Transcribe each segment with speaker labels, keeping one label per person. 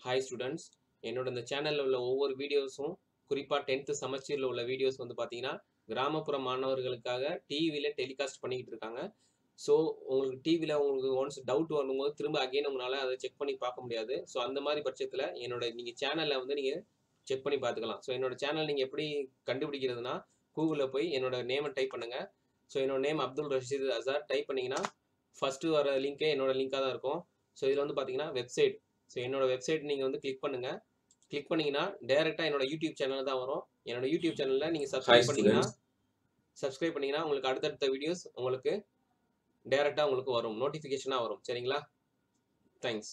Speaker 1: hi students என்னோட இந்த சேனலில் உள்ள ஒவ்வொரு வீடியோஸும் குறிப்பாக டென்த்து செமஸ்டரில் உள்ள வீடியோஸ் வந்து பார்த்தீங்கன்னா கிராமப்புற மாணவர்களுக்காக டிவியில் டெலிகாஸ்ட் பண்ணிக்கிட்டு இருக்காங்க ஸோ உங்களுக்கு டிவியில் உங்களுக்கு ஒன்ஸ் டவுட் வரும்போது திரும்ப அகைன் உங்களால் அதை செக் பண்ணி பார்க்க முடியாது ஸோ அந்த மாதிரி பட்சத்தில் என்னோட நீங்கள் சேனலில் வந்து நீங்கள் செக் பண்ணி பார்த்துக்கலாம் ஸோ என்னோட சேனல் நீங்கள் எப்படி கண்டுபிடிக்கிறதுனா கூகுளில் போய் என்னோட நேமை டைப் பண்ணுங்கள் ஸோ என்னோட நேம் அப்துல் ரஷீத் அசார் டைப் பண்ணிங்கன்னா ஃபஸ்ட்டு வர லிங்க்கே என்னோட லிங்காக தான் இருக்கும் ஸோ இதில் வந்து பார்த்தீங்கன்னா வெப்சைட் ஸோ என்னோட வெப்சைட் நீங்கள் வந்து கிளிக் பண்ணுங்கள் கிளிக் பண்ணீங்கன்னா டேரெக்டாக என்னோட யூடியூப் சேனல் தான் வரும் என்னோட யூடியூப் சேனலில் நீங்கள் சப்ஸ்கிரைப் பண்ணீங்கன்னா சப்ஸ்கிரைப் பண்ணீங்கன்னா உங்களுக்கு அடுத்தடுத்த வீடியோஸ் உங்களுக்கு டேரெக்டாக உங்களுக்கு வரும் நோட்டிஃபிகேஷனாக வரும் சரிங்களா தேங்க்ஸ்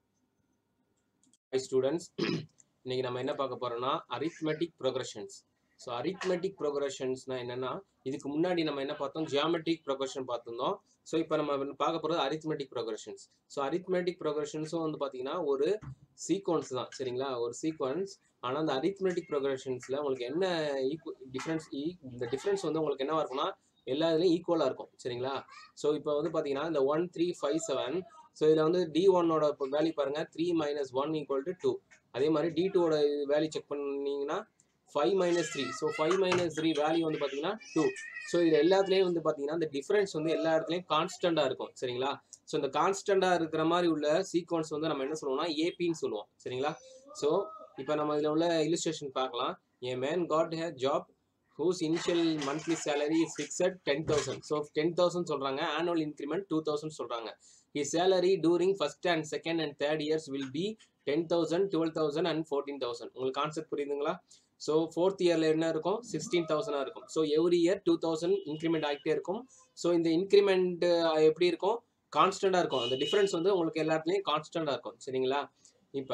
Speaker 1: ஹை ஸ்டூடெண்ட்ஸ் இன்னைக்கு நம்ம என்ன பார்க்க போறோம்னா அரித்மெட்டிக் ப்ரோக்ரஷன்ஸ் ஸோ அரித்மெட்டிக் ப்ரோக்ரஷன்ஸ்னா என்னன்னா இதுக்கு முன்னாடி நம்ம என்ன பார்த்தோம் ஜியாமெட்ரிக் ப்ரோக்ரஷன் பார்த்துருந்தோம் ஸோ இப்போ நம்ம பார்க்க போகிறது அரித்மெட்டிக் ப்ரோக்ரஷன்ஸ் ஸோ அரித்மெட்டிக் ப்ரோக்ரஷன்ஸும் வந்து பார்த்தீங்கன்னா ஒரு சீக்வன்ஸ் தான் சரிங்களா ஒரு சீக்வன்ஸ் ஆனால் அந்த அரித்மெட்டிக் ப்ரோக்ரஷன்ஸில் உங்களுக்கு என்ன ஈக்குவ டிஃப்ரென்ஸ் இந்த டிஃப்ரென்ஸ் வந்து உங்களுக்கு என்னவா இருக்கும்னா எல்லா இதுலையும் ஈக்குவலாக இருக்கும் சரிங்களா ஸோ இப்போ வந்து பார்த்தீங்கன்னா இந்த one three five seven so இதில் வந்து டி ஒன்னோட வேல்யூ பாருங்கள் three minus one equal to two அதே மாதிரி டி டூவோட வேல்யூ செக் பண்ணீங்கன்னா five minus three so five minus three value வந்து பார்த்தீங்கன்னா டூ ஸோ இது எல்லாத்துலேயும் வந்து பார்த்தீங்கன்னா இந்த டிஃப்ரென்ஸ் வந்து எல்லா இடத்துலையும் கான்ஸ்டண்ட்டாக இருக்கும் சரிங்களா ஸோ இந்த கான்ஸ்டண்ட்டாக இருக்கிற மாதிரி உள்ள சீக்வன்ஸ் வந்து நம்ம என்ன சொல்லுவோம்னா ஏபின்னு சொல்லுவோம் சரிங்களா ஸோ இப்போ நம்ம இதில் உள்ள இலிஸ்ட்ரேஷன் பார்க்கலாம் a man got a job whose initial monthly salary is fixed ten thousand so ten thousand சொல்கிறாங்க ஆனுவல் இன்க்ரிமெண்ட் டூ தௌசண்ட் சொல்கிறாங்க his salary during first and second and third years will be ten thousand twelve thousand and fourteen thousand உங்களுக்கு concept புரியுதுங்களா so fourth இயரில் என்ன இருக்கும் sixteen தௌசண்டாக இருக்கும் so every year two thousand increment ஆகிட்டே இருக்கும் ஸோ இந்த இன்க்ரிமெண்ட் எப்படி இருக்கும் கான்ஸ்டண்ட்டாக இருக்கும் அந்த டிஃப்ரென்ஸ் வந்து உங்களுக்கு எல்லாத்துலேயும் கான்ஸ்டண்ட்டாக இருக்கும் சரிங்களா இப்போ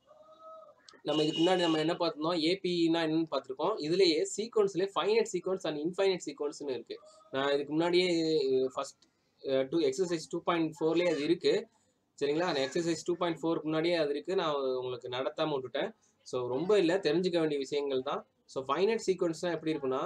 Speaker 1: நம்ம இதுக்கு முன்னாடி நம்ம என்ன பார்த்துருந்தோம் ஏபினா என்னன்னு பார்த்துருக்கோம் இதுலேயே சீக்வன்ஸ்லேயே ஃபைனட் சீக்வன்ஸ் அண்ட் இன்ஃபைனட் சீக்வன்ஸ்னு இருக்குது நான் இதுக்கு முன்னாடியே first two exercise two point ஃபோர்லேயே அது இருக்குது சரிங்களா அந்த எக்ஸசைஸ் டூ பாயிண்ட் ஃபோருக்கு முன்னாடியே அது இருக்குது நான் உங்களுக்கு நடத்தாமல் விட்டுட்டேன் ஸோ ரொம்ப இல்லை தெரிஞ்சுக்க வேண்டிய விஷயங்கள் தான் ஸோ ஃபைனட் சீக்வன்ஸ்னால் எப்படி இருக்குன்னா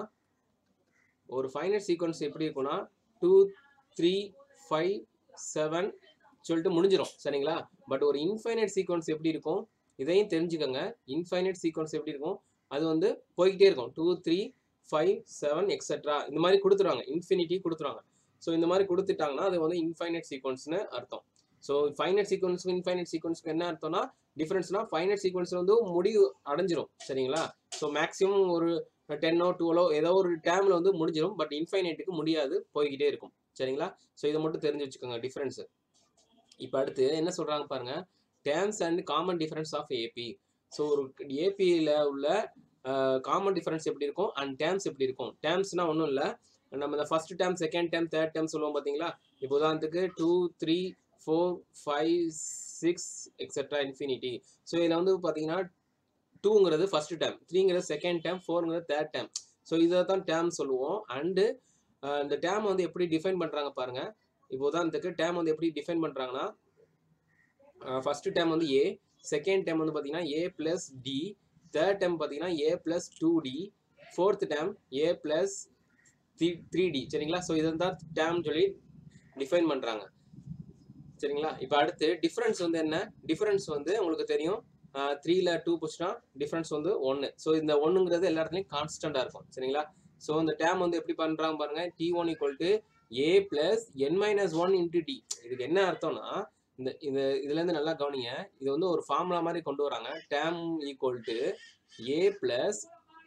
Speaker 1: ஒரு ஃபைனட் சீக்வன்ஸ் எப்படி இருக்குன்னா டூ த்ரீ ஃபைவ் செவன் சொல்லிட்டு முடிஞ்சிடும் சரிங்களா பட் ஒரு இன்ஃபைனட் சீக்வன்ஸ் எப்படி இருக்கும் இதையும் தெரிஞ்சுக்கோங்க இன்ஃபைனட் சீக்வன்ஸ் எப்படி இருக்கும் அது வந்து போய்கிட்டே இருக்கும் two three five seven etcetera இந்த மாதிரி கொடுத்துருவாங்க இன்ஃபினிட்டி கொடுத்துருவாங்க ஸோ இந்த மாதிரி கொடுத்துட்டாங்கன்னா அது வந்து இன்ஃபைனட் சீக்வன்ஸ்னு அர்த்தம் ஸோ ஃபைனட் சீக்வன்ஸுக்கு இன்ஃபைனட் சீக்வன்ஸ்க்கு என்ன அர்த்தம்னா டிஃப்ரென்ஸ்னா ஃபைனட் சீக்வன்ஸில் வந்து முடிவு அடைஞ்சிரும் சரிங்களா ஸோ மேக்ஸிமம் ஒரு டென்னோ டுவெலோ ஏதோ ஒரு டேமில் வந்து முடிஞ்சிடும் பட் இன்ஃபைனைட்டுக்கு முடியாது போய்கிட்டே இருக்கும் சரிங்களா ஸோ இதை மட்டும் தெரிஞ்சு வச்சுக்கோங்க டிஃப்ரென்ஸு இப்போ அடுத்து என்ன சொல்கிறாங்க பாருங்க terms and common difference of AP so ஒரு ஏபியில் உள்ள காமன் டிஃபரன்ஸ் எப்படி இருக்கும் அண்ட் டேம்ஸ் எப்படி இருக்கும் டேம்ஸ்னால் ஒன்றும் இல்லை நம்ம இந்த first term second term third term சொல்லுவோம் பார்த்தீங்களா இப்போ உதாரணத்துக்கு two three four five six etcetera infinity so இதில் வந்து பார்த்தீங்கன்னா டூங்கிறது ஃபர்ஸ்ட் டேம் த்ரீங்கிறது செகண்ட் டேம் ஃபோருங்கிறது தேர்ட் டேம் ஸோ இதை தான் டேம் சொல்லுவோம் அண்டு இந்த டேம் வந்து எப்படி டிஃபைன் பண்ணுறாங்க பாருங்கள் இப்போ உதாரணத்துக்கு டேம் வந்து எப்படி டிஃபைன் பண்ணுறாங்கன்னா ஃபர்ஸ்ட் டேம் வந்து ஏ செகண்ட் டேம் வந்து பார்த்தீங்கன்னா A plus D third term பார்த்தீங்கன்னா A plus two D fourth term A plus three three D சரிங்களா ஸோ இதை தான் டேம் சொல்லி டிஃபைன் பண்ணுறாங்க சரிங்களா இப்போ அடுத்து டிஃப்ரென்ஸ் வந்து என்ன டிஃப்ரென்ஸ் வந்து உங்களுக்கு தெரியும் த்ரீல டூ போச்சுன்னா டிஃப்ரென்ஸ் வந்து ஒன்று ஸோ இந்த ஒன்றுங்கிறது எல்லா இடத்துலையும் கான்ஸ்டண்ட்டாக இருக்கும் சரிங்களா ஸோ இந்த டேம் வந்து எப்படி பண்ணுறாங்க பாருங்க T one equal to A plus N minus one into D இதுக்கு என்ன அர்த்தம்னா இந்த இந்த இதுலேருந்து நல்லா கவனிங்க இது வந்து ஒரு ஃபார்முலா மாதிரி கொண்டு வராங்க term equal to A plus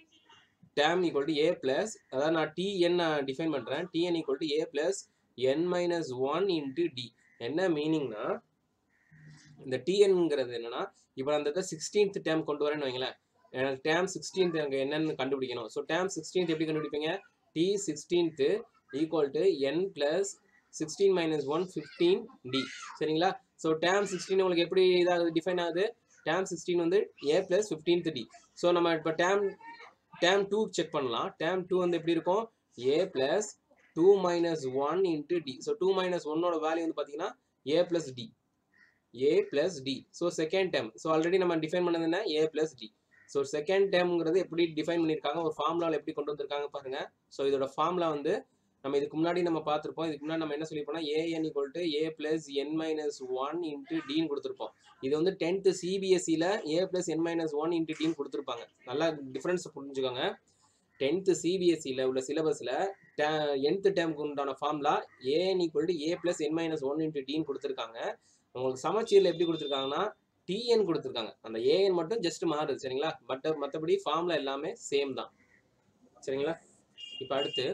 Speaker 1: term equal to A plus அதாவது நான் டிஎன் நான் டிஃபைன் பண்ணுறேன் TN equal to A plus N minus one into D என்ன மீனிங்னா இந்த டிஎன்ங்கிறது என்னன்னா இப்போ நான் அந்த சிக்ஸ்டீன்த் டேம் கொண்டு வரேன்னு வைங்களேன் எனக்கு டேம் சிக்ஸ்டீன்த் எனக்கு என்னன்னு கண்டுபிடிக்கணும் ஸோ டேம் சிக்ஸ்டீன்த் எப்படி கண்டுபிடிப்பீங்க T sixteenth equal to N plus sixteen minus one fifteen D சரிங்களா ஸோ டேம் சிக்ஸ்டீன் உங்களுக்கு எப்படி இதாகுது டிஃபைன் ஆகுது டேம் சிக்ஸ்டீன் வந்து ஏ பிளஸ் ஃபிஃப்டீன்த் டி ஸோ நம்ம இப்போ டேம் டேம் டூ செக் பண்ணலாம் டேம் டூ வந்து எப்படி இருக்கும் A plus two minus one into D so two minus ஒன்னோட வேல்யூ வந்து பார்த்தீங்கன்னா ஏ பிளஸ் டி ஏ plus D so second term so already நம்ம டிஃபைன் பண்ணது என்ன A plus D so second டேம்ங்கிறது எப்படி டிஃபைன் பண்ணியிருக்காங்க ஒரு ஃபார்முலாவில் எப்படி கொண்டு வந்திருக்காங்க பாருங்க ஸோ இதோட ஃபார்முலா வந்து நம்ம இதுக்கு முன்னாடி நம்ம பார்த்துருப்போம் இதுக்கு முன்னாடி நம்ம என்ன சொல்லியிருப்போம்னா AN equal to A plus N minus one into டின்னு கொடுத்துருப்போம் இது வந்து டென்த்து சிபிஎஸ்சியில் A plus N minus one into டின்னு கொடுத்துருப்பாங்க நல்லா டிஃப்ரென்ஸ் புரிஞ்சுக்கோங்க டென்த்து சிபிஎஸ்சியில் உள்ள சிலபஸில் என்த்து டேமுக்கு உண்டான formula AN equal to A plus N minus one into டின்னு கொடுத்துருக்காங்க உங்களுக்கு சமச்சீரில் எப்படி கொடுத்துருக்காங்கன்னா டிஎன் கொடுத்துருக்காங்க அந்த ஏஎன் மட்டும் ஜஸ்ட் மாறுது சரிங்களா பட் மற்றபடி ஃபார்முலா எல்லாமே சேம் தான் சரிங்களா இப்போ அடுத்து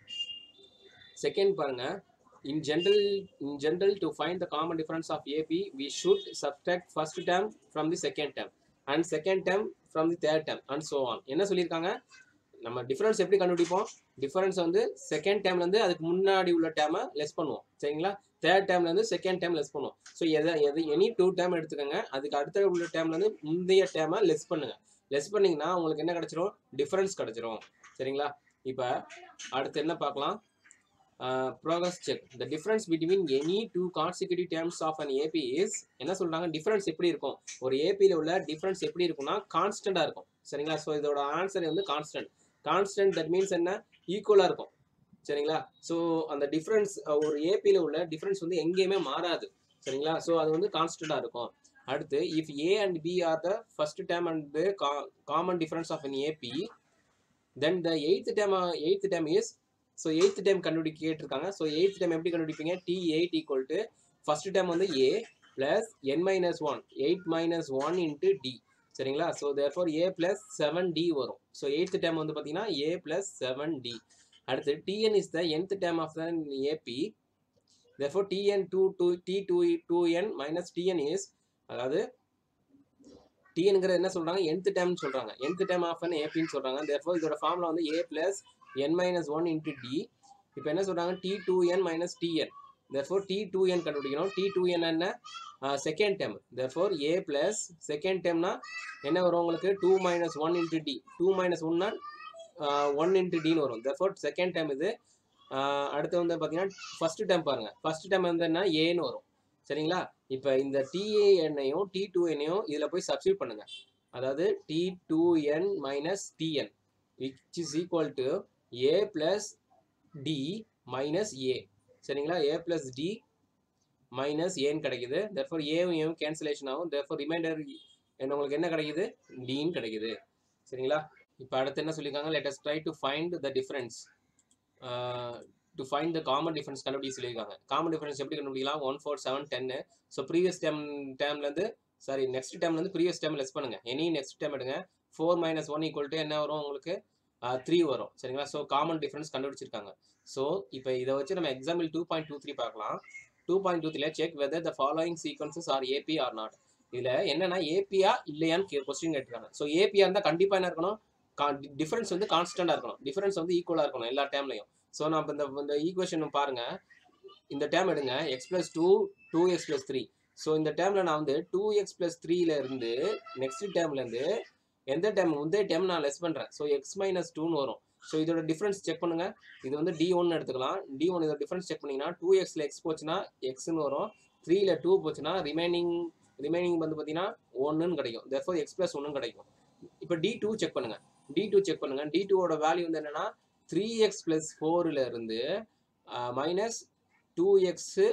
Speaker 1: செகண்ட் பாருங்க in general in general to find the common difference of ap we should subtract first term from the second term and second term from the third term and so on என்ன சொல்லியிருக்காங்க நம்ம difference எப்படி கண்டுபிடிப்போம் difference வந்து second டேம்ல இருந்து அதுக்கு முன்னாடி உள்ள டேமை லெஸ் பண்ணுவோம் சரிங்களா தேர்ட் டேம்ல இருந்து செகண்ட் டேம் லெஸ் பண்ணுவோம் ஸோ எதை எது எனி டூ டேம் எடுத்துக்கோங்க அதுக்கு அடுத்த உள்ள டேம்ல இருந்து முந்தைய டேமை லெஸ் பண்ணுங்க லெஸ் பண்ணீங்கன்னா உங்களுக்கு என்ன கிடைச்சிரும் டிஃபரன்ஸ் கிடைச்சிரும் சரிங்களா இப்போ அடுத்து என்ன பார்க்கலாம் progress check the difference between any two consecutive terms of an AP is என்ன சொல்றாங்க டிஃபரன்ஸ் எப்படி இருக்கும் ஒரு ஏபியில் உள்ள டிஃபரன்ஸ் எப்படி இருக்கும்னா கான்ஸ்டண்டாக இருக்கும் சரிங்களா ஸோ இதோட ஆன்சர் வந்து கான்ஸ்டன்ட் கான்ஸ்டன்ட் தட் மீன்ஸ் என்ன ஈக்குவலாக இருக்கும் சரிங்களா ஸோ அந்த டிஃப்ரென்ஸ் ஒரு ஏபியில் உள்ள டிஃப்ரென்ஸ் வந்து எங்கேயுமே மாறாது சரிங்களா ஸோ அது வந்து கான்ஸ்டண்டாக இருக்கும் அடுத்து if a and b are the first term and the common difference of an AP then the eighth term eighth term is so eighth term கண்டுபிடிக்க கேட்டிருக்காங்க ஸோ எயித் டைம் எப்படி கண்டுபிடிப்பீங்க t eight equal to first term வந்து ஏ plus என் minus one eight minus one into D சரிங்களா so therefore a plus seven d வரும் so eighth term வந்து பார்த்தீங்கன்னா ஏ plus seven D அடுத்து t n is the nth term of the AP therefore t n two two D two two n minus t n is அதாவது டிஎன்ங்கிறது என்ன சொல்றாங்க nth டேம்னு சொல்றாங்க nth டேம் ஆஃப் அன் ஏபின்னு சொல்றாங்க தேர்ஃபோர் இதோட ஃபார்முலா வந்து ஏ பிளஸ் என் மைனஸ் ஒன் இன்ட்டு டி இப்போ என்ன சொல்றாங்க t two n minus t n therefore t two n கண்டுபிடிக்கணும் டி டூ என் என்ன second term therefore a plus second டேம்னா என்ன வரும் உங்களுக்கு two minus one into d two minus ஒன்னா ஒன் இன்ட்டு டின்னு வரும் தேர்ஃபோர் செகண்ட் டைம் இது ஆஹ் அடுத்து வந்து பார்த்தீங்கன்னா ஃபர்ஸ்ட் டைம் பாருங்க ஃபர்ஸ்ட் டைம் வந்து என்ன ஏன்னு வரும் சரிங்களா இப்போ இந்த டிஏ எண்ணையும் டி டூ எண்ணையும் இதில் போய் சப்ஸ்டியூட் பண்ணுங்க அதாவது t two n minus t n which is equal to A plus d minus a சரிங்களா ஏ பிளஸ் டி மைனஸ் ஏன்னு கிடைக்குது therefore ஏவும் ஏவும் கேன்சலேஷன் ஆகும் therefore ரிமைண்டர் என்ன உங்களுக்கு என்ன கிடைக்குது டின்னு கிடைக்குது சரிங்களா இப்போ அடுத்து என்ன சொல்லியிருக்காங்க let us try to find the difference uh, to find the common difference கண்டுபிடிக்க சொல்லியிருக்காங்க காமன் டிஃபரன்ஸ் எப்படி கண்டுபிடிக்கலாம் ஒன் ஃபோர் செவன் டென்னு ஸோ ப்ரீவியஸ் டைம் டைம்லேருந்து சாரி நெக்ஸ்ட் டைம்லேருந்து ப்ரீவியஸ் டைம் லெஸ் பண்ணுங்க எனி நெக்ஸ்ட் டைம் எடுங்க four minus one equal to என்ன வரும் உங்களுக்கு த்ரீ வரும் சரிங்களா ஸோ காமன் டிஃபரன்ஸ் கண்டுபிடிச்சிருக்காங்க ஸோ இப்போ இதை வச்சு நம்ம example two point two three பார்க்கலாம் டூ பாயிண்ட் டூ த்ரீல check whether the following sequences are AP or not இதில் என்னன்னா ஏபியா இல்லையான்னு கொஸ்டின் கேட்டிருக்காங்க ஸோ ஏபியா இருந்தால் கண்டிப்பாக என்ன இருக்கணும் டிஃபரன்ஸ் வந்து கான்ஸ்டண்டாக இருக்கணும் டிஃபரன்ஸ் வந்து ஈக்குவலாக இருக்கணும் எல்லா டைம்லையும் ஸோ நம்ம இந்த இந்த ஈக்குவேஷன் பாருங்க இந்த டேம் எடுங்க x plus two two x plus three so இந்த டேமில் நான் வந்து டூ எக்ஸ் பிளஸ் த்ரீல இருந்து நெக்ஸ்ட் டேம்லேருந்து எந்த டைம் முந்தைய டைம் நான் லெஸ் பண்ணுறேன் ஸோ எக்ஸ் மைனஸ் டூன்னு வரும் ஸோ இதோட டிஃபரன்ஸ் செக் பண்ணுங்க இது வந்து டி ஒன் எடுத்துக்கலாம் டி ஒன் இதோட டிஃபரன்ஸ் செக் பண்ணீங்கன்னா டூ எக்ஸில் எக்ஸ் போச்சுன்னா எக்ஸ்னு வரும் த்ரீல டூ போச்சுன்னா ரிமைனிங் ரிமைனிங் வந்து பார்த்தீங்கன்னா ஒன்றுன்னு கிடைக்கும் தேர்ஃபோர் எக்ஸ் ப்ளஸ் ஒன்றுன்னு கிடைக்கும் இப்போ டி டூ செக் பண்ணுங்க டி டூ செக் பண்ணுங்க டி டூவோட வேல்யூ வந்து என்னன்னா த்ரீ எக்ஸ் ப்ளஸ் ஃபோரில் இருந்து minus two x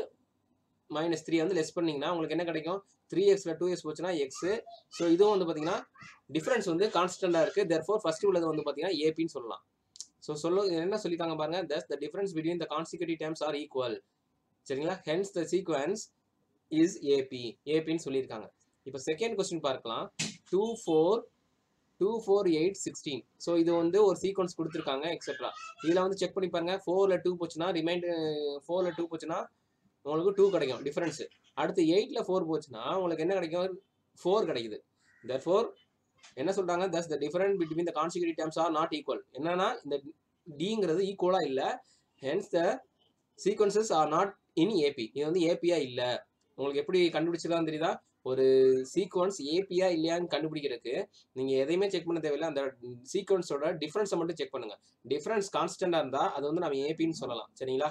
Speaker 1: minus three வந்து லெஸ் பண்ணீங்கன்னா உங்களுக்கு என்ன கிடைக்கும் த்ரீ எக்ஸில் டூ எக்ஸ் போச்சுன்னா எக்ஸு ஸோ இதுவும் வந்து பார்த்தீங்கன்னா டிஃபரன்ஸ் வந்து கான்ஸ்டண்டாக இருக்குது தெர்ஃபோர் ஃபர்ஸ்ட் உள்ளது வந்து பார்த்தீங்கன்னா ஏபின்னு சொல்லலாம் ஸோ சொல்ல என்ன சொல்லியிருக்காங்க பாருங்க thus the difference between the consecutive terms are equal சரிங்களா hence the sequence is AP ஏபின்னு சொல்லியிருக்காங்க இப்போ செகண்ட் கொஸ்டின் பார்க்கலாம் two four two four eight sixteen so இது வந்து ஒரு சீக்வன்ஸ் கொடுத்துருக்காங்க எக்ஸெட்ரா இதில் வந்து செக் பண்ணி பாருங்க ஃபோரில் டூ போச்சுன்னா ரிமைண்டர் ஃபோரில் டூ போச்சுன்னா உங்களுக்கு டூ கிடைக்கும் டிஃபரன்ஸு அடுத்து எயிட்டில் ஃபோர் போச்சுன்னா உங்களுக்கு என்ன கிடைக்கும் ஃபோர் கிடைக்குது தர்ஃபோர் என்ன சொல்றாங்க thus the difference between the consecutive terms are not equal என்னன்னா இந்த டிங்கிறது ஈக்குவலாக இல்லை hence the sequences are not in AP இது வந்து ஏபியா இல்லை உங்களுக்கு எப்படி கண்டுபிடிச்சிடலாம் தெரியுதா ஒரு சீக்வன்ஸ் ஏபியா இல்லையான்னு கண்டுபிடிக்கிறதுக்கு நீங்கள் எதையுமே செக் பண்ண தேவையில்லை அந்த சீக்வன்ஸோட டிஃப்ரென்ஸை மட்டும் செக் பண்ணுங்க டிஃப்ரென்ஸ் கான்ஸ்டண்டாக இருந்தால் அது வந்து நம்ம ஏபின்னு சொல்லலாம் சரிங்களா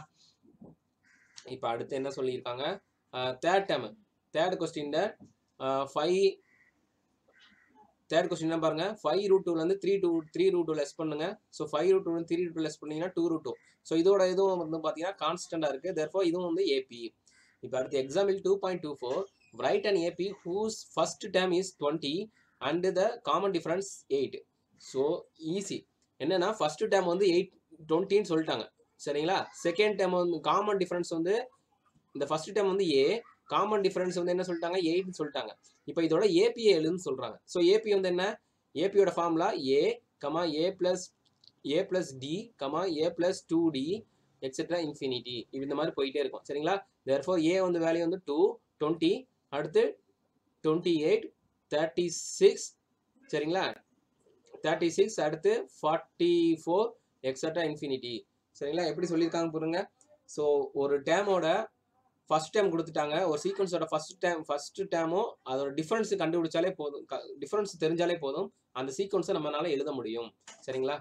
Speaker 1: இப்போ அடுத்து என்ன சொல்லியிருக்காங்க third term third question five third question என்ன பாருங்க ஃபைவ் ரூட் டூலேருந்து three two three root two less பண்ணுங்க so five root two three root less பண்ணீங்கன்னா டூ ரூட் டூ ஸோ இதோட இதுவும் வந்து பார்த்தீங்கன்னா கான்ஸ்டண்டாக இருக்குது தேர்ஃபோர் இதுவும் வந்து ஏபி இப்போ அடுத்து example two point two four write and AP whose first term is twenty and the common difference eight so easy என்னன்னா ஃபர்ஸ்ட் டேம் வந்து எயிட் டுவெண்ட்டின்னு சொல்லிட்டாங்க சரிங்களா செகண்ட் டேம் வந்து காமன் டிஃபரன்ஸ் வந்து இந்த ஃபர்ஸ்ட் டேம் வந்து ஏ காமன் டிஃபரன்ஸ் வந்து என்ன சொல்லிட்டாங்க எயிட்னு சொல்லிட்டாங்க இப்போ இதோட ஏபி ஏழுன்னு சொல்றாங்க ஸோ ஏபி வந்து என்ன ஏபியோட formula a comma A plus a plus d comma A plus two d etcetera infinity இது இந்த மாதிரி போயிட்டே இருக்கும் சரிங்களா தேர்ஃபோர் ஏ வந்து வேல்யூ வந்து டூ டுவெண்ட்டி அடுத்து டுவெண்ட்டி எயிட் தேர்ட்டி சிக்ஸ் சரிங்களா தேர்ட்டி சிக்ஸ் அடுத்து ஃபார்ட்டி ஃபோர் எக்ஸட்ரா இன்ஃபினிட்டி சரிங்களா எப்படி சொல்லியிருக்காங்க பாருங்க ஸோ ஒரு டேமோட ஃபர்ஸ்ட் டைம் கொடுத்துட்டாங்க ஒரு சீக்வன்ஸோட ஃபர்ஸ்ட் டைம் ஃபர்ஸ்ட் டேமும் அதோட டிஃபரன்ஸ் கண்டுபிடிச்சாலே போதும் டிஃபரன்ஸ் தெரிஞ்சாலே போதும் அந்த சீக்வன்ஸை நம்மளால எழுத முடியும் சரிங்களா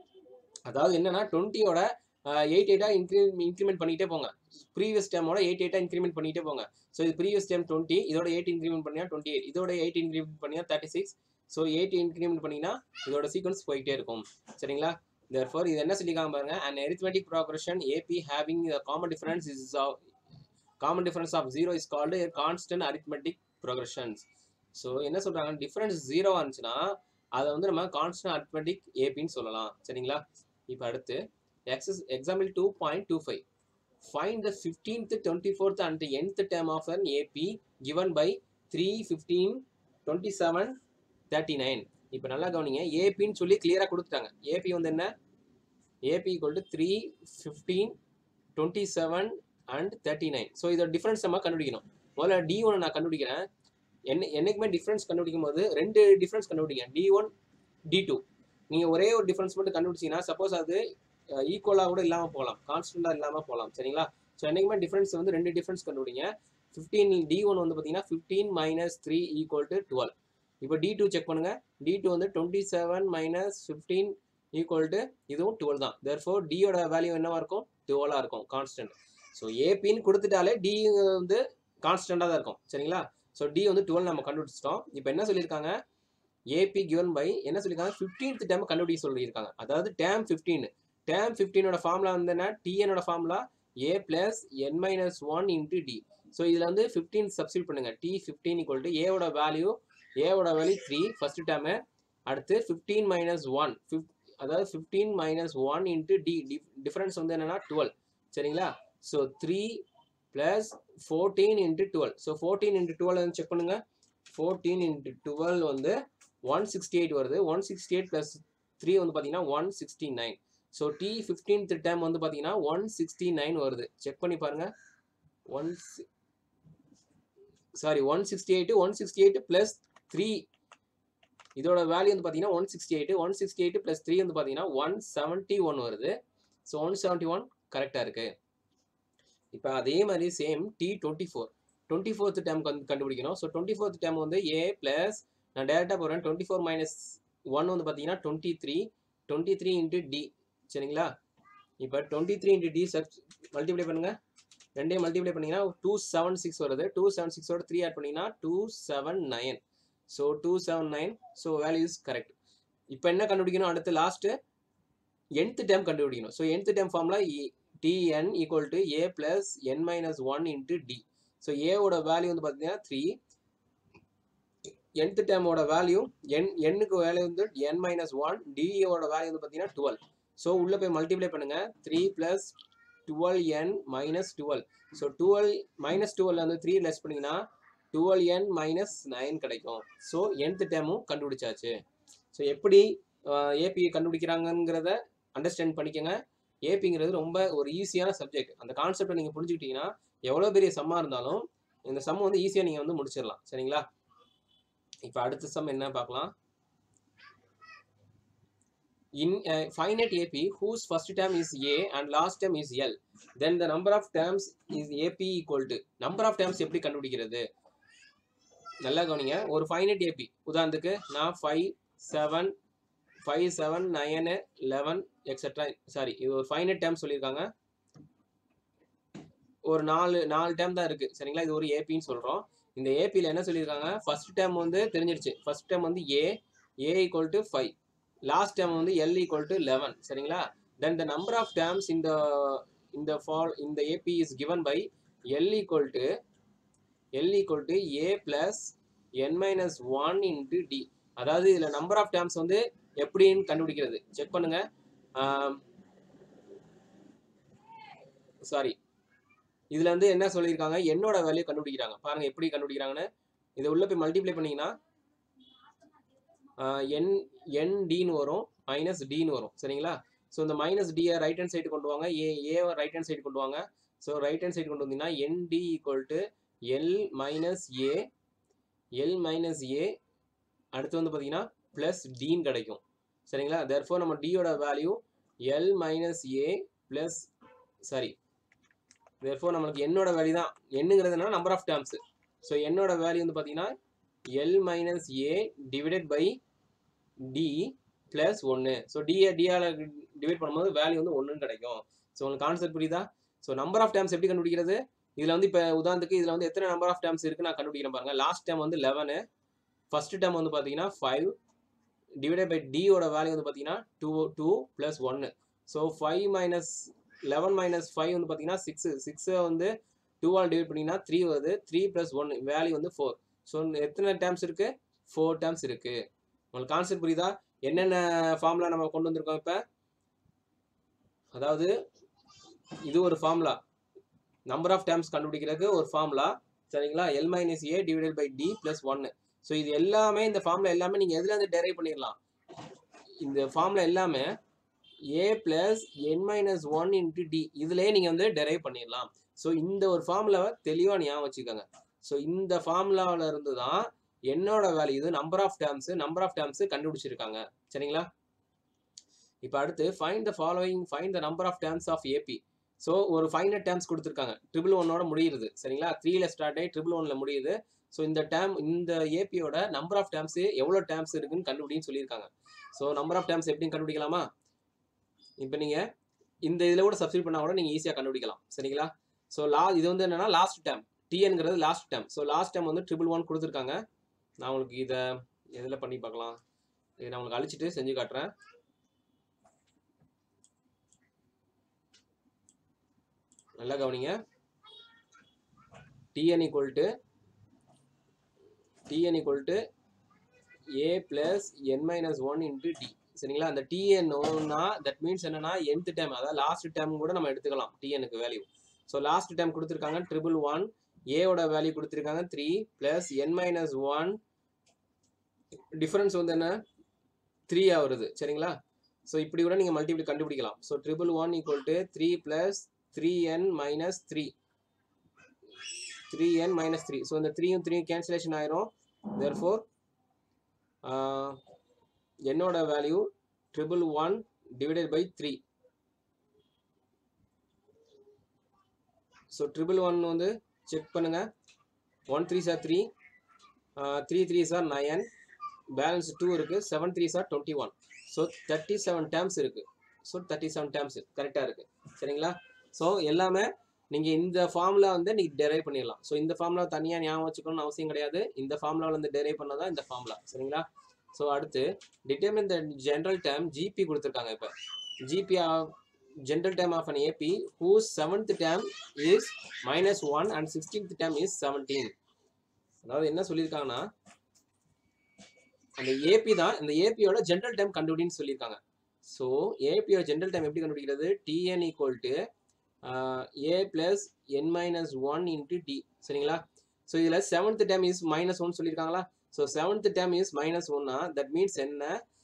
Speaker 1: அதாவது என்னன்னா டுவெண்ட்டியோட எயிட் எயிட்டா இன்க்ரி இன்க்ரிமெண்ட் பண்ணிட்டே போங்க ப்ரீவியஸ் டைமோட எயிட் எயிட்டா இன்க்ரிமெண்ட் பண்ணிட்டே போங்க ஸோ இது ப்ரீவியஸ் டைம் டுவெண்ட்டி இதோட எயிட் இன்க்ரிமெண்ட் பண்ணியா டுவெண்ட்டி எயிட் இதோட எயிட் இன்க்ரிமெண்ட் பண்ணியா thirty six so eight increment பண்ணினா இதோட சீக்வன்ஸ் போயிட்டே இருக்கும் சரிங்களா therefore இது என்ன சொல்லியிருக்காங்க பாருங்க an arithmetic progression AP having a common difference is of common difference of zero is called a constant arithmetic progressions so என்ன சொல்றாங்க டிஃபரன்ஸ் ஜீரோவா இருந்துச்சுன்னா அதை வந்து நம்ம கான்ஸ்டன்ட் arithmetic ஏபின்னு சொல்லலாம் சரிங்களா இப்போ அடுத்து எக்ஸஸ் example two point two five find the fifteenth twenty fourth and nth term of an AP given by three fifteen twenty seven thirty nine இப்போ நல்லா கவனிங்க ஏபின்னு சொல்லி கிளியராக கொடுத்துட்டாங்க ஏபி வந்து என்ன AP equal to three fifteen twenty seven and thirty nine so இதோட difference நம்ம கண்டுபிடிக்கணும் முதல்ல டி ஒன் நான் கண்டுபிடிக்கிறேன் என்ன என்னைக்குமே டிஃப்ரென்ஸ் கண்டுபிடிக்கும் போது ரெண்டு டிஃப்ரென்ஸ் கண்டுபிடிங்க டி ஒன் டி டூ நீங்கள் ஒரே ஒரு டிஃப்ரென்ஸ் மட்டும் கண்டுபிடிச்சீங்கன்னா சப்போஸ் அது ஈக்குவலாக கூட இல்லாமல் போகலாம் கான்ஸ்டண்ட்டாக இல்லாமல் போகலாம் சரிங்களா ஸோ என்னைக்குமே டிஃப்ரென்ஸ் வந்து ரெண்டு டிஃப்ரென்ஸ் கண்டுபிடிங்க ஃபிஃப்டீன் டி ஒன் வந்து பார்த்தீங்கன்னா fifteen minus three equal to twelve இப்போ டி டூ செக் பண்ணுங்க டி டூ வந்து twenty seven minus fifteen equal to இதுவும் டுவெல் தான் தேர்ஃபோர் டியோட வேல்யூ என்னவா இருக்கும் டுவெலாக இருக்கும் கான்ஸ்டன்ட் ஸோ ஏபின்னு கொடுத்துட்டாலே டி வந்து கான்ஸ்டண்ட்டாக தான் இருக்கும் சரிங்களா ஸோ டி வந்து டுவெல் நம்ம கண்டுபிடிச்சிட்டோம் இப்போ என்ன சொல்லியிருக்காங்க ஏபி கிவன் பை என்ன சொல்லியிருக்காங்க ஃபிஃப்டீன்த் டேம் கண்டுபிடிக்க சொல்லியிருக்காங்க அதாவது டேம் ஃபிஃப்டீன் டேம் ஃபிஃப்டீனோட ஃபார்முலா வந்து என்ன டிஎனோட formula a plus N minus one into D so இதில் வந்து ஃபிஃப்டீன் சப்ஸ்டியூட் பண்ணுங்க டி ஃபிஃப்டீன் ஈக்குவல் டு ஏவோட வேல்யூ ஏவோட வேல்யூ த்ரீ ஃபர்ஸ்ட் டேமு அடுத்து ஃபிஃப்டீன் மைனஸ் ஒன் ஃபிஃப் அதாவது fifteen minus one into d difference வந்து என்னன்னா டுவெல் சரிங்களா so three plus fourteen into twelve so fourteen into twelve வந்து செக் பண்ணுங்க ஃபோர்டீன் இன்ட்டு டுவெல் வந்து ஒன் சிக்ஸ்டி எயிட் வருது one sixty eight plus three வந்து பார்த்தீங்கன்னா one sixty nine so t fifteenth term வந்து பார்த்தீங்கன்னா ஒன் சிக்ஸ்டி நைன் வருது check பண்ணி பாருங்க one sorry one sixty eight one sixty eight plus three இதோட வேல்யூ வந்து பார்த்தீங்கன்னா one sixty eight one sixty eight plus three வந்து பார்த்தீங்கன்னா ஒன் செவன்ட்டி ஒன் வருது ஸோ ஒன் செவன்ட்டி ஒன் கரெக்டாக இருக்கு இப்போ அதே மாதிரி same t twenty four twenty fourth time கண்டுபிடிக்கணும் ஸோ டுவெண்ட்டி ஃபோர்த் டைம் வந்து ஏ ப்ளஸ் நான் டேரெக்டாக போகிறேன் டுவெண்ட்டி ஃபோர் மைனஸ் ஒன் வந்து பார்த்தீங்கன்னா twenty three twenty three into D சரிங்களா இப்போ டுவெண்ட்டி த்ரீ இன்ட்டு டி சப் மல்டிப்ளை பண்ணுங்க ரெண்டையும் மல்டிப்ளை பண்ணீங்கன்னா டூ செவன் சிக்ஸ் வருது டூ செவன் சிக்ஸோட த்ரீ ஆட் பண்ணீங்கன்னா two seven nine so two seven nine so value is correct இப்போ என்ன கண்டுபிடிக்கணும் அடுத்து லாஸ்ட்டு nth டைம் கண்டுபிடிக்கணும் so nth term formula TN equal to A plus N minus one into D so ஏவோட value வந்து பார்த்தீங்கன்னா three nth டைமோட value n எண்ணுக்கு வேல்யூ வந்து என் மைனஸ் ஒன் டியோட வேல்யூ வந்து பார்த்தீங்கன்னா டுவெல் ஸோ உள்ளே போய் மல்டிப்ளை பண்ணுங்க three plus twelve n minus twelve so twelve minus twelve வந்து த்ரீ லெஸ் பண்ணிங்கன்னா டுவெல் என் மைனஸ் நைன் கிடைக்கும் ஸோ nth டைமும் கண்டுபிடிச்சாச்சு ஸோ எப்படி ஏபி கண்டுபிடிக்கிறாங்கங்கிறத அண்டர்ஸ்டாண்ட் பண்ணிக்கோங்க ஏபிங்கிறது ரொம்ப ஒரு ஈஸியான சப்ஜெக்ட் அந்த கான்செப்டை நீங்கள் புரிஞ்சுக்கிட்டீங்கன்னா எவ்வளோ பெரிய சம்மாக இருந்தாலும் இந்த சம் வந்து ஈஸியாக நீங்கள் வந்து முடிச்சிடலாம் சரிங்களா இப்போ அடுத்த சம் என்ன பார்க்கலாம் in a finite AP whose first term is A and last term is L then the number of terms is AP equal to number of terms எப்படி கண்டுபிடிக்கிறது நல்லா கவனிங்க ஒரு ஃபைனட் ஏபி உதாரணத்துக்கு நான் five seven five seven nine eleven etcetera sorry இது ஒரு finite dam சொல்லியிருக்காங்க ஒரு நாலு நாலு டேம் தான் இருக்குது சரிங்களா இது ஒரு ஏபின்னு சொல்கிறோம் இந்த ஏபியில் என்ன சொல்லியிருக்காங்க ஃபர்ஸ்ட் டேம் வந்து தெரிஞ்சிருச்சு ஃபர்ஸ்ட் டேம் வந்து a a equal to five last term வந்து எல் ஈக்குவல் டு லெவன் சரிங்களா then the number of terms இந்த இந்த ஃபால் இந்த AP is given by l equal to l equal to A plus N minus one into d அதாவது இதில் number of terms வந்து எப்படின்னு கண்டுபிடிக்கிறது செக் பண்ணுங்க சாரி இதுல வந்து என்ன சொல்லியிருக்காங்க என்னோட வேல்யூ கண்டுபிடிக்கிறாங்க பாருங்க எப்படி கண்டுபிடிக்கிறாங்கன்னு இதை உள்ள போய் மல்டிப்ளை பண்ணீங்கன்னா என் என் டின்னு வரும் மைனஸ் டின்னு வரும் சரிங்களா ஸோ இந்த மைனஸ் டியை ரைட் ஹேண்ட் சைடு கொண்டு வாங்க a a right hand side கொண்டு வாங்க ஸோ ரைட் ஹேண்ட் சைடு கொண்டு வந்தீங்கன்னா n d equal to l minus a l minus a அடுத்து வந்து பார்த்தீங்கன்னா ப்ளஸ் டின்னு கிடைக்கும் சரிங்களா தெர்ஃபோர் நம்ம டியோட வேல்யூ எல் மைனஸ் ஏ ப்ளஸ் சாரி தெர்ஃபோர் நம்மளுக்கு என்னோட வேல்யூ தான் என்னங்கிறது என்ன நம்பர் ஆஃப் டேர்ம்ஸ் ஸோ என்னோட வேல்யூ வந்து பார்த்தீங்கன்னா l minus a divided by d plus ஒன்று ஸோ டிஏ டிஆல டிவைட் பண்ணும்போது வேல்யூ வந்து ஒன்றுன்னு கிடைக்கும் ஸோ உங்களுக்கு கான்செப்ட் புரியுதா ஸோ நம்பர் ஆஃப் டேர்ம்ஸ் எப்படி கண்டுபிடிக்கிறது இதில் வந்து இப்போ உதாரணத்துக்கு இதில் வந்து எத்தனை நம்பர் ஆஃப் டேர்ம்ஸ் இருக்குது நான் கண்டுபிடிக்கிறேன் பாருங்க லாஸ்ட் டைம் வந்து லெவனு ஃபர்ஸ்ட் டைம் வந்து பார்த்தீங்கன்னா ஃபைவ் டிவைடட் பை டியோட வேல்யூ வந்து பார்த்தீங்கன்னா டூ டூ ப்ளஸ் ஒன்று so five minus eleven minus five வந்து பார்த்தீங்கன்னா சிக்ஸு சிக்ஸை வந்து டூவால் டிவைட் பண்ணிங்கன்னா த்ரீ வருது த்ரீ ப்ளஸ் ஒன் வேல்யூ வந்து ஃபோர் ஸோ எத்தனை டேர்ம்ஸ் இருக்குது ஃபோர் டேர்ம்ஸ் இருக்குது உங்களுக்கு கான்செப்ட் புரியுதா என்னென்ன ஃபார்முலா நம்ம கொண்டு வந்திருக்கோம் இப்போ அதாவது இது ஒரு ஃபார்முலா நம்பர் ஆஃப் டேர்ம்ஸ் கண்டுபிடிக்கிறதுக்கு ஒரு ஃபார்முலா சரிங்களா l minus a divided by d plus ஒன்று ஸோ இது எல்லாமே இந்த ஃபார்முலா எல்லாமே நீங்கள் எதுல இருந்து டெரைவ் பண்ணிடலாம் இந்த ஃபார்முலா எல்லாமே a plus N minus one into d இதுலேயே நீங்கள் வந்து டெரைவ் பண்ணிடலாம் ஸோ இந்த ஒரு ஃபார்முலாவை தெளிவாக ஞாபகம் வச்சுக்கோங்க ஸோ இந்த ஃபார்முலாவில் இருந்து தான் என்னோட வேல்யூ இது number of terms number of terms கண்டுபிடிச்சிருக்காங்க சரிங்களா இப்போ அடுத்து find the following find the number of terms of AP so ஒரு ஃபைனட் டேர்ம்ஸ் கொடுத்துருக்காங்க ட்ரிபிள் ஒன்னோட முடியுது சரிங்களா த்ரீல ஸ்டார்ட் ஆகி ட்ரிபிள் ஒன்ல முடியுது ஸோ இந்த டேம் இந்த ஏபியோட நம்பர் ஆஃப் டேர்ம்ஸ் எவ்வளோ டேர்ம்ஸ் இருக்குன்னு கண்டுபிடின்னு சொல்லியிருக்காங்க ஸோ நம்பர் ஆஃப் டேர்ம்ஸ் எப்படின்னு கண்டுபிடிக்கலாமா இப்போ நீங்கள் இந்த இதில் கூட சப்ஸ்டியூட் பண்ணால் கூட நீங்கள் ஈஸியாக கண்டுபிடிக்கலாம் சரிங்களா ஸோ லா இது வந்து என்னன்னா லாஸ்ட் டேம் டிஎன்ங்கிறது last term so last term வந்து ட்ரிபிள் ஒன் கொடுத்துருக்காங்க நான் உங்களுக்கு இதை எதில் பண்ணி பார்க்கலாம் இதை நான் உங்களுக்கு அழிச்சிட்டு செஞ்சு காட்டுறேன் நல்லா கவனிங்க t n equal to t n equal to A plus N minus one into D சரிங்களா அந்த டிஎன்னா தட் மீன்ஸ் என்னன்னா nth டைம் அதாவது லாஸ்ட் டைம் கூட நம்ம எடுத்துக்கலாம் டிஎனுக்கு வேல்யூ ஸோ லாஸ்ட் டைம் கொடுத்துருக்காங்க ட்ரிபிள் ஒன் ஏவோட வேல்யூ கொடுத்துருக்காங்க த்ரீ பிளஸ் என் மைனஸ் ஒன் டிஃபரன்ஸ் வந்து என்ன த்ரீயாக வருது சரிங்களா ஸோ இப்படி கூட நீங்கள் மல்டிபிள் கண்டுபிடிக்கலாம் so triple one equal to three plus three n minus three three n minus three so இந்த த்ரீயும் த்ரீயும் கேன்சலேஷன் ஆயிரும் தெர்ஃபோர் என்னோட value triple one divided by three so triple one வந்து செக் பண்ணுங்க ஒன் த்ரீ சார் three three three சார் nine balance two இருக்கு செவன் த்ரீ சார் twenty one so thirty seven terms இருக்கு ஸோ தேர்ட்டி செவன் டேர்ம்ஸ் கரெக்டாக இருக்கு சரிங்களா ஸோ எல்லாமே நீங்கள் இந்த ஃபார்முலா வந்து நீங்கள் டெரைவ் பண்ணிடலாம் ஸோ இந்த ஃபார்முலா தனியாக ஞாபகம் வச்சுக்கணும்னு அவசியம் கிடையாது இந்த ஃபார்முலாவில் வந்து டெரைவ் பண்ணால் தான் இந்த ஃபார்முலா சரிங்களா ஸோ அடுத்து determine the general term GP கொடுத்துருக்காங்க இப்போ GP general term of an AP whose seventh term is minus one and sixteenth term is seventeen அதாவது என்ன சொல்லியிருக்காங்கன்னா அந்த ஏபி தான் இந்த ஏபியோட ஜென்ரல் டைம் கண்டுபிடின்னு சொல்லியிருக்காங்க ஸோ ஏபியோட ஜென்ரல் டைம் எப்படி கண்டுபிடிக்கிறது t n equal to A plus N minus one into D சரிங்களா ஸோ இதில் seventh term is minus one சொல்லியிருக்காங்களா so seventh term is minus ஒன்னா தட் மீன்ஸ் என்ன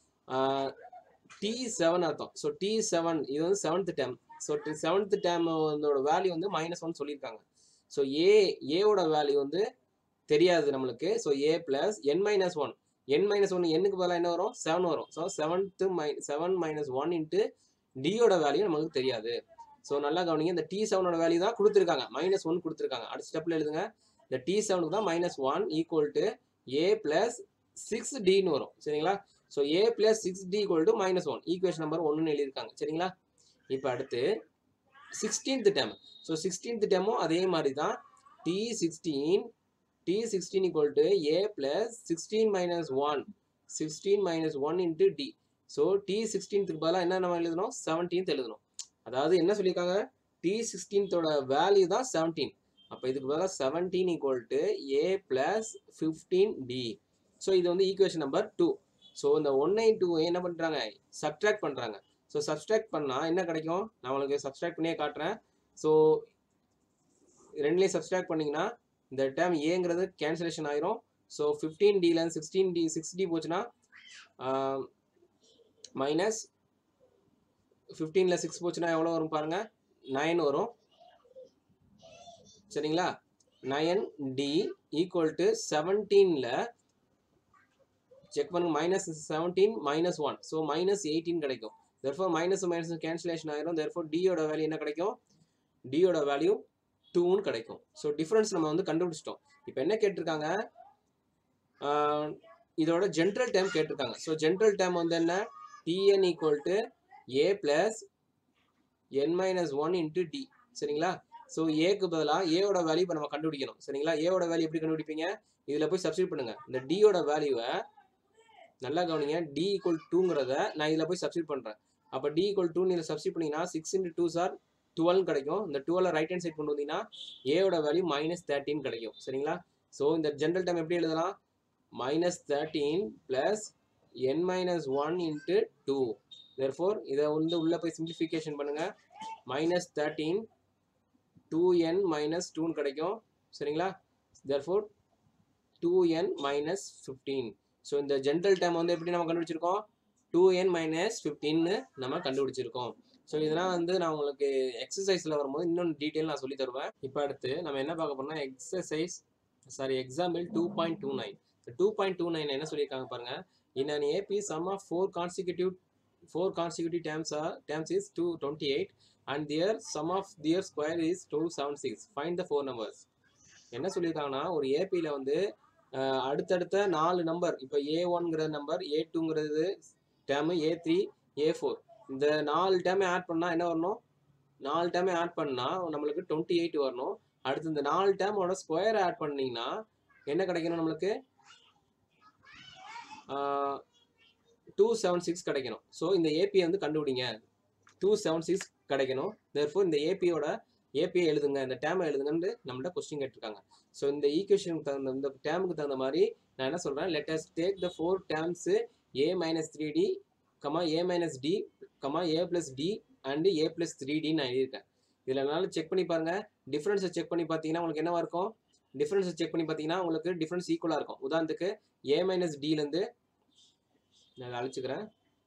Speaker 1: டி செவன் அர்த்தம் ஸோ டி செவன் இது வந்து seventh term so seventh term அதோட value வந்து மைனஸ் ஒன் சொல்லியிருக்காங்க ஸோ ஏ ஏவோட வேல்யூ வந்து தெரியாது நம்மளுக்கு so a plus N minus one N minus one என்னுக்கு பதிலாக என்ன வரும் செவன் வரும் ஸோ செவன்த்து மை செவன் மைனஸ் ஒன் இன்ட்டு டியோட வேல்யூ நமக்கு தெரியாது ஸோ நல்லா கவனிங்க இந்த டி செவனோட வேல்யூ தான் கொடுத்துருக்காங்க மைனஸ் ஒன் கொடுத்துருக்காங்க அடுத்த ஸ்டெப்பில் எழுதுங்க இந்த டி செவனுக்கு தான் minus one equal to A plus six டின்னு வரும் சரிங்களா so a plus six D equal to minus one equation number ஒன்றுன்னு எழுதியிருக்காங்க சரிங்களா இப்போ அடுத்து சிக்ஸ்டீன்த் டேம் ஸோ சிக்ஸ்டீன்த் டேமும் அதே மாதிரி தான் D sixteen D sixteen equal to A plus sixteen minus one sixteen minus one into D so t சிக்ஸ்டீன்த்துக்கு பதிலாக என்ன நம்ம எழுதணும் செவன்டீன்த் எழுதணும் அதாவது என்ன சொல்லியிருக்காங்க டி சிக்ஸ்டீன்த்தோட வேல்யூ தான் செவன்டீன் அப்போ இதுக்கு பதிலாக seventeen equal to A plus fifteen d so இது வந்து ஈக்குவேஷன் நம்பர் டூ ஸோ இந்த ஒன் நைன் டூ என்ன பண்ணுறாங்க சப்ட்ராக்ட் பண்ணுறாங்க ஸோ சப்ஸ்ட்ராக்ட் பண்ணால் என்ன கிடைக்கும் நான் உங்களுக்கு சப்ஸ்ட்ராக்ட் பண்ணியே காட்டுறேன் ஸோ ரெண்டுலேயும் சப்ஸ்ட்ராக்ட் பண்ணிங்கன்னா இந்த டேம் ஏங்கிறது கேன்சலேஷன் ஆயிரும் ஸோ ஃபிஃப்டீன் டிலேருந்து சிக்ஸ்டீன் டி சிக்ஸ் டி போச்சுன்னா மைனஸ் ஃபிஃப்டீனில் சிக்ஸ் போச்சுன்னா எவ்வளோ வரும் பாருங்கள் நைன் வரும் சரிங்களா நயன் டி ஈக்குவல் டு செவன்டீனில் செக் பண்ணுங்க minus seventeen minus one so minus eighteen கிடைக்கும் தெர்ஃபோர் மைனஸ் மைனஸ் கேன்சலேஷன் ஆயிரும் தெர்ஃபோர் டியோட வேல்யூ என்ன கிடைக்கும் டியோட வேல்யூ டூன்னு கிடைக்கும் ஸோ டிஃப்ரென்ஸ் நம்ம வந்து கண்டுபிடிச்சிட்டோம் இப்போ என்ன கேட்டிருக்காங்க ஆஹ் இதோட ஜென்ரல் டேம் கேட்டிருக்காங்க ஸோ ஜென்ரல் டேம் வந்து என்ன t n equal to A plus N minus one into D சரிங்களா ஸோ ஏக்கு பதிலாக ஏவோட வேல்யூ இப்போ நம்ம கண்டுபிடிக்கணும் சரிங்களா ஏவோட வேல்யூ எப்படி கண்டுபிடிப்பீங்க இதில் போய் சப்ஸ்டியூட் பண்ணுங்க இந்த டியோட வேல்யூவை நல்லா கவனிங்க டி ஈக்குவல் டூங்கிறத நான் இதில் போய் சப்ஸ்டியூட் பண்ணுறேன் அப்போ டி ஈக்குவல் டூ நீங்கள் சப்ஸ்டியூட் பண்ணிங்கன்னா சிக்ஸ் இன்ட்டு டூ சார் டுவெல் கிடைக்கும் இந்த டுவெல்ல ரைட் ஹேண்ட் சைட் கொண்டு வந்தீங்கன்னா ஏவோட வேல்யூ மைனஸ் தேர்ட்டின் கிடைக்கும் சரிங்களா ஸோ இந்த ஜென்ரல் டைம் எப்படி எழுதலாம் மைனஸ் தேர்ட்டீன் ப்ளஸ் என் minus one into two therefore இதை வந்து உள்ளே போய் சிம்பிளிஃபிகேஷன் பண்ணுங்கள் minus thirteen two n minus டூன்னு கிடைக்கும் சரிங்களா therefore two n minus fifteen so இந்த ஜென்ரல் டைம் வந்து எப்படி நம்ம கண்டுபிடிச்சிருக்கோம் டூ என் மைனஸ் ஃபிஃப்டீன்னு நம்ம கண்டுபிடிச்சிருக்கோம் ஸோ இதெல்லாம் வந்து நான் உங்களுக்கு எக்ஸசைஸில் வரும்போது இன்னொன்று டீட்டெயில் நான் சொல்லி தருவேன் இப்போ அடுத்து நம்ம என்ன பார்க்க போறோம்னா exercise sorry example two point two nine two point two nine என்ன சொல்லியிருக்காங்க பாருங்க in an AP sum of four consecutive four consecutive terms are terms is two twenty eight and their sum of their square is two seven six find the four numbers என்ன சொல்லியிருக்காங்கன்னா ஒரு ஏபியில் வந்து அஹ், அடுத்தடுத்த நாலு number இப்போ a ஒன்ங்கிற number a டூங்கிறது term a three a four இந்த நாலு டேர்மை ஆட் பண்ணால் என்ன வரணும் நாலு டேர்மை ஆட் பண்ணால் நம்மளுக்கு டுவெண்ட்டி எயிட் வரணும் அடுத்து இந்த நாலு டேர்மோட ஸ்கொயர் ஆட் பண்ணீங்கன்னா என்ன கிடைக்கணும் நம்மளுக்கு டூ செவன் சிக்ஸ் கிடைக்கணும் ஸோ இந்த ஏபியை வந்து கண்டுபிடிங்க டூ செவன் சிக்ஸ் கிடைக்கணும் therefore இந்த ஏபியோட ஏபியை எழுதுங்க இந்த டேமை எழுதுங்கன்னு நம்மள்ட்ட கொஸ்டின் கேட்டிருக்காங்க ஸோ இந்த ஈக்குவேஷனுக்கு தகுந்த இந்த டேமுக்கு தகுந்த மாதிரி நான் என்ன சொல்கிறேன் let us take the four terms a minus three d comma a minus D comma A plus d and a plus three டின்னு நான் எழுதியிருக்கேன் இதில் என்னால் செக் பண்ணி பாருங்கள் டிஃப்ரென்ஸை செக் பண்ணி பார்த்தீங்கன்னா உங்களுக்கு என்னவா இருக்கும் டிஃப்ரென்ஸை செக் பண்ணி பார்த்தீங்கன்னா உங்களுக்கு டிஃப்ரென்ஸ் ஈக்குவலாக இருக்கும் உதாரணத்துக்கு ஏ மைனஸ் டிலேருந்து நான் அழிச்சுக்கிறேன்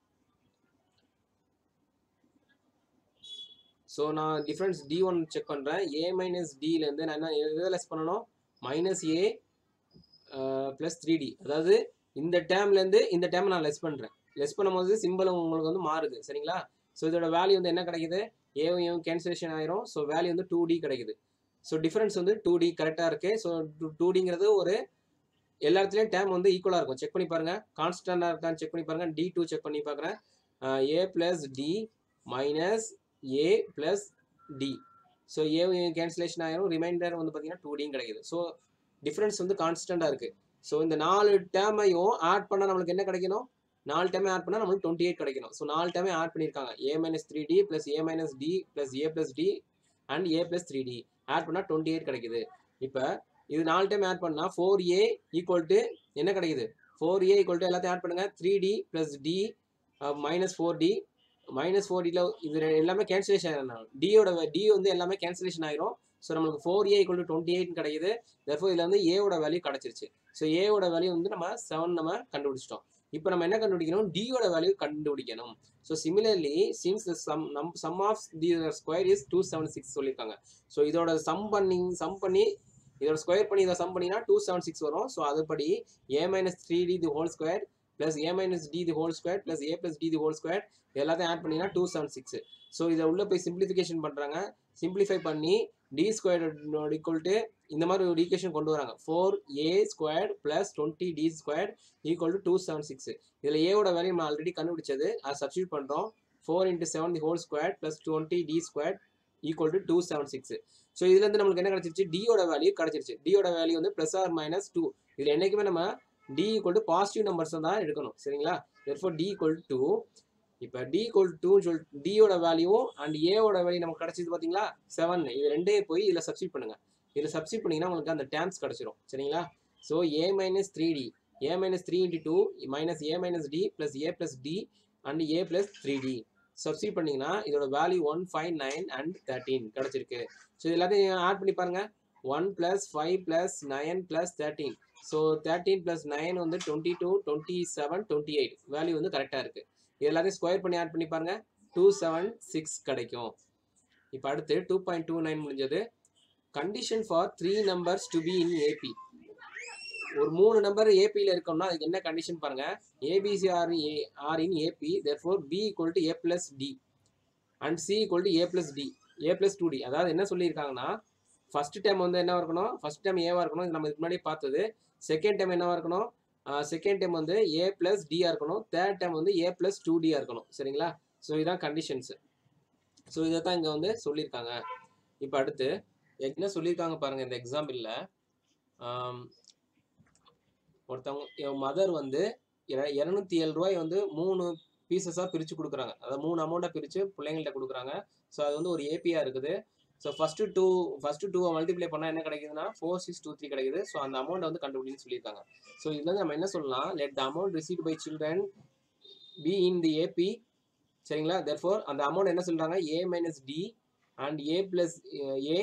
Speaker 1: ஸோ நான் டிஃப்ரென்ஸ் டி ஒன் செக் பண்ணுறேன் ஏ மைனஸ் டிலேருந்து நான் என்ன எதை லெஸ் பண்ணணும் மைனஸ் ஏ ப்ளஸ் த்ரீ டி அதாவது இந்த டேர்ம்லேருந்து இந்த டேர்ம் நான் லெஸ் பண்ணுறேன் லெஸ் பண்ணும்போது சிம்பிள் உங்களுக்கு வந்து மாறுது சரிங்களா ஸோ இதோட வேல்யூ வந்து என்ன கிடைக்குது ஏவும் கேன்சலேஷன் ஆயிரும் ஸோ வேல்யூ வந்து டூ டி கிடைக்குது ஸோ டிஃபரன்ஸ் வந்து டூ டி கரெக்டாக இருக்குது ஸோ டூ டிங்கிறது ஒரு எல்லா இடத்துலையும் டேம் வந்து ஈக்குவலாக இருக்கும் செக் பண்ணி பாருங்கள் கான்ஸ்டண்டாக இருக்கான்னு செக் பண்ணி பாருங்கள் டி டூ செக் பண்ணி பார்க்குறேன் a plus D minus A plus d so a cancellation ஆயிரும் ரிமைண்டர் வந்து பார்த்தீங்கன்னா டூ டியும் கிடைக்குது ஸோ டிஃப்ரென்ஸ் வந்து கான்ஸ்டண்டாக இருக்குது ஸோ இந்த நாலு டேமையும் ஆட் பண்ணால் நம்மளுக்கு என்ன கிடைக்கணும் நாலு டேமே ஆட் பண்ணால் நம்மளுக்கு டுவெண்ட்டி எயிட் கிடைக்கணும் ஸோ நாலு டேமே ஆட் பண்ணியிருக்காங்க a minus three d plus a minus D plus A plus d and a plus three d add பண்ணால் டுவெண்ட்டி எயிட் கிடைக்குது இப்போ இது நாலு டைம் ஆட் பண்ணால் ஃபோர் ஏ ஈக்குவல் டு என்ன கிடைக்குது ஃபோர் ஏ ஈக்குவல் டு எல்லாத்தையும் ஆட் பண்ணுங்கள் three d plus D minus four d minus four டியில் இது ரெ- எல்லாமே கேன்சலேஷன் ஆயிரும் டியோட டி வந்து எல்லாமே கேன்சலேஷன் ஆயிரும் ஸோ நம்மளுக்கு four a equal to twenty eight கிடைக்குது therefore இதில் வந்து ஏவோட வேல்யூ கிடச்சிருச்சு ஸோ ஏவோட வேல்யூ வந்து நம்ம செவன் நம்ம கண்டுபிடிச்சிட்டோம் இப்போ நம்ம என்ன கண்டுபிடிக்கணும் டியோட வேல்யூ கண்டுபிடிக்கணும் ஸோ சிமிலர்லி சின்ஸ் சம் நம் sum of the square is two seven six சொல்லியிருக்காங்க ஸோ இதோட சம் பண்ணி சம் பண்ணி இதோட ஸ்கொயர் பண்ணி இதை சம் பண்ணினா டூ செவன் சிக்ஸ் வரும் ஸோ அதுபடி a minus three d the whole square plus a minus d the whole square plus A plus d the whole square எல்லாத்தையும் ஆட் பண்ணினா டூ செவன் சிக்ஸ் ஸோ இதை உள்ள போய் simplification பண்ணுறாங்க simplify பண்ணி D square equal to இந்த மாதிரி ஒரு ஈக்குவேஷன் கொண்டு வராங்க four a square plus twenty d square equal to two seven six இதில் ஏவோட வேல்யூ நம்ம ஆல்ரெடி கண்டுபிடிச்சது அதை சப்ஸ்டியூட் பண்ணுறோம் four into seven the whole square plus twenty d square equal to two seven six so இதுலேருந்து நம்மளுக்கு என்ன கிடச்சிருச்சு டியோட வேல்யூ கிடச்சிருச்சு டியோட வேல்யூ வந்து ப்ளஸ் ஆர் மைனஸ் டூ இதில் என்றைக்குமே நம்ம d equal to positive numbers தான் எடுக்கணும் சரிங்களா தெர்ஃபோர் டி ஈக்குவல் டு இப்போ டி ஈக்குவல் டு சொல் டியோட வேல்யூ அண்ட் ஏவோட வேல்யூ நமக்கு கிடைச்சது பார்த்தீங்களா செவன் இது ரெண்டே போய் இதில் சப்ஸ்டிட் பண்ணுங்க இதில் சப்ஸ்டிட் பண்ணிங்கன்னா உங்களுக்கு அந்த டேம்ஸ் கிடச்சிரும் சரிங்களா so A minus three d a minus three into two minus a minus D plus A plus d and a plus three d substitute பண்ணிங்கன்னா இதோட value one five nine and thirteen கிடச்சிருக்கு so இது எல்லாத்தையும் add பண்ணி பாருங்க one plus five plus nine plus thirteen so thirteen plus nine வந்து twenty two twenty seven twenty eight value வந்து கரெக்டாக இருக்குது இது எல்லாத்தையும் ஸ்கொயர் பண்ணி ஆட் பண்ணி பாருங்க டூ செவன் சிக்ஸ் கிடைக்கும் இப்போ அடுத்து டூ பாயிண்ட் டூ நைன் முடிஞ்சது condition for three numbers to be in AP ஒரு மூணு நம்பர் ஏபியில் இருக்கோம்னா அதுக்கு என்ன கண்டிஷன் பாருங்க a b c are a are in AP therefore b equal to A plus d and c equal to A plus D A plus two d அதாவது என்ன சொல்லியிருக்காங்கன்னா ஃபர்ஸ்ட் டைம் வந்து என்ன இருக்கணும் ஃபர்ஸ்ட் டைம் ஏவா இருக்கணும் இது நம்ம இதுக்கு முன்னாடி பார்த்தது செகண்ட் டைம் என்னவா இருக்கணும் செகண்ட் டைம் வந்து ஏ பிளஸ் டிஆ இருக்கணும் தேர்ட் டைம் வந்து ஏ பிளஸ் டூ டிஆ இருக்கணும் சரிங்களா ஸோ இதுதான் கண்டிஷன்ஸ் ஸோ இதை தான் இங்கே வந்து சொல்லியிருக்காங்க இப்போ அடுத்து என்ன சொல்லியிருக்காங்க பாருங்க இந்த எக்ஸாம்பிளில் ஒருத்தவங்க மதர் வந்து இரநூத்தி ஏழு ரூபாய் வந்து மூணு பீசஸாக பிரித்து கொடுக்குறாங்க அதாவது மூணு அமௌண்ட்டாக பிரித்து பிள்ளைங்கள்ட்ட கொடுக்குறாங்க ஸோ அது வந்து ஒரு ஏபியாக இருக்குது ஸோ ஃபஸ்ட்டு டூ ஃபஸ்ட்டு டூவை மல்டிப்ளை பண்ணால் என்ன கிடைக்குதுன்னா ஃபோர் சிக்ஸ் டூ த்ரீ கிடைக்குது ஸோ அந்த அமௌண்ட் வந்து கண்டுபிடின்னு சொல்லியிருக்காங்க ஸோ இதுல இருந்து நம்ம என்ன சொல்லலாம் let the amount receive by children b in the AP சரிங்களா தெர்ஃபோர் அந்த அமௌண்ட் என்ன சொல்கிறாங்க a minus d and a plus a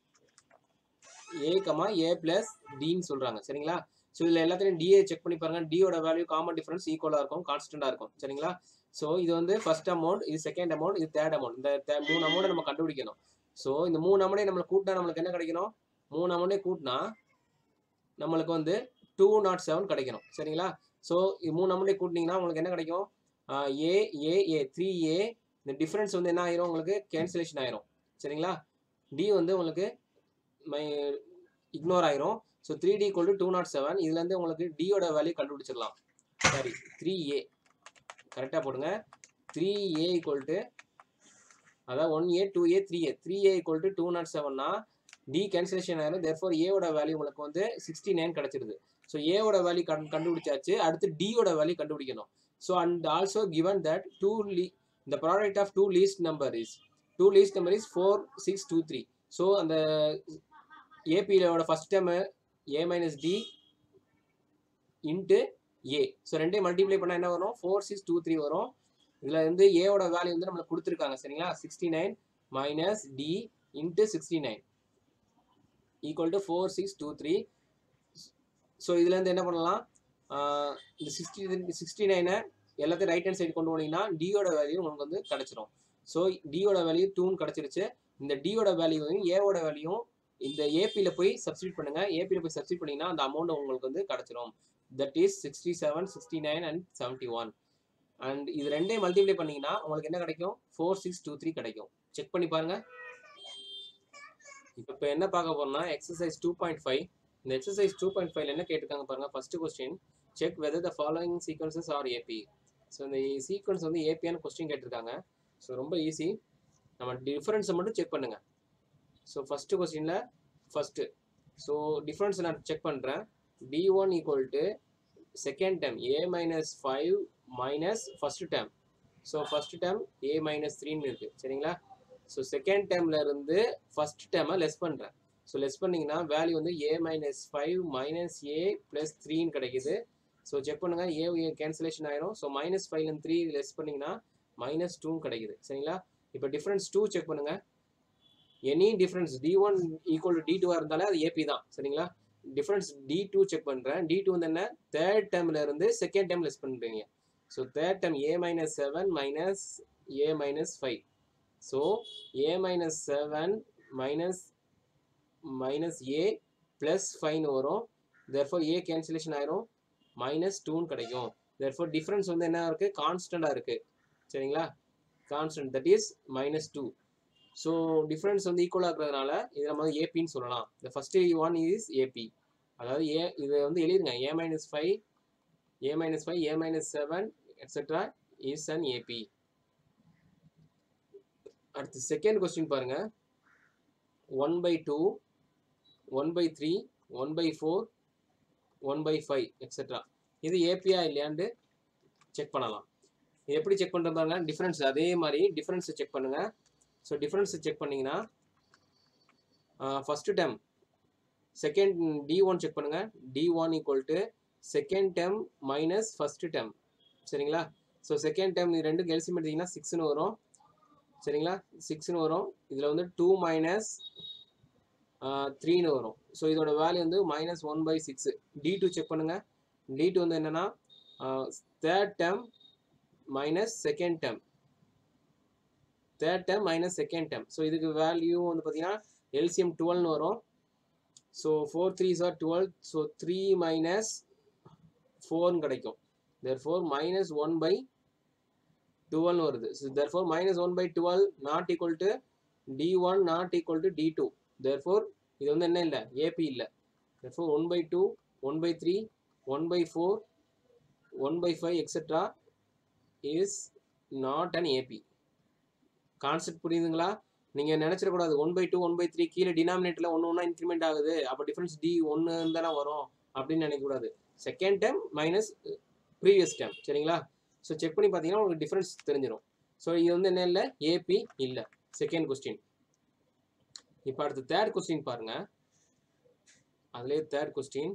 Speaker 1: a comma A plus டின்னு சொல்கிறாங்க சரிங்களா ஸோ இதில் எல்லாத்தையும் டிஏ செக் பண்ணி பாருங்க டியோட வேல்யூ காமன் டிஃபரன்ஸ் ஈக்குவலாக இருக்கும் கான்ஸ்டண்டாக இருக்கும் சரிங்களா ஸோ இது வந்து ஃபர்ஸ்ட் அமௌண்ட் இது செகண்ட் அமௌண்ட் இது தேர்ட் அமௌண்ட் இந்த third- மூணு அமௌண்ட்டை நம்ம கண்டுபிடிக்கணும் ஸோ இந்த மூணு அமௌண்ட்டை நம்மளை கூட்டினா நம்மளுக்கு என்ன கிடைக்கணும் மூணு அமௌண்ட்டே கூட்டினா நம்மளுக்கு வந்து டூ நாட் செவன் கிடைக்கணும் சரிங்களா ஸோ இது மூணு அமௌண்ட்டே கூட்டினீங்கன்னா உங்களுக்கு என்ன கிடைக்கும் ஏ ஏ ஏ த்ரீ ஏ இந்த டிஃப்ரென்ஸ் வந்து என்ன ஆயிரும் உங்களுக்கு கேன்சலேஷன் ஆயிரும் சரிங்களா டி வந்து உங்களுக்கு மை இக்னோர் ஆயிரும் ஸோ த்ரீ டி கொண்டு டூ நாட் செவன் இதுலேருந்து உங்களுக்கு டியோட வேல்யூ கண்டுபிடிச்சிடலாம் சரி த்ரீ ஏ கரெக்டாக போடுங்க த்ரீ ஏ ஈக்குவல் டு அதாவது one a two a three a three A equal to two not செவன்னா டி கேன்சலேஷன் ஆயிரும் தேர்ஃபோர் ஏவோட வேல்யூ உங்களுக்கு வந்து சிக்ஸ்டி நைன் கிடச்சிருது ஸோ ஏவோட வேல்யூ கண் கண்டுபிடிச்சாச்சு அடுத்து டியோட வேல்யூ கண்டுபிடிக்கணும் so and also given that two லீ இந்த product of two least number is two least number is four six two three so அந்த ஏபியோட first time a minus d into a so ரெண்டையும் மல்டிப்ளை பண்ணால் என்ன வரும் four six two three வரும் இதில் வந்து ஏவோட வேல்யூ வந்து நம்மளுக்கு கொடுத்துருக்காங்க சரிங்களா sixty nine minus d into sixty nine equal to four six two three so இதுலேருந்து என்ன பண்ணலாம் ஆஹ் இந்த சிக்ஸ்டி சிக்ஸ்டி நைனை எல்லாத்தையும் ரைட் ஹேண்ட் சைடு கொண்டு போனீங்கன்னா டியோட வேல்யூ உங்களுக்கு வந்து கிடச்சிரும் ஸோ டியோட வேல்யூ டூன்னு கிடச்சிருச்சு இந்த டியோட வேல்யூவையும் ஏவோட வேல்யூயும் இந்த ஏபியில் போய் சப்ஸ்டியூட் பண்ணுங்க ஏபியில் போய் சப்ஸ்டியூட் பண்ணீங்கன்னா அந்த அமௌண்ட் உங்களுக்கு வந்து கிடச்சிரும் that is sixty seven sixty nine and seventy one and இது ரெண்டையும் மல்டிப்ளை பண்ணீங்கன்னா உங்களுக்கு என்ன கிடைக்கும் ஃபோர் சிக்ஸ் டூ த்ரீ கிடைக்கும் செக் பண்ணி பாருங்க இப்போ இப்போ என்ன பார்க்க போறோம்னா எக்ஸசைஸ் டூ பாயிண்ட் ஃபைவ் இந்த எக்ஸசைஸ் டூ பாயிண்ட் ஃபைவ்ல என்ன கேட்டிருக்காங்க பாருங்க first question check whether the following sequences are AP so இந்த சீக்வன்ஸ் வந்து ஏபியான கொஸ்டின் கேட்டிருக்காங்க ஸோ ரொம்ப ஈஸி நம்ம டிஃபரன்ஸை மட்டும் செக் பண்ணுங்க ஸோ ஃபர்ஸ்ட் கொஸ்டினில் ஃபர்ஸ்ட் ஸோ டிஃபரன்ஸ் நான் செக் பண்ணுறேன் d one equal to second term a minus five minus first term so first time a minus த்ரீன்னு இருக்குது சரிங்களா ஸோ செகண்ட் டைம்ல இருந்து ஃபர்ஸ்ட் டைமை லெஸ் பண்ணுறேன் ஸோ லெஸ் பண்ணீங்கன்னா வேல்யூ வந்து a minus five minus A plus த்ரீன்னு கிடைக்குது ஸோ செக் பண்ணுங்க ஏ ஏ கேன்சலேஷன் ஆயிரும் ஸோ மைனஸ் ஃபைவ்லேருந்து த்ரீ லெஸ் பண்ணீங்கன்னா மைனஸ் டூன்னு கிடைக்குது சரிங்களா இப்போ டிஃப்ரென்ஸ் டூ செக் பண்ணுங்க any difference d one equal to d டூவாக இருந்தாலே அது ஏபி தான் சரிங்களா டிஃப்ரென்ஸ் டி டூ செக் பண்ணுறேன் டி டூ வந்து என்ன தேர்ட் டைம்ல இருந்து செகண்ட் டைம் லெஸ் பண்ணுறீங்க so third term a minus seven minus a minus five so A minus seven minus minus A plus ஃபைவ்னு வரும் தேர்ஃபோர் ஏ கேன்சலேஷன் ஆயிரும் minus டூன்னு கிடைக்கும் தேர்ஃபோர் டிஃப்ரென்ஸ் வந்து என்ன இருக்குது கான்ஸ்டண்ட்டாக இருக்குது சரிங்களா constant that is minus two so difference வந்து ஈக்குவலாக இருக்கிறதுனால இதை நம்ம வந்து ஏபின்னு சொல்லலாம் இந்த ஃபஸ்ட்டு ஒன் இஸ் ஏபி அதாவது ஏ இதை வந்து எழுதிருங்க a minus five a minus five a minus seven etcetera is an AP அடுத்து செகண்ட் கொஸ்டின் பாருங்க one by two one by three one by four one by five etcetera இது ஏபியா இல்லையான்னு check பண்ணலாம் இது எப்படி செக் பண்ணுறது பாருங்க டிஃப்ரென்ஸ் அதே மாதிரி டிஃப்ரென்ஸை செக் பண்ணுங்க ஸோ டிஃப்ரென்ஸை செக் பண்ணீங்கன்னா first term second d one check பண்ணுங்க d one equal to second term minus first term சரிங்களா ஸோ செகண்ட் டேம் இது ரெண்டும் எல்சியம் எடுத்தீங்கன்னா சிக்ஸ்னு வரும் சரிங்களா சிக்ஸ்னு வரும் இதில் வந்து டூ மைனஸ் த்ரீன்னு வரும் ஸோ இதோட வேல்யூ வந்து minus one by six d two check பண்ணுங்க டி டூ வந்து என்னன்னா third term minus second term third term minus second term so இதுக்கு வேல்யூ வந்து பார்த்தீங்கன்னா எல்சிஎம் டுவெல்னு வரும் so four three are twelve so three minus ஃபோர்னு கிடைக்கும் therefore minus one by டுவெல்னு வருது so therefore minus one by twelve not equal to d one not equal to D two therefore இது வந்து என்ன இல்லை AP இல்லை therefore one by two one by three one by four one by five etcetera is not an AP concept புரியுதுங்களா நீங்கள் நினச்சிடக்கூடாது one by two one by three கீழே டினாமினேட்டில் ஒன்று ஒன்றா இன்க்ரிமெண்ட் ஆகுது அப்போ டிஃப்ரென்ஸ் டி ஒன்று தானே வரும் அப்படின்னு நினைக்கக்கூடாது second term minus previous term சரிங்களா ஸோ செக் பண்ணி பார்த்தீங்கன்னா உங்களுக்கு டிஃப்ரென்ஸ் தெரிஞ்சிடும் ஸோ இது வந்து என்ன இல்லை ஏபி இல்லை செகண்ட் கொஸ்டின் இப்போ அடுத்து தேர்ட் கொஸ்டின் பாருங்க அதுலேயே third question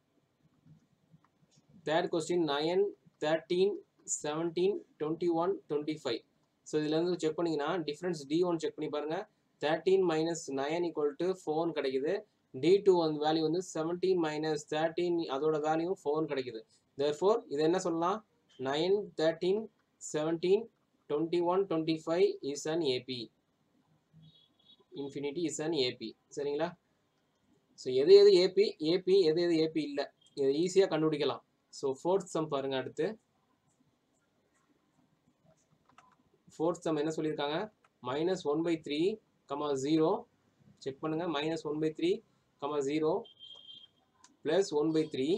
Speaker 1: third question nine thirteen seventeen twenty one twenty five so இதுலேருந்து செக் பண்ணிங்கன்னா டிஃப்ரென்ஸ் டி ஒன் செக் பண்ணி பாருங்கள் thirteen minus nine equal to four கிடைக்குது டி டூ வந்து வேல்யூ வந்து செவன்டீன் மைனஸ் தேர்ட்டீன் அதோட வேல்யூ ஃபோன் கிடைக்குது therefore இது என்ன சொல்லலாம் nine thirteen seventeen twenty one twenty five is an AP infinity is an AP சரிங்களா ஸோ எது எது ஏபி ஏபி எது எது ஏபி இல்லை இதை ஈஸியாக கண்டுபிடிக்கலாம் ஸோ ஃபோர்த் சம் பாருங்க அடுத்து ஃபோர்த் சம் என்ன சொல்லியிருக்காங்க minus one by three comma zero check பண்ணுங்க minus one by three comma zero plus one by three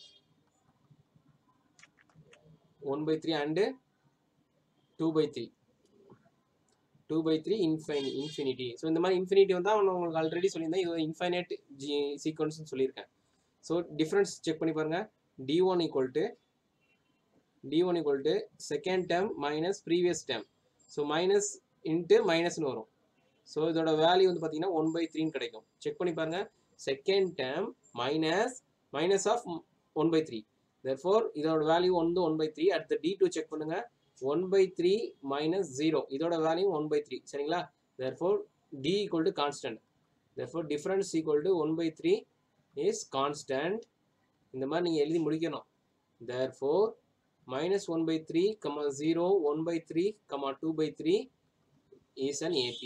Speaker 1: one by three and two by three two by three இன்ஃபைனி infinity so இந்த மாதிரி infinity வந்து அவன் உங்களுக்கு already சொல்லியிருந்தேன் இது infinite G சீக்வன்ஸ்னு சொல்லியிருக்கேன் ஸோ டிஃப்ரென்ஸ் செக் பண்ணி பாருங்கள் d one equal to d one equal to second term minus previous term so minus into மைனஸ்னு வரும் ஸோ இதோட வேல்யூ வந்து பார்த்தீங்கன்னா ஒன் பை த்ரீன்னு கிடைக்கும் செக் பண்ணி பாருங்க second term minus minus of one by three therefore இதோட வேல்யூ வந்து ஒன் பை த்ரீ அடுத்த டி டூ செக் பண்ணுங்க one by three minus zero இதோட வேல்யூ ஒன் பை த்ரீ சரிங்களா therefore d equal to constant therefore difference equal to one by three is constant இந்த மாதிரி நீங்கள் எழுதி முடிக்கணும் therefore minus 1 by 3 comma 0 1 by 3 comma 2 by 3 is an AP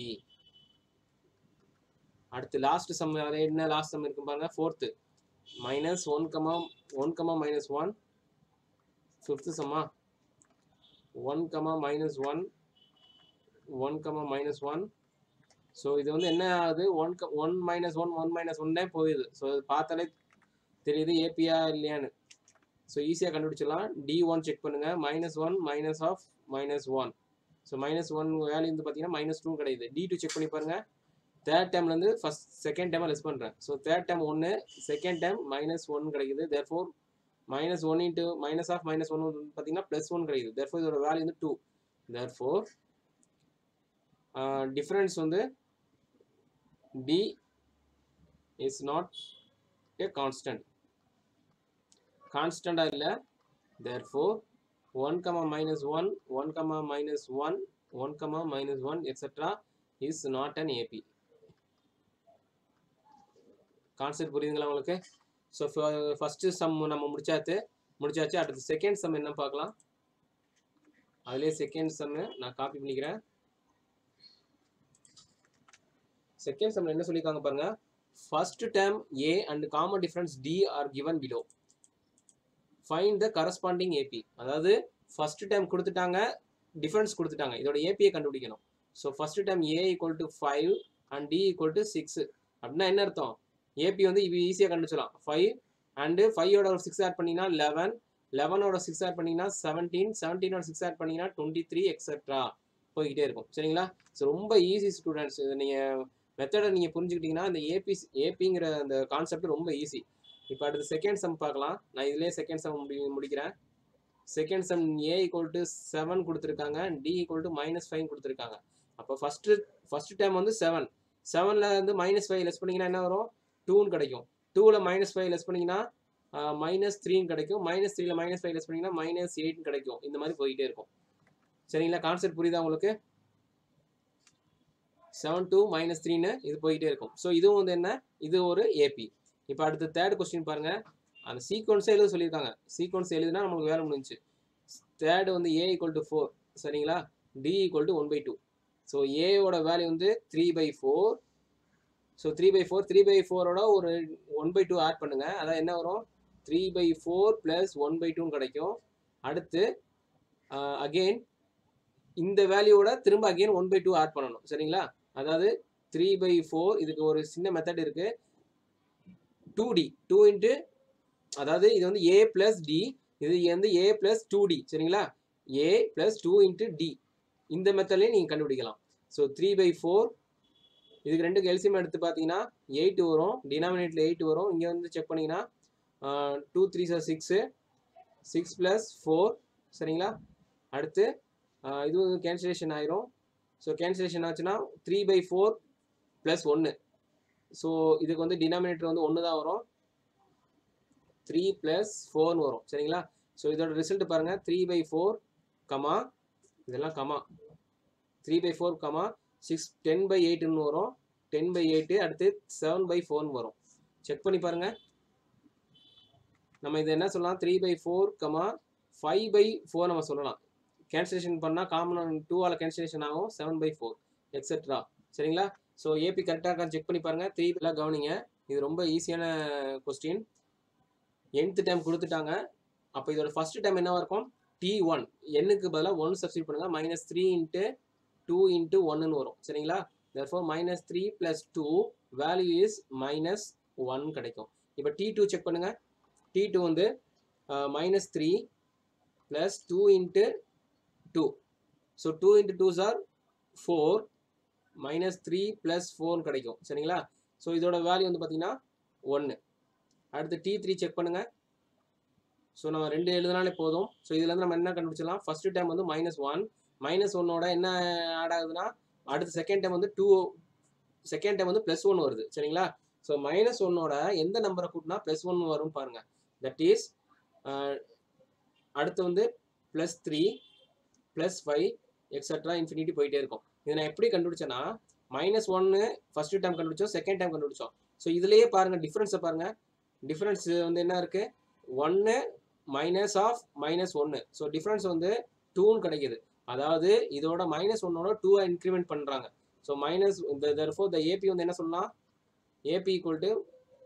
Speaker 1: அடுத்து last sum என்ன last sum இருக்கு பாருங்க fourth minus one comma one comma minus one fifth சம்மா one comma minus one one comma minus one so இது வந்து என்ன ஆகுது one க one minus one one minus ஒன்னே போயிடுது ஸோ இது பார்த்தாலே தெரியுது ஏபியா இல்லையான்னு ஸோ ஈஸியாக கண்டுபிடிச்சிடலாம் டி ஒன் செக் பண்ணுங்கள் minus one minus of minus one so minus one value வந்து பார்த்தீங்கன்னா மைனஸ் டூ கிடையாது டி டூ செக் பண்ணி பாருங்கள் தேர்ட் டைம்லேருந்து ஃபஸ்ட் செகண்ட் டைமாக லெஸ் பண்ணுறேன் ஸோ தேர்ட் டைம் ஒன்று செகண்ட் டைம் மைனஸ் ஒன் கிடைக்குது therefore minus one into minus of minus one பார்த்தீங்கன்னா ப்ளஸ் ஒன் கிடைக்குது தேர் ஃபோர் இதோட வேல்யூ வந்து டூ தேர் ஃபோர் டிஃப்ரென்ஸ் வந்து d is not a constant கான்ஸ்டண்டாக இல்லை therefore one comma minus one one comma minus one one comma minus one etcetera is not an AP concept புரியுதுங்களா உங்களுக்கு so first some நம்ம முடிச்சாச்சு முடிச்சாச்சு அடுத்து second sum என்ன பார்க்கலாம் அதுலேயே செகண்ட் சம்மு நான் காப்பி பண்ணிக்கிறேன் செகண்ட் சம்மில் என்ன சொல்லியிருக்காங்க பாருங்க first term a and common difference d are given below find the corresponding AP அதாவது ஃபர்ஸ்ட் டைம் கொடுத்துட்டாங்க டிஃபரன்ஸ் கொடுத்துட்டாங்க இதோட ஏபியை கண்டுபிடிக்கணும் so first time a equal to five and d equal to six அப்படின்னா என்ன அர்த்தம் ஏபி வந்து இப்போ ஈஸியாக கண்டுபிடிச்சலாம் ஃபைவ் அண்டு ஃபைவோட ஒரு சிக்ஸ் ஆட் பண்ணிங்கன்னா லெவன் லெவனோட சிக்ஸ் ஆட் பண்ணிங்கன்னா செவன்டீன் செவன்டீனோட சிக்ஸ் ஆட் பண்ணிங்கன்னா டுவெண்ட்டி த்ரீ எக்ஸெட்ரா போய்கிட்டே இருக்கும் சரிங்களா ஸோ ரொம்ப ஈஸி ஸ்டூடெண்ட்ஸ் இதை நீங்கள் மெத்தடை நீங்கள் புரிஞ்சுக்கிட்டீங்கன்னா இந்த ஏபி ஏபிங்கிற அந்த கான்செப்ட் ரொம்ப ஈஸி இப்போ அடுத்து செகண்ட் சம் பார்க்கலாம் நான் இதுலேயே செகண்ட் சம் முடி முடிக்கிறேன் second sum a equal to seven கொடுத்துருக்காங்க d equal to minus five கொடுத்துருக்காங்க அப்போ ஃபஸ்ட்டு ஃபஸ்ட்டு டைம் வந்து செவன் செவனில் வந்து மைனஸ் ஃபைவ் லெஸ் பண்ணிங்கன்னா என்ன வரும் டூன்னு கிடைக்கும் டூவில் மைனஸ் ஃபைவ் லெஸ் பண்ணிங்கன்னா மைனஸ் த்ரீன்னு கிடைக்கும் மைனஸ் த்ரீல மைனஸ் ஃபைவ் லெஸ் பண்ணிங்கன்னா மைனஸ் எயிட்னு கிடைக்கும் இந்த மாதிரி போயிட்டே இருக்கும் சரிங்களா கான்செப்ட் புரியுதா உங்களுக்கு செவன் டூ மைனஸ் த்ரீன்னு இது போயிட்டே இருக்கும் ஸோ இதுவும் வந்து என்ன இது ஒரு ஏபி இப்போ அடுத்து தேர்ட் கொஸ்டின் பாருங்க அந்த சீக்வன்ஸே எழுத சொல்லியிருக்காங்க சீக்வன்ஸ் எழுதுனா நமக்கு வேலை முடிஞ்சுச்சு தேர்டு வந்து ஏ ஈக்குவல் டு ஃபோர் சரிங்களா d equal to one by two so ஏவோட வேல்யூ வந்து three by four so three by four three by ஃபோரோட ஒரு ஒன் பை டூ ஆட் பண்ணுங்க அதான் என்ன வரும் three by four plus one by டூன்னு கிடைக்கும் அடுத்து அகெயின் இந்த வேல்யூவோட திரும்ப again one by two add பண்ணணும் சரிங்களா அதாவது த்ரீ பை ஃபோர் இதுக்கு ஒரு சின்ன மெத்தட் இருக்கு டூ டி டூ இன்ட்டு அதாவது இது வந்து ஏ பிளஸ் டி இது வந்து ஏ பிளஸ் டூ டி சரிங்களா a plus two into D இந்த மெத்தட்லேயும் நீங்கள் கண்டுபிடிக்கலாம் ஸோ த்ரீ பை ஃபோர் இதுக்கு ரெண்டுக்கு எல்சிஎம் எடுத்து பார்த்தீங்கன்னா எயிட் வரும் டினாமினேட்டில் எயிட் வரும் இங்கே வந்து செக் பண்ணிங்கன்னா two three are six six plus four சரிங்களா அடுத்து ஆஹ் இது வந்து கேன்சலேஷன் ஆயிரும் ஸோ கேன்சலேஷன் ஆச்சுன்னா த்ரீ பை ஃபோர் ப்ளஸ் ஒன்று ஸோ இதுக்கு வந்து டினாமினேட்டர் வந்து ஒன்று தான் வரும் த்ரீ ப்ளஸ் ஃபோர்னு வரும் சரிங்களா ஸோ இதோட ரிசல்ட் பாருங்கள் த்ரீ பை ஃபோர் கமா இதெல்லாம் comma three by four comma six ten by எயிட்டுன்னு வரும் டென் பை எயிட்டு அடுத்து செவன் பை ஃபோர்னு வரும் செக் பண்ணி பாருங்கள் நம்ம இதை என்ன சொல்லலாம் three by four comma five by four நம்ம சொல்லலாம் கேன்சலேஷன் பண்ணால் காமன் டூவால் கேன்சலேஷன் ஆகும் செவன் பை ஃபோர் எக்ஸெட்ரா சரிங்களா ஸோ ஏபி கரெக்டாக இருக்கான்னு செக் பண்ணி பாருங்கள் த்ரீ எல்லாம் கவனிங்க இது ரொம்ப ஈஸியான கொஸ்டின் nth டைம் கொடுத்துட்டாங்க அப்போ இதோட ஃபர்ஸ்ட் டைம் என்னவா இருக்கும் டி ஒன் எண்ணுக்கு பதிலாக ஒன் சப்ஸ்டியூட் பண்ணுங்க minus three into two into ஒன்னு வரும் சரிங்களா therefore minus three plus two value is minus one கிடைக்கும் இப்போ டி டூ செக் பண்ணுங்க டி டூ வந்து minus three plus two into two so two into two are four minus three plus ஃபோர்னு கிடைக்கும் சரிங்களா ஸோ இதோட வேல்யூ வந்து பார்த்தீங்கன்னா ஒன்று அடுத்து டி த்ரீ செக் பண்ணுங்க ஸோ நம்ம ரெண்டு எழுதுனாலே போதும் ஸோ இதுலேருந்து நம்ம என்ன கண்டுபிடிச்சலாம் ஃபர்ஸ்ட் டைம் வந்து மைனஸ் ஒன் மைனஸ் ஒன்னோட என்ன ஆட் ஆகுதுன்னா அடுத்து செகண்ட் டைம் வந்து டூ செகண்ட் டைம் வந்து ப்ளஸ் ஒன் வருது சரிங்களா ஸோ மைனஸ் ஒன்னோட எந்த நம்பரை கூட்டினா ப்ளஸ் ஒன் வரும் பாருங்க தட் இஸ் அடுத்து வந்து plus three plus five extra infinity போயிட்டே இருக்கும் இதை நான் எப்படி கண்டுபிடிச்சேன்னா மைனஸ் ஒன்று ஃபர்ஸ்ட் டைம் கண்டுபிடிச்சோம் செகண்ட் டைம் கண்டுபிடிச்சோம் ஸோ இதுலேயே பாருங்கள் டிஃப்ரென்ஸை பாருங்கள் டிஃப்ரென்ஸ் வந்து என்ன இருக்கு ஒன்று மைனஸ் ஆஃப் மைனஸ் ஒன்று ஸோ டிஃப்ரென்ஸ் வந்து டூன்னு கிடைக்குது அதாவது இதோட மைனஸ் ஒன்னோட டூவை இன்க்ரிமெண்ட் பண்ணுறாங்க ஸோ மைனஸ் இந்த தர்ஃபோர் த ஏபி வந்து என்ன சொல்லலாம் ஏபி ஈக்குவல் டு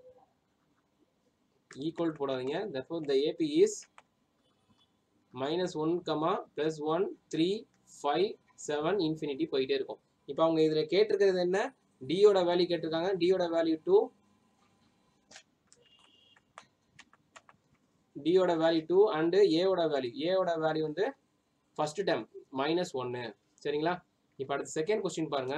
Speaker 1: ஈக்குவல் போடாதீங்க therefore the AP is minus one comma plus one three five seven infinity போயிட்டே இருக்கும் இப்போ அவங்க இதில் கேட்டிருக்கிறது என்ன டியோட வேல்யூ கேட்டிருக்காங்க டியோட வேல்யூ டூ டியோட வேல்யூ டூ அண்டு ஏவோட வேல்யூ ஏவோட வேல்யூ வந்து ஃபர்ஸ்ட் டைம் மைனஸ் ஒன்று சரிங்களா இப்போ அடுத்து செகண்ட் கொஸ்டின் பாருங்க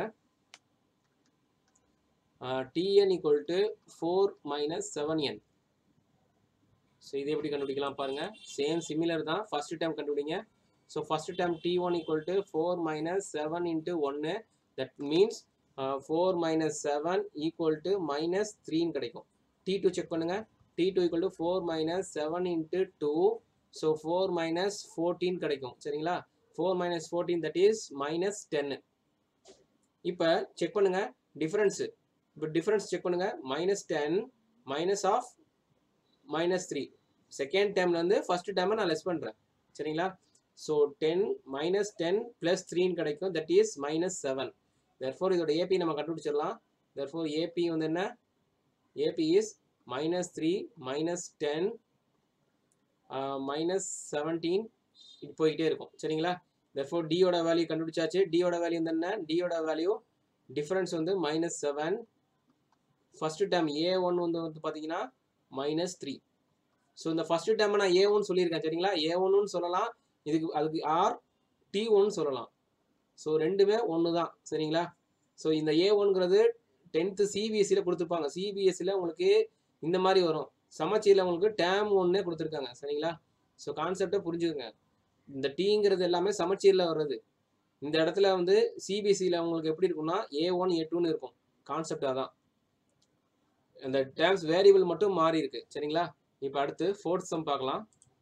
Speaker 1: TN equal to four minus seven N so இது எப்படி கண்டுபிடிக்கலாம் பாருங்க சேம் சிமிலர் தான் ஃபர்ஸ்ட் டைம் கண்டுபிடிங்க so first time D one equal to four minus seven into ஒன்று that means four minus seven equal to minus த்ரீன்னு கிடைக்கும் D two check பண்ணுங்க D two equal to four minus seven into two so four minus fourteen கிடைக்கும் சரிங்களா four minus fourteen that is minus டென்னு இப்போ check பண்ணுங்க difference இப்போ difference check பண்ணுங்க minus ten minus of minus three second டைம்லேருந்து first டைமை நான் லெஸ் பண்ணுறேன் சரிங்களா so ten minus ten plus த்ரீன்னு கிடைக்கும் that is minus seven therefore இதோட ஏபி நம்ம கண்டுபிடிச்சிடலாம் தெர்ஃபோர் ஏபி வந்து என்ன AP is minus three minus ten minus seventeen இது போய்கிட்டே இருக்கும் சரிங்களா தெர்ஃபோர் டியோட வேல்யூ கண்டுபிடிச்சாச்சு டியோட வேல்யூ வந்து என்ன டியோட வேல்யூ டிஃப்ரென்ஸ் வந்து minus seven first time A one வந்து வந்து பார்த்தீங்கன்னா மைனஸ் த்ரீ ஸோ இந்த ஃபர்ஸ்ட் டைம் நான் ஏ ஒன் சொல்லியிருக்கேன் சரிங்களா ஏ ஒன்னு சொல்லலாம் இதுக்கு அதுக்கு ஆர் டி ஒன்னு சொல்லலாம் ஸோ ரெண்டுமே ஒன்று தான் சரிங்களா ஸோ இந்த ஏ ஒன்ங்கிறது டென்த்து சிபிஎஸ்சியில் கொடுத்துருப்பாங்க சிபிஎஸ்சியில் உங்களுக்கு இந்த மாதிரி வரும் சமச்சீரில் உங்களுக்கு டேம் ஒன்னே கொடுத்துருக்காங்க சரிங்களா ஸோ கான்செப்டை புரிஞ்சுக்கோங்க இந்த டீங்கிறது எல்லாமே சமச்சீரில் வர்றது இந்த இடத்துல வந்து சிபிஎஸ்சியில் உங்களுக்கு எப்படி இருக்கும்னா ஏ ஒன் ஏ டூன்னு இருக்கும் கான்செப்ட் அதான் அந்த டேர்ம்ஸ் வேரியபிள் மட்டும் மாறி இருக்கு சரிங்களா இப்போ அடுத்து ஃபோர்த் சம் பார்க்கலாம்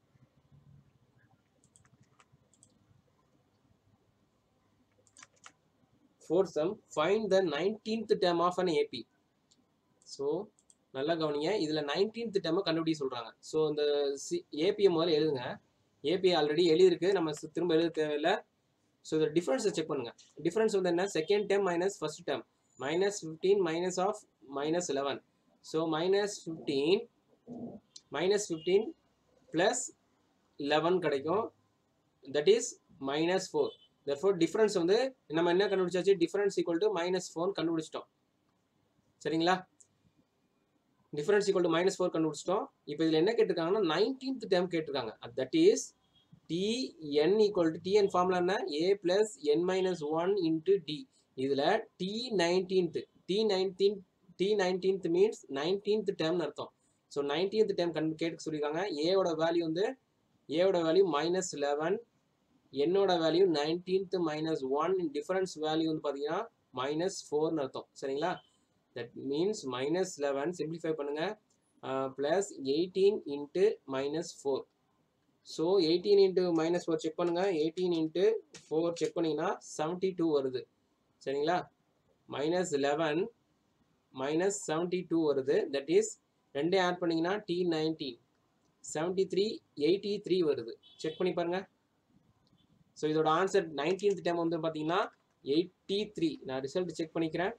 Speaker 1: fourth sum find the nineteenth term of an AP so நல்லா கவனிங்க இதில் நைன்டீன்த் டேர்மை கண்டுபிடி சொல்கிறாங்க ஸோ இந்த சி ஏபியை முதல்ல எழுதுங்க ஏபி ஆல்ரெடி எழுதியிருக்கு நம்ம சு- திரும்ப எழுத தேவையில்லை ஸோ இந்த டிஃப்ரென்ஸை செக் பண்ணுங்க டிஃப்ரென்ஸ் வந்து என்ன second term minus first term minus fifteen minus of minus eleven so minus fifteen minus fifteen plus eleven கிடைக்கும் that is minus four therefore difference வந்து நம்ம என்ன கண்டுபிடிச்சாச்சு difference equal to minus four கண்டுபிடிச்சிட்டோம் சரிங்களா difference equal to minus four கண்டுபிடிச்சிட்டோம் இப்போ இதில் என்ன கேட்டிருக்காங்கன்னா நைன்டீன்த் டேர்ம் கேட்டிருக்காங்க that is D N equal to TN formula என்ன A plus N minus one into D இதில் D nineteenth D nineteen D nineteenth means nineteenth டேர்ம்னு அர்த்தம் ஸோ நைன்டீன்த் டேர்ம் கண்டு கேட்டு சொல்லியிருக்காங்க ஏவோட வேல்யூ வந்து ஏவோட வேல்யூ மைனஸ் லெவன் என்னோட value nineteenth minus one difference value வந்து பார்த்தீங்கன்னா மைனஸ் ஃபோர்னு அர்த்தம் சரிங்களா that means minus eleven simplify பண்ணுங்க plus eighteen into minus four so eighteen into minus four check பண்ணுங்க எயிட்டீன் இன்ட்டு ஃபோர் செக் பண்ணீங்கன்னா செவன்ட்டி டூ வருது சரிங்களா minus eleven minus seventy two வருது தட் இஸ் ரெண்டே ஆட் பண்ணீங்கன்னா D nineteen seventy three eighty three வருது check பண்ணி பாருங்க ஸோ இதோட ஆன்சர் நைன்டீன்த் டைம் வந்து பார்த்தீங்கன்னா எயிட்டி த்ரீ நான் ரிசல்ட் செக் பண்ணிக்கிறேன்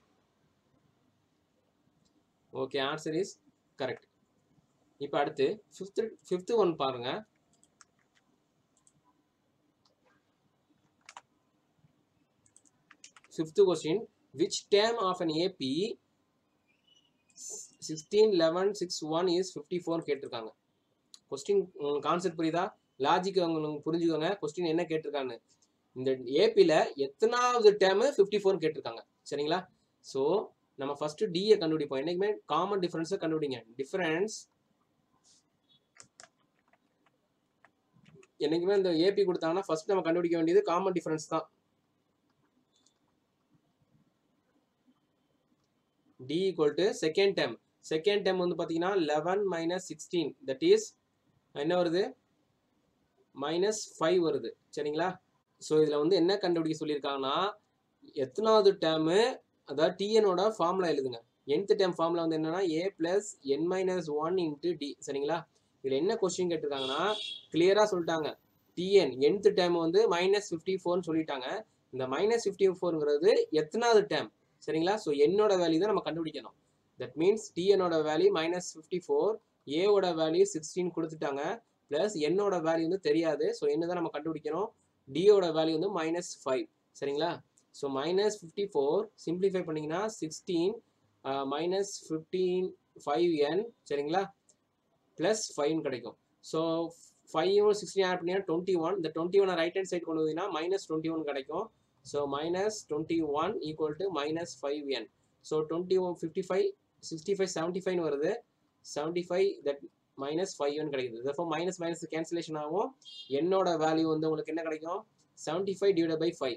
Speaker 1: ஓகே ஆன்சர் இஸ் கரெக்ட் இப்போ அடுத்து ஃபிஃப்த் ஃபிஃப்த்து ஒன் பாருங்க fifth question which term of an AP sixteen eleven six one is fifty four கேட்டிருக்காங்க கொஸ்டின் கான்செப்ட் புரியுதா லாஜிக் உங்களுக்கு புரிஞ்சுக்கோங்க கொஸ்டின் என்ன கேட்டிருக்காங்க இந்த ஏபியில் எத்தனாவது டேமு ஃபிஃப்டி ஃபோர் கேட்டிருக்காங்க சரிங்களா ஸோ நம்ம ஃபர்ஸ்ட் டியை கண்டுபிடிப்போம் என்னைக்குமே காமன் டிஃபரன்ஸை கண்டுபிடிங்க டிஃபரன்ஸ் என்னைக்குமே இந்த ஏபி கொடுத்தாங்கன்னா ஃபர்ஸ்ட் நம்ம கண்டுபிடிக்க வேண்டியது காமன் டிஃபரன்ஸ் தான் D equal to second term second term வந்து பார்த்தீங்கன்னா eleven minus sixteen that is என்ன வருது மைனஸ் ஃபைவ் வருது சரிங்களா ஸோ இதில் வந்து என்ன கண்டுபிடிக்க சொல்லியிருக்காங்கன்னா எத்தனாவது டேர்மு அதாவது டிஎனோட ஃபார்முலா எழுதுங்க nth டேர்ம் ஃபார்முலா வந்து என்னன்னா A plus N minus one into D சரிங்களா இதில் என்ன கொஸ்டின் கேட்டிருக்காங்கன்னா கிளியராக சொல்லிட்டாங்க டிஎன் nth டேர்ம் வந்து மைனஸ் ஃபிஃப்டி ஃபோர்னு சொல்லிட்டாங்க இந்த மைனஸ் ஃபிஃப்டி ஃபோருங்கிறது எத்தனாவது டேர்ம் சரிங்களா ஸோ என்னோட வேல்யூ தான் நம்ம கண்டுபிடிக்கணும் தட் மீன்ஸ் டிஎனோட வேல்யூ மைனஸ் ஃபிஃப்டி ஃபோர் ஏவோட வேல்யூ சிக்ஸ்டீன் கொடுத்துட்டாங்க ப்ளஸ் என்னோட வேல்யூ வந்து தெரியாது ஸோ என்ன தான் நம்ம கண்டுபிடிக்கணும் டியோட வேல்யூ வந்து மைனஸ் ஃபைவ் சரிங்களா so minus fifty four simplify பண்ணிங்கன்னா sixteen minus fifteen five N சரிங்களா ப்ளஸ் ஃபைவ்னு கிடைக்கும் ஸோ ஃபைவ் சிக்ஸ்டீன் ஆட் பண்ணிங்கன்னா டுவெண்ட்டி ஒன் இந்த twenty one right hand side கொண்டு வந்தீங்கன்னா மைனஸ் டுவெண்ட்டி ஒன் கிடைக்கும் so minus twenty one equal to minus five N so twenty one fifty five sixty five seventy ஃபைவ்னு வருது seventy five that minus five one கிடைக்குது தப்போ minus minus cancellation ஆகும் என்னோட value வந்து உங்களுக்கு என்ன கிடைக்கும் seventy five divide by five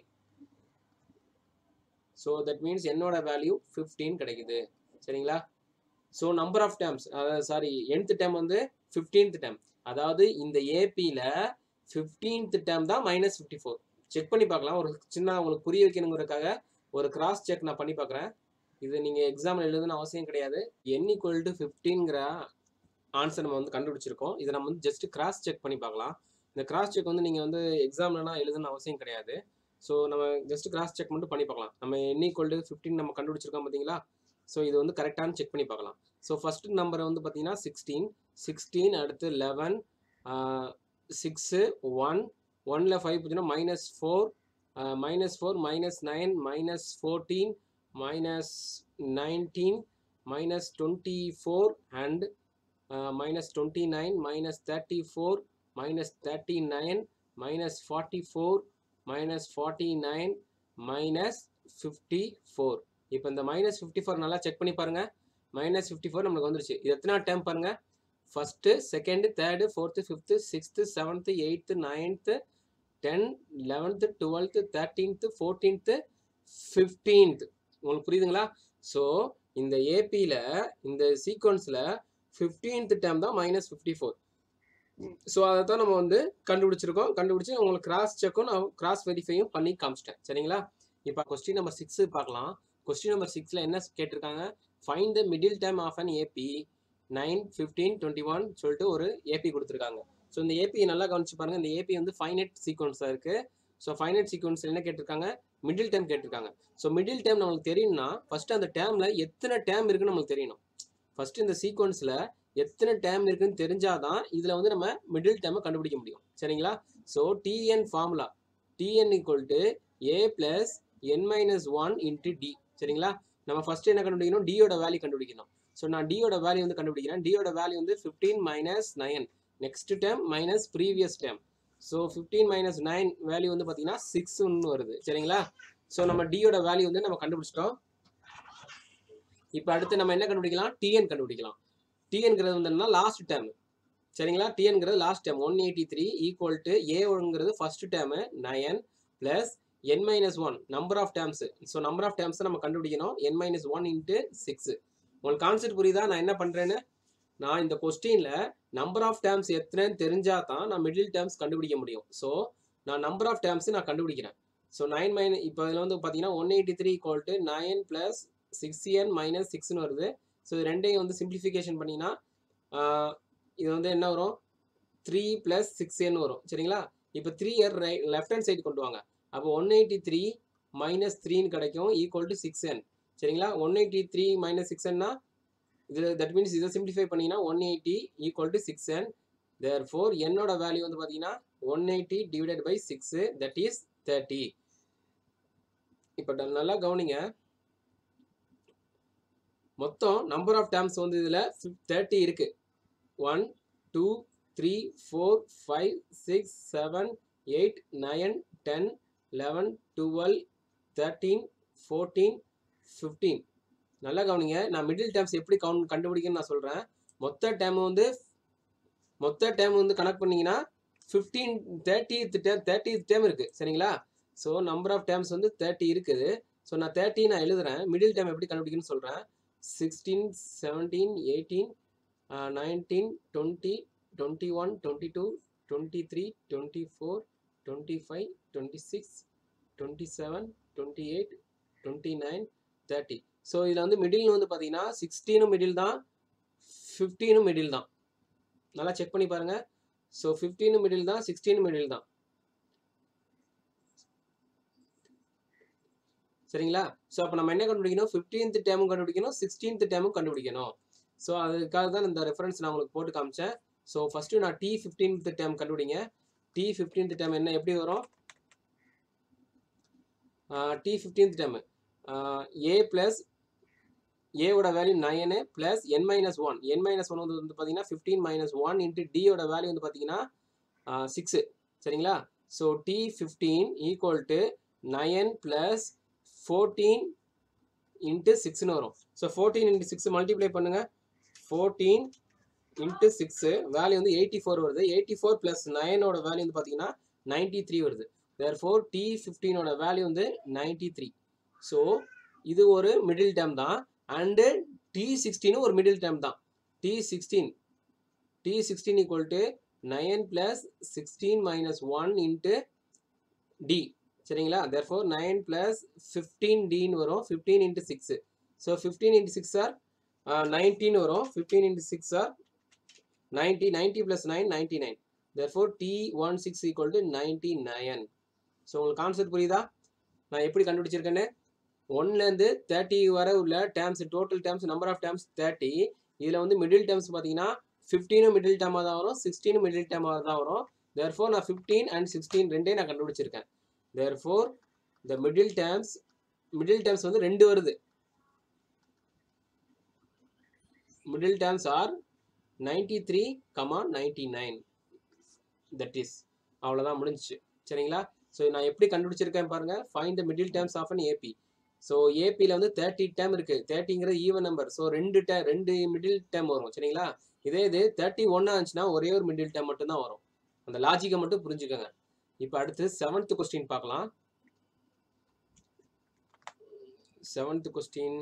Speaker 1: so that means என்னோட வேல்யூ ஃபிஃப்டீன் கிடைக்குது சரிங்களா ஸோ நம்பர் ஆஃப் டேர்ம்ஸ் அதாவது சாரி nth டேர்ம் வந்து ஃபிஃப்டீன்த் டேர்ம் அதாவது இந்த ஏபியில் ஃபிஃப்டீன்த் டேர்ம் தான் மைனஸ் ஃபிஃப்டி ஃபோர் செக் பண்ணி பார்க்கலாம் ஒரு சின்ன உங்களுக்கு புரிய வைக்கணுங்கிறதுக்காக ஒரு கிராஸ் செக் நான் பண்ணி பார்க்குறேன் இது நீங்கள் எக்ஸாமில் எழுதுன்னு அவசியம் கிடையாது என் ஈக்குவல் டு ஃபிஃப்டீன்கிற ஆன்சர் நம்ம வந்து கண்டுபிடிச்சிருக்கோம் இதை நம்ம வந்து ஜஸ்ட் கிராஸ் செக் பண்ணி பார்க்கலாம் இந்த கிராஸ் செக் வந்து நீங்கள் வந்து எக்ஸாம்லலாம் எழுதுன்னு அவசியம் கிடையாது ஸோ நம்ம ஜஸ்ட் கிராஸ் செக் மட்டும் பண்ணி பார்க்கலாம் நம்ம என் ஈக்குவல் டு ஃபிஃப்டீன் நம்ம கண்டுபிடிச்சிருக்கோம் பார்த்தீங்களா ஸோ இது வந்து கரெக்டானு செக் பண்ணி பார்க்கலாம் ஸோ ஃபர்ஸ்ட் நம்பர் வந்து பார்த்தீங்கன்னா சிக்ஸ்டீன் சிக்ஸ்டீன் அடுத்து லெவன் சிக்ஸு ஒன் ஒனில் ஃபைவ் பார்த்தீங்கன்னா minus four minus four minus nine minus fourteen minus nineteen minus twenty four and minus twenty nine minus thirty four minus thirty nine minus forty four minus forty nine minus fifty four இப்போ இந்த minus fifty four நல்லா check பண்ணி பாருங்க minus fifty four நம்மளுக்கு வந்துருச்சு இது எத்தனை term பாருங்க first second third fourth fifth sixth seventh eighth ninth ten eleventh twelfth thirteenth fourteenth fifteenth உங்களுக்கு புரியுதுங்களா ஸோ இந்த ஏபியில் இந்த சீக்வன்ஸில் ஃபிஃப்டீன்த் டேம் தான் மைனஸ் ஃபிஃப்டி ஃபோர் ஸோ அதை தான் நம்ம வந்து கண்டுபிடிச்சிருக்கோம் கண்டுபிடிச்சி உங்களுக்கு கிராஸ் செக்கும் நான் கிராஸ் வெரிஃபையும் பண்ணி காமிச்சிட்டேன் சரிங்களா இப்போ கொஸ்டின் நம்பர் சிக்ஸு பார்க்கலாம் கொஸ்டின் நம்பர் சிக்ஸில் என்ன கேட்டிருக்காங்க find the middle term of an AP nine fifteen twenty one சொல்லிட்டு ஒரு ஏபி கொடுத்துருக்காங்க ஸோ இந்த ஏபி நல்லா கவனிச்சு பாருங்க இந்த ஏபி வந்து ஃபைனட் சீக்வன்ஸாக இருக்குது ஸோ ஃபைனட் சீக்வன்ஸ் என்ன கேட்டிருக்காங்க மிடில் டேம் கேட்டிருக்காங்க ஸோ மிடில் டேம் நம்மளுக்கு தெரியும்னா ஃபர்ஸ்ட் அந்த டேமில் எத்தனை டேம் இருக்குன்னு நம்மளுக்கு தெரியணும் ஃபர்ஸ்ட் இந்த சீக்வன்ஸில் எத்தனை டேம் இருக்குன்னு தெரிஞ்சாதான் இதில் வந்து நம்ம மிடில் டேமை கண்டுபிடிக்க முடியும் சரிங்களா so TN formula TN equal to A plus N minus one into D சரிங்களா நம்ம ஃபர்ஸ்ட் என்ன கண்டுபிடிக்கணும் டியோட வேல்யூ கண்டுபிடிக்கணும் ஸோ நான் டியோட வேல்யூ வந்து கண்டுபிடிக்கிறேன் டியோட வேல்யூ வந்து fifteen minus nine next term minus previous term so fifteen minus nine value வந்து பார்த்தீங்கன்னா சிக்ஸ்னு வருது சரிங்களா ஸோ நம்ம டியோட வேல்யூ வந்து நம்ம கண்டுபிடிச்சிட்டோம் இப்போ அடுத்து நம்ம என்ன கண்டுபிடிக்கலாம் டிஎன் கண்டுபிடிக்கலாம் டிஎன்கிறது வந்து என்ன லாஸ்ட் டேர்ம் சரிங்களா டிஎன்கிறது last term one eighty three equal to ஏங்கிறது first term nine plus N minus one number of terms so number of terms நம்ம கண்டுபிடிக்கணும் N minus one into six உங்களுக்கு கான்செப்ட் புரியுதா நான் என்ன பண்ணுறேன்னு நான் இந்த கொஸ்டினில் நம்பர் ஆஃப் டேர்ம்ஸ் எத்தனைன்னு தெரிஞ்சா தான் நான் மிடில் டேர்ம்ஸ் கண்டுபிடிக்க முடியும் ஸோ நான் நம்பர் ஆஃப் டேர்ம்ஸ் நான் கண்டுபிடிக்கிறேன் ஸோ நைன் மைனஸ் இப்போ இதில் வந்து பார்த்தீங்கன்னா one eighty three equal to nine plus six N minus சிக்ஸ்னு வருது ஸோ இது ரெண்டையும் வந்து சிம்பிளிஃபிகேஷன் பண்ணிங்கன்னா இது வந்து என்ன வரும் த்ரீ ப்ளஸ் சிக்ஸ் என் வரும் சரிங்களா இப்போ three here right left hand side கொண்டு வாங்க அப்போ ஒன் எயிட்டி த்ரீ மைனஸ் த்ரீன்னு கிடைக்கும் ஈக்குவல் டு சிக்ஸ் என் சரிங்களா one eighty three minus six என்னா இது தட் மீன்ஸ் இதை சிம்பிளிஃபை பண்ணிங்கன்னா one eighty equal to six N therefore என்னோட வேல்யூ வந்து பார்த்தீங்கன்னா one eighty divided by six that is thirty இப்போ நல்லா கவனிங்க மொத்தம் நம்பர் ஆஃப் டேர்ம்ஸ் வந்து இதில் தேர்ட்டி இருக்கு one two three four five six seven eight nine ten eleven twelve thirteen fourteen fifteen நல்லா கவனிங்க நான் மிடில் டேர்ம்ஸ் எப்படி கவுண்ட் கண்டுபிடிக்கணும்னு நான் சொல்கிறேன் மொத்த டேம் வந்து மொத்த டேம் வந்து கனெக்ட் பண்ணீங்கன்னா fifteen thirty term thirty term இருக்குது சரிங்களா ஸோ நம்பர் ஆஃப் டேர்ம்ஸ் வந்து தேர்ட்டி இருக்குது ஸோ நான் தேர்ட்டி நான் எழுதுறேன் மிடில் டேம் எப்படி கண்டுபிடிக்கணும்னு சொல்கிறேன் sixteen seventeen eighteen nineteen twenty twenty one twenty two twenty three twenty four twenty five twenty six twenty seven twenty eight twenty nine thirty so இதில் வந்து மிடில் வந்து பார்த்தீங்கன்னா சிக்ஸ்டீனும் மிடில் தான் ஃபிஃப்டீனும் மிடில் தான் நல்லா செக் பண்ணி பாருங்கள் ஸோ ஃபிஃப்டீனும் மிடில் தான் சிக்ஸ்டீனும் மிடில் தான் சரிங்களா ஸோ அப்போ நம்ம என்ன கண்டுபிடிக்கணும் ஃபிஃப்டீன்த் டேமும் கண்டுபிடிக்கணும் சிக்ஸ்டீன்த் டேமும் கண்டுபிடிக்கணும் ஸோ அதுக்காக தான் இந்த ரெஃபரன்ஸ் நான் உங்களுக்கு போட்டு காமிச்சேன் ஸோ ஃபஸ்ட்டு நான் டி ஃபிஃப்டீன்த் டேம் கண்டுபிடிங்க டி ஃபிஃப்டீன்த் டேம் என்ன எப்படி வரும் D fifteenth term A plus ஏவோட வேல்யூ நயனு ப்ளஸ் என் மைனஸ் ஒன் என் மைனஸ் ஒன் வந்து பார்த்தீங்கன்னா ஃபிஃப்டீன் மைனஸ் ஒன் இன்ட்டு டியோட வேல்யூ வந்து பார்த்தீங்கன்னா சிக்ஸு சரிங்களா so D fifteen equal to nine plus fourteen into சிக்ஸ்னு வரும் so fourteen into six multiply பண்ணுங்கள் ஃபோர்டீன் இன்ட்டு சிக்ஸு வேல்யூ வந்து எயிட்டி ஃபோர் வருது எயிட்டி ஃபோர் ப்ளஸ் நயனோட வேல்யூ வந்து பார்த்தீங்கன்னா நைன்ட்டி த்ரீ வருது தேர் ஃபோர் டி ஃபிஃப்டீனோட வேல்யூ வந்து நைன்ட்டி த்ரீ ஸோ இது ஒரு மிடில் டேம் தான் அண்டு டி சிக்ஸ்டீனும் ஒரு மிடில் டேம் தான் D sixteen D sixteen equal to nine plus sixteen minus one into D சரிங்களா தேர்ஃபோர் நைன் ப்ளஸ் ஃபிஃப்டீன் டின்னு வரும் fifteen into six so fifteen into six or nineteen வரும் fifteen into six or ninety ninety plus nine ninety nine therefore T one six equal to ninety nine so உங்களுக்கு concept புரியுதா நான் எப்படி கண்டுபிடிச்சிருக்கேன்னு ஒன்லேருந்து thirty வரை உள்ள terms total terms number of terms thirty இதில் வந்து மிடில் டேர்ம்ஸ் பார்த்தீங்கன்னா ஃபிஃப்டீனும் மிடில் டேர்மாக தான் வரும் சிக்ஸ்டீனும் மிடில் டேர்மாக தான் வரும் தேர்ஃபோர் நான் ஃபிஃப்டீன் அண்ட் சிக்ஸ்டீன் ரெண்டே நான் கண்டுபிடிச்சிருக்கேன் therefore the middle terms middle terms வந்து ரெண்டு வருது middle terms are ninety three comma ninety nine that is அவ்வளோதான் முடிஞ்சிச்சு சரிங்களா ஸோ நான் எப்படி கண்டுபிடிச்சிருக்கேன் பாருங்கள் find the middle terms of an AP so ஏபியில் வந்து தேர்ட்டி டேம் இருக்குது தேர்ட்டிங்கிறது ஈவன் நம்பர் ஸோ ரெண்டு டே ரெண்டு மிடில் டேம் வரும் சரிங்களா இதே இது தேர்ட்டி ஒன்னா இருந்துச்சுன்னா ஒரே ஒரு மிடில் டேம் மட்டும் தான் வரும் அந்த லாஜிக்கை மட்டும் புரிஞ்சுக்கோங்க இப்போ அடுத்து செவன்த் கொஸ்டின் பார்க்கலாம் செவன்த் கொஸ்டின்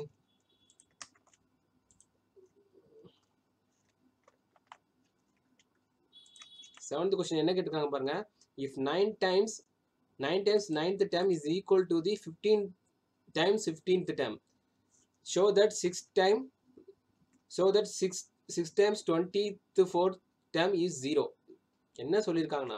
Speaker 1: செவன்த் கொஸ்டின் என்ன கேட்டிருக்காங்க பாருங்க if nine times nine times ninth term is equal to the fifteen times fifteenth term show that six time show that six six times twenty fourth term is zero என்ன சொல்லியிருக்காங்கன்னா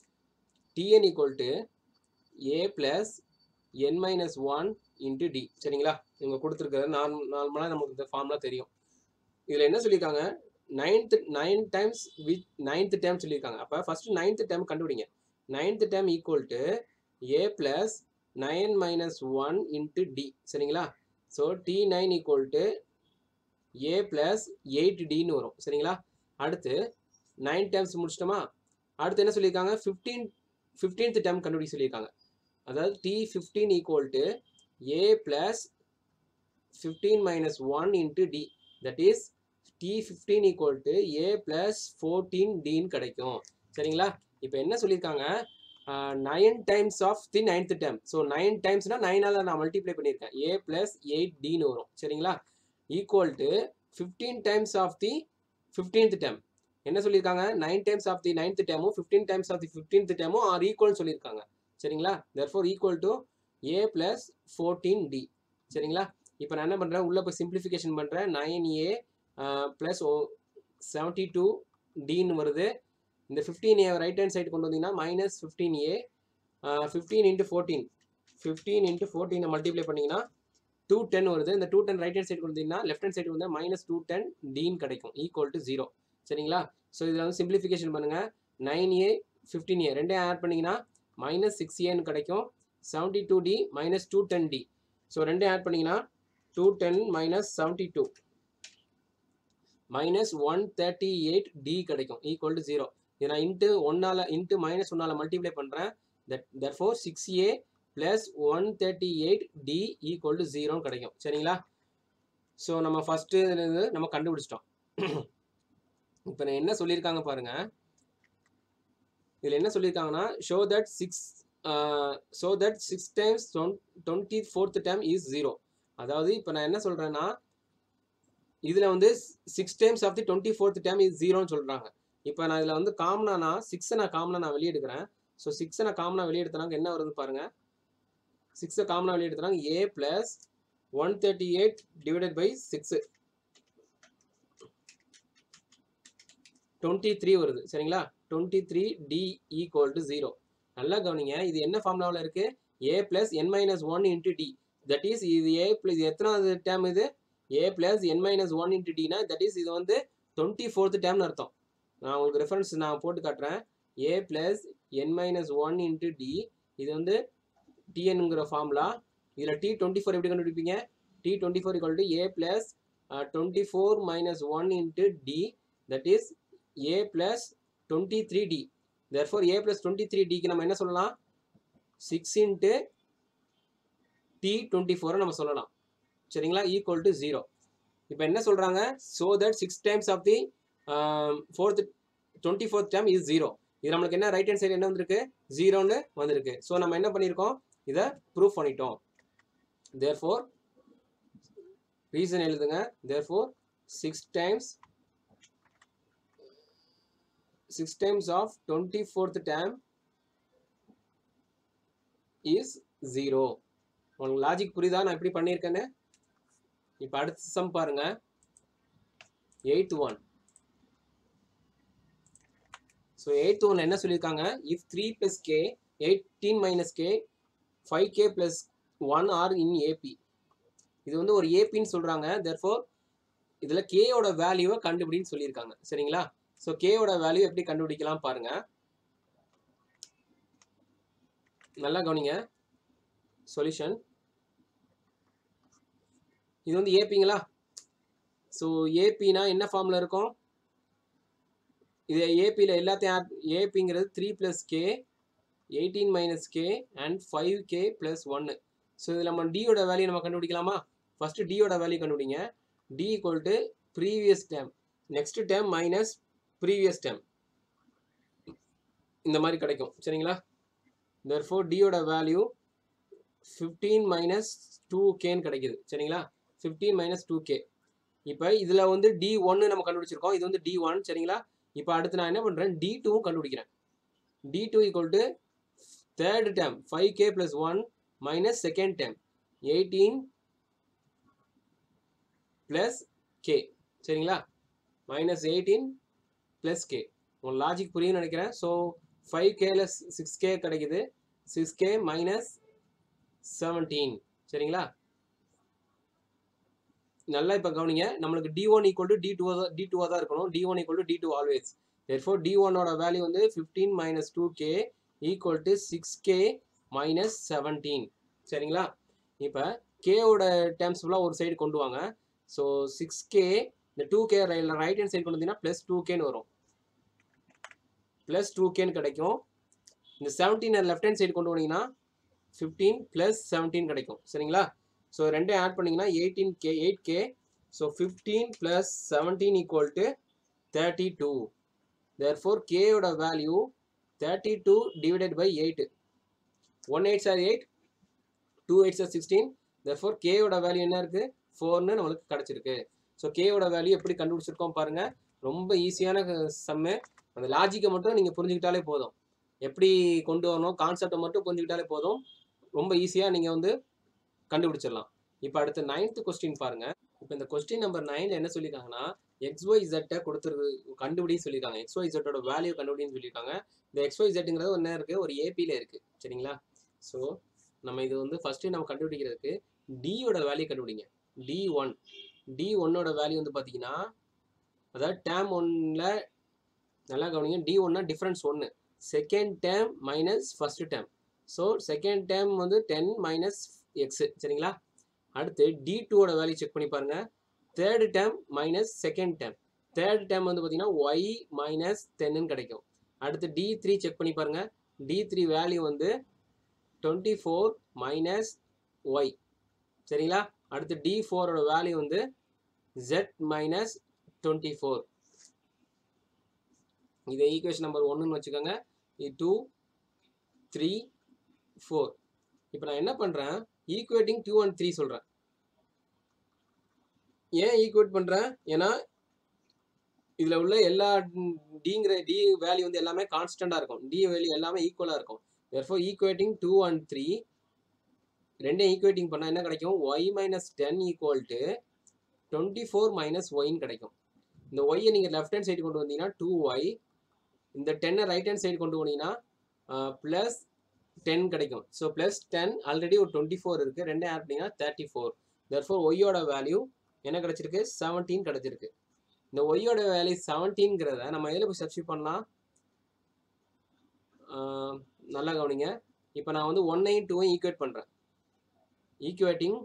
Speaker 1: TN equal to A plus N minus one into D சரிங்களா இவங்க கொடுத்துருக்கிறது normal நார்மலாக நமக்கு இந்த ஃபார்ம்லாம் தெரியும் இதில் என்ன சொல்லியிருக்காங்க ninth nine times with ninth time சொல்லியிருக்காங்க அப்போ ஃபர்ஸ்ட் நைன்த் டைம் கண்டுபிடிங்க ninth time equal to A plus nine minus one into D சரிங்களா so T nine equal to A plus eight டின்னு வரும் சரிங்களா அடுத்து நைன் டைம்ஸ் முடிச்சிட்டோமா அடுத்து என்ன சொல்லியிருக்காங்க ஃபிஃப்டீன் ஃபிஃப்டீன்த் டைம் கண்டுபிடிக்க சொல்லியிருக்காங்க அதாவது T fifteen equal to A plus fifteen minus one into D that is T fifteen equal to A plus fourteen டின்னு கிடைக்கும் சரிங்களா இப்போ என்ன சொல்லியிருக்காங்க nine times of the ninth time so nine டைம்ஸ்னால் நைனால் நான் மல்டிப்ளை பண்ணியிருக்கேன் ஏ ப்ளஸ் எயிட் டின்னு வரும் சரிங்களா equal to fifteen times of the fifteenth time என்ன சொல்லியிருக்காங்க nine times of the ninth டைமும் fifteen times of the fifteenth டைமும் ஆர் ஈக்குவல் சொல்லியிருக்காங்க சரிங்களா therefore equal to A plus fourteen D சரிங்களா இப்போ நான் என்ன பண்ணுறேன் உள்ளே போய் சிம்பிளிஃபிகேஷன் பண்ணுறேன் நைன் ஏ ப்ளஸ் ஓ செவன்ட்டி டூ டின்னு வருது இந்த fifteen A right hand side கொண்டு வந்தீங்கன்னா minus fifteen A fifteen into fourteen fifteen into ஃபோர்டீனை மல்டிப்ளை பண்ணிங்கன்னா டூ டென் வருது இந்த two ten right hand side கொண்டு வந்தீங்கன்னா லெஃப்ட் ஹேண்ட் சைடு வந்து மைனஸ் டூ டென் டின்னு கிடைக்கும் ஈக்குவல் டு ஜீரோ சரிங்களா ஸோ இதில் வந்து சிம்பிளிஃபிகேஷன் பண்ணுங்கள் நைன் ஏ ஃபிஃப்டீன் ஏ ரெண்டே ஆட் பண்ணிங்கன்னா மைனஸ் சிக்ஸ் ஏன்னு கிடைக்கும் seventy two D minus two ten D so ரெண்டே ஆட் பண்ணிங்கன்னா two ten minus seventy two minus one thirty eight D கிடைக்கும் ஈக்குவல் டு ஜீரோ இதை நான் இன்ட்டு ஒன்னால் இன்ட்டு மைனஸ் ஒன்னால் மல்டிப்ளை பண்ணுறேன் that that four six A plus one thirty eight D equal to ஜீரோன்னு கிடைக்கும் சரிங்களா ஸோ நம்ம ஃபஸ்ட்டு இது நம்ம கண்டுபிடிச்சிட்டோம் இப்போ நான் என்ன சொல்லியிருக்காங்க பாருங்க இதில் என்ன சொல்லியிருக்காங்கன்னா show that six show that six times twenty fourth time is zero அதாவது இப்போ நான் என்ன சொல்கிறேன்னா இதில் வந்து six times of the twenty fourth time is ஜீரோன்னு சொல்கிறாங்க இப்போ நான் இதில் வந்து காமனானா சிக்ஸை நான் காமனாக நான் வெளியெடுக்கிறேன் ஸோ சிக்ஸை நான் காமனாக வெளியெடுத்தனாங்க என்ன வருது பாருங்க சிக்ஸை காமனாக வெளியெடுத்தனாங்க A plus one thirty eight divided by six twenty three வருது சரிங்களா twenty three D equal to zero நல்லா கவனிங்க இது என்ன ஃபார்முலாவில் இருக்குது A plus N minus one into D that is இது ஏ ப்ளஸ் எத்தனாவது டேம் இது A plus N minus one into டினா தட் இஸ் இது வந்து டுவெண்ட்டி ஃபோர்த் டேம்னு அர்த்தம் நான் உங்களுக்கு ரெஃபரன்ஸ் நான் போட்டு காட்டுறேன் A plus N minus one into D இது வந்து டிஎன்ங்கிற ஃபார்முலா இதில் டி டுவெண்ட்டி ஃபோர் எப்படி கண்டுபிடிப்பீங்க T twenty four equal to A plus twenty four minus one into D that is A plus twenty three D therefore A plus twenty three டிக்கு நம்ம என்ன சொல்லலாம் சிக்ஸ் இன்ட்டு டி டுவெண்ட்டி ஃபோரை நம்ம சொல்லலாம் சரிங்களா ஈக்குவல் டு ஜீரோ இப்போ என்ன சொல்கிறாங்க show that six times of the fourth twenty fourth time is zero இது நம்மளுக்கு என்ன ரைட் ஹேண்ட் சைடு என்ன வந்திருக்கு ஜீரோன்னு வந்திருக்கு ஸோ நம்ம என்ன பண்ணியிருக்கோம் இதை ப்ரூஃப் பண்ணிட்டோம் தேர் ஃபோர் ரீசன் எழுதுங்க therefore six times six times of twenty fourth time is zero உங்களுக்கு லாஜிக் புரியுதா நான் எப்படி பண்ணியிருக்கேன்னு இப்போ அடுத்த சம் பாருங்க எயித் ஒன் ஸோ எயித் ஒன்ல என்ன சொல்லியிருக்காங்க if three plus K eighteen minus K five K plus one are in AP இது வந்து ஒரு ஏபின்னு சொல்கிறாங்க தெர்ஃபோர் இதில் கேயோட வேல்யூவை கண்டுபிடின்னு சொல்லியிருக்காங்க சரிங்களா ஸோ கேயோட வேல்யூ எப்படி கண்டுபிடிக்கலாம் பாருங்க நல்லா கவனிங்க சொல்யூஷன் இது வந்து ஏபிங்களா ஸோ ஏபினா என்ன ஃபார்மில் இருக்கும் இது ஏபியில் எல்லாத்தையும் ஏபிங்கிறது three plus K eighteen minus K and five K plus ஒன்று ஸோ இதில் நம்ம டியோட வேல்யூ நம்ம கண்டுபிடிக்கலாமா ஃபஸ்ட்டு டியோட வேல்யூ கண்டுபிடிங்க D equal to previous term next term minus previous term இந்த மாதிரி கிடைக்கும் சரிங்களா therefore d யோட வேல்யூ ஃபிஃப்டீன் மைனஸ் டூ கேன்னு கிடைக்குது சரிங்களா ஃபிஃப்டீன் மைனஸ் டூ கே இப்போ இதில் வந்து டி ஒன்று நம்ம கண்டுபிடிச்சிருக்கோம் இது வந்து டி ஒன் சரிங்களா இப்போ அடுத்து நான் என்ன பண்ணுறேன் டி டூவும் கண்டுபிடிக்கிறேன் D two equal to third term five K plus one minus second term eighteen plus K சரிங்களா மைனஸ் எயிட்டீன் ப்ளஸ் கே உங்கள் லாஜிக் புரியும்னு நினைக்கிறேன் ஸோ ஃபைவ் கேல சிக்ஸ் கே கிடைக்குது சிக்ஸ் கே மைனஸ் செவன்டீன் சரிங்களா நல்லா இப்போ கவனிங்க நம்மளுக்கு D one equal to D two D டூவாக தான் இருக்கணும் D one equal to D two always therefore D ஒன்னோட வேல்யூ வந்து fifteen minus two K equal to six K minus seventeen சரிங்களா இப்போ கேவோட டேர்ம்ஸ் ஃபுல்லாக ஒரு சைடு கொண்டு வாங்க ஸோ சிக்ஸ் கே இந்த two K right hand side கொண்டு வந்தீங்கன்னா ப்ளஸ் டூ கேன்னு வரும் ப்ளஸ் டூ கேன்னு கிடைக்கும் இந்த செவன்டீன் லெஃப்ட் ஹேண்ட் சைடு கொண்டு வந்தீங்கன்னா ஃபிஃப்டீன் ப்ளஸ் செவன்டீன் கிடைக்கும் சரிங்களா ஸோ ரெண்டையும் ஆட் பண்ணிங்கன்னா eighteen K eight K so fifteen plus seventeen equal to thirty two therefore கேயோட value thirty two divided by eight one eight sir eight two eight sir sixteen therefore கேயோட value என்ன இருக்குது ஃபோர்னு நம்மளுக்கு கிடச்சிருக்கு so கேயோட value எப்படி கண்டுபிடிச்சிருக்கோம் பாருங்கள் ரொம்ப ஈஸியான சம்மு அந்த லாஜிக்கை மட்டும் நீங்கள் புரிஞ்சுக்கிட்டாலே போதும் எப்படி கொண்டு வரணும் கான்செப்டை மட்டும் புரிஞ்சுக்கிட்டாலே போதும் ரொம்ப ஈஸியாக நீங்கள் வந்து கண்டுபிடிச்சிடலாம் இப்போ அடுத்து நைன்த்து கொஸ்டின் பாருங்க இப்போ இந்த கொஸ்டின் நம்பர் நைன்ல என்ன சொல்லியிருக்காங்கன்னா எக்ஸ் ஒய் ஜெட்டை கொடுத்துருக்கு கண்டுபிடின்னு சொல்லியிருக்காங்க எக்ஸ் ஒய் ஜெட்டோட வேல்யூ கண்டுபிடின்னு சொல்லியிருக்காங்க இந்த எக்ஸ் ஒய் ஜெட்டுங்கிறது என்ன இருக்குது ஒரு ஏபியில் இருக்குது சரிங்களா ஸோ நம்ம இது வந்து ஃபஸ்ட்டு நம்ம கண்டுபிடிக்கிறதுக்கு டியோட வேல்யூ கண்டுபிடிங்க டி ஒன் டி ஒன்னோட வேல்யூ வந்து பார்த்தீங்கன்னா அதாவது டேம் ஒன்னில் நல்லா கவனிங்க டி ஒன்னா டிஃப்ரென்ஸ் ஒன்று second term minus first term so second term வந்து டென் மைனஸ் எக்ஸு சரிங்களா அடுத்து டி டூவோட வேல்யூ செக் பண்ணி பாருங்க third term minus second term third term வந்து பார்த்தீங்கன்னா ஒய் மைனஸ் டென்னு கிடைக்கும் அடுத்து டி த்ரீ செக் பண்ணி பாருங்க டி த்ரீ வேல்யூ வந்து டுவெண்ட்டி ஃபோர் மைனஸ் ஒய் சரிங்களா அடுத்து டி ஃபோரோட வேல்யூ வந்து ஜெட் மைனஸ் டுவெண்ட்டி ஃபோர் இதை ஈக்குவேஷன் நம்பர் ஒன்றுன்னு வச்சுக்கோங்க இது டூ த்ரீ ஃபோர் இப்போ நான் என்ன பண்ணுறேன் ஈக்குவேட்டிங் டூ அண்ட் த்ரீ சொல்கிறேன் ஏன் ஈக்குவேட் பண்ணுறேன் ஏன்னா இதில் உள்ள எல்லா டிங்கிற டி வேல்யூ வந்து எல்லாமே கான்ஸ்டண்ட்டாக இருக்கும் டி வேல்யூ எல்லாமே ஈக்குவலாக இருக்கும் therefore equating two and three ரெண்டையும் ஈக்குவேட்டிங் பண்ணால் என்ன கிடைக்கும் Y minus ten equal to twenty four minus ஒய்ன்னு கிடைக்கும் இந்த ஒய்யை நீங்கள் லெஃப்ட் ஹேண்ட் சைடு கொண்டு வந்தீங்கன்னா டூ ஒய் இந்த டென்னை ரைட் ஹேண்ட் சைடு கொண்டு போனீங்கன்னா ப்ளஸ் டென் கிடைக்கும் ஸோ ப்ளஸ் டென் ஆல்ரெடி ஒரு டுவெண்ட்டி ஃபோர் இருக்குது ரெண்டே ஆட் பண்ணிங்கன்னா தேர்ட்டி ஃபோர் தர்ஃபோர் ஒய்யோட வேல்யூ என்ன கிடச்சிருக்கு செவன்டீன் கிடச்சிருக்கு இந்த ஒய்யோட வேல்யூ செவன்டீன்ங்கிறத நம்ம எதில் போய் சப்ஸ்டியூட் பண்ணலாம் ஆஹ் நல்லா கவனிங்க இப்போ நான் வந்து ஒன்னையும் டூவையும் ஈக்குவேட் பண்ணுறேன் equating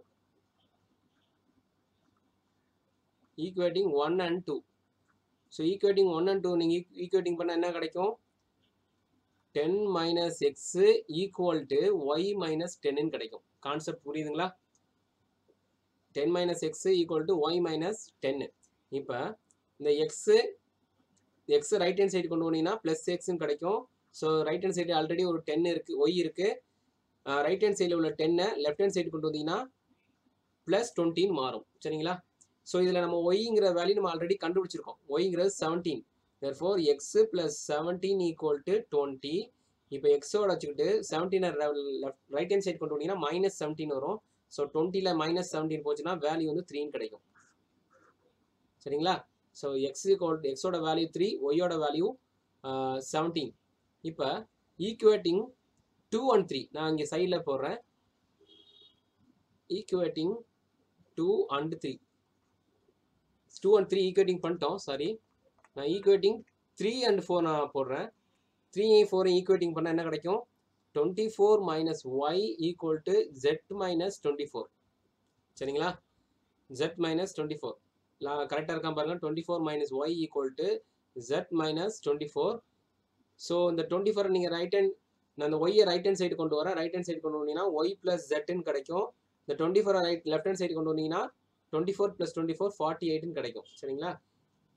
Speaker 1: equating one and two so equating one and two நீங்கள் ஈக்குவேட்டிங் பண்ணால் என்ன கிடைக்கும் ten minus X equal to Y minus டென்னு கிடைக்கும் கான்செப்ட் புரியுதுங்களா ten minus X equal to Y minus டென்னு இப்போ இந்த X X right hand side கொண்டு போனீங்கன்னா ப்ளஸ் எக்ஸ்ன்னு கிடைக்கும் so right hand side already ஒரு டென் இருக்குது ஒய் இருக்குது ரைட் ஹேண்ட் சைடில் உள்ள டென்னை லெஃப்ட் ஹேண்ட் சைடு கொண்டு வந்தீங்கன்னா ப்ளஸ் டுவெண்ட்டின்னு மாறும் சரிங்களா ஸோ இதில் நம்ம ஒய்ங்கிற வேல்யூ நம்ம ஆல்ரெடி கண்டுபிடிச்சிருக்கோம் ஒய்ங்கிறது seventeen therefore X plus seventeen equal to twenty இப்போ எக்ஸோட வச்சுக்கிட்டு செவன்டீனை லெஃப்ட் ரைட் ஹேண்ட் சைடு கொண்டு வந்தீங்கன்னா மைனஸ் செவன்டீன் வரும் ஸோ டுவெண்ட்டியில் மைனஸ் செவன்டீன் போச்சுன்னா வேல்யூ வந்து த்ரீன்னு கிடைக்கும் சரிங்களா ஸோ எக்ஸ் ஈக்குவல் எக்ஸோட வேல்யூ த்ரீ ஒய்யோட வேல்யூ செவன்டீன் இப்போ ஈக்குவேட்டிங் டூ அண்ட் த்ரீ நான் இங்கே சைடில் போடுறேன் equating two and three two and three equating பண்ணிட்டோம் சாரி நான் ஈக்குவேட்டிங் த்ரீ அண்ட் ஃபோர் நான் போடுறேன் த்ரீ ஃபோரையும் ஈக்குவேட்டிங் பண்ணால் என்ன கிடைக்கும் twenty four minus Y equal to Z minus twenty four சரிங்களா ஜெட் மைனஸ் டுவெண்ட்டி ஃபோர் கரெக்டாக இருக்கான் பாருங்க twenty four minus Y equal to Z minus twenty four so இந்த டுவெண்ட்டி ஃபோர் நீங்கள் ரைட் ஹேண்ட் நான் அந்த ஒய்யை ரைட் ஹேண்ட் சைடு கொண்டு வரேன் ரைட் ஹேண்ட் சைடு கொண்டு வந்தீங்கன்னா ஒய் ப்ளஸ் ஜெட்னு கிடைக்கும் இந்த twenty four right left hand side கொண்டு வந்தீங்கன்னா twenty four plus twenty four forty எயிட்னு கிடைக்கும் சரிங்களா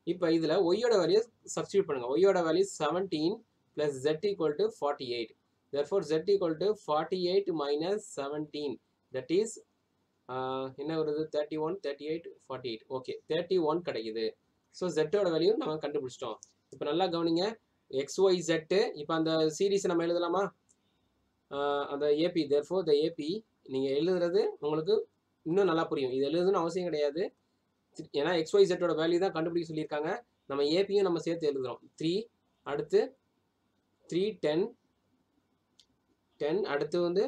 Speaker 1: இப்போ இதில் ஒய்யோட வேல்யூ சப்ஸ்டியூட் பண்ணுங்க ஒய்யோட value seventeen plus Z equal to forty eight therefore z equal to 48 minus 17 that is என்ன வருது thirty one thirty eight forty eight okay thirty one கிடைக்குது ஸோ ஜெட்டோட வேல்யூ நம்ம கண்டுபிடிச்சிட்டோம் இப்போ நல்லா கவனிங்க எக்ஸ் ஒய் ஜெட்டு இப்போ அந்த சீரீஸ் நம்ம எழுதலாமா அந்த ஏபி தேர்ஃபோர் த ஏபி நீங்கள் எழுதுறது உங்களுக்கு இன்னும் நல்லா புரியும் இது எழுதுன்னு அவசியம் கிடையாது ஏன்னா எக்ஸ் ஒய் ஜெட்டோட வேல்யூ தான் கண்டுபிடிக்க சொல்லியிருக்காங்க நம்ம ஏபியும் நம்ம சேர்த்து எழுதுகிறோம் த்ரீ அடுத்து த்ரீ டென் டென் அடுத்து வந்து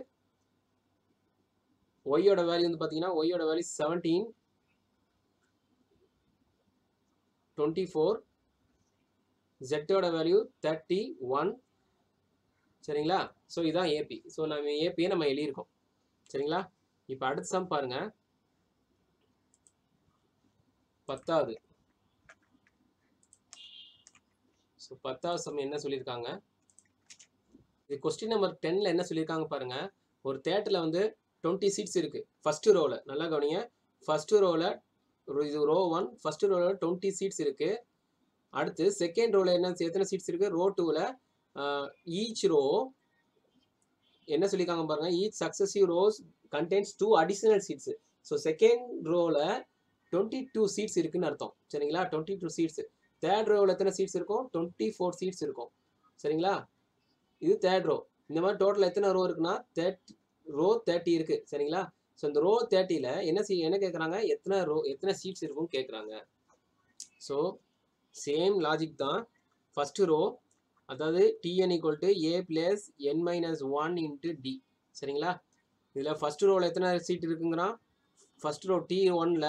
Speaker 1: ஒய்யோட வேல்யூ வந்து பார்த்தீங்கன்னா ஒய்யோட வேல்யூ செவன்டீன் டுவெண்ட்டி ஃபோர் ஜெட்டோட வேல்யூ தேர்ட்டி ஒன் சரிங்களா ஸோ இதான் ஏபி ஸோ நம்ம ஏபியை நம்ம எழுதியிருக்கோம் சரிங்களா இப்போ அடுத்த சம் பாருங்க பத்தாவது ஸோ பத்தாவது சம் என்ன சொல்லியிருக்காங்க இது கொஸ்டின் நம்பர் டென்னில் என்ன சொல்லியிருக்காங்க பாருங்க ஒரு தேட்டரில் வந்து டுவெண்ட்டி சீட்ஸ் இருக்குது ஃபஸ்ட்டு ரோவில் நல்லா கவனிங்க ஃபஸ்ட்டு ரோவில் இது ரோ ஒன் ஃபஸ்ட்டு ரோவில் டுவெண்ட்டி சீட்ஸ் இருக்குது அடுத்து செகண்ட் ரோவில் என்ன எத்தனை சீட்ஸ் இருக்குது ரோ டூவில் ஈச் ரோ என்ன சொல்லியிருக்காங்க பாருங்க each successive rows contains two additional seats so second ரோவில் டுவெண்ட்டி டூ சீட்ஸ் இருக்குன்னு அர்த்தம் சரிங்களா டுவெண்ட்டி டூ சீட்ஸ் தேர்ட் ரோவில் எத்தனை சீட்ஸ் இருக்கும் டுவெண்ட்டி ஃபோர் சீட்ஸ் இருக்கும் சரிங்களா இது தேர்ட் ரோ இந்த மாதிரி டோட்டல் எத்தனை ரோ இருக்குன்னா தேர்ட்டி ரோ தேர்ட்டி இருக்கு சரிங்களா ஸோ இந்த ரோ தேர்ட்டியில் என்ன சி என்ன கேட்குறாங்க எத்தனை ரோ எத்தனை சீட்ஸ் இருக்கும்னு கேட்குறாங்க ஸோ சேம் லாஜிக் தான் ஃபஸ்ட்டு ரோ அதாவது T N equal to A plus N minus one into D சரிங்களா இதில் ஃபஸ்ட் ரோவில் எத்தனை சீட் இருக்குங்கிறான் ஃபஸ்ட் ரோ டி ஒனில்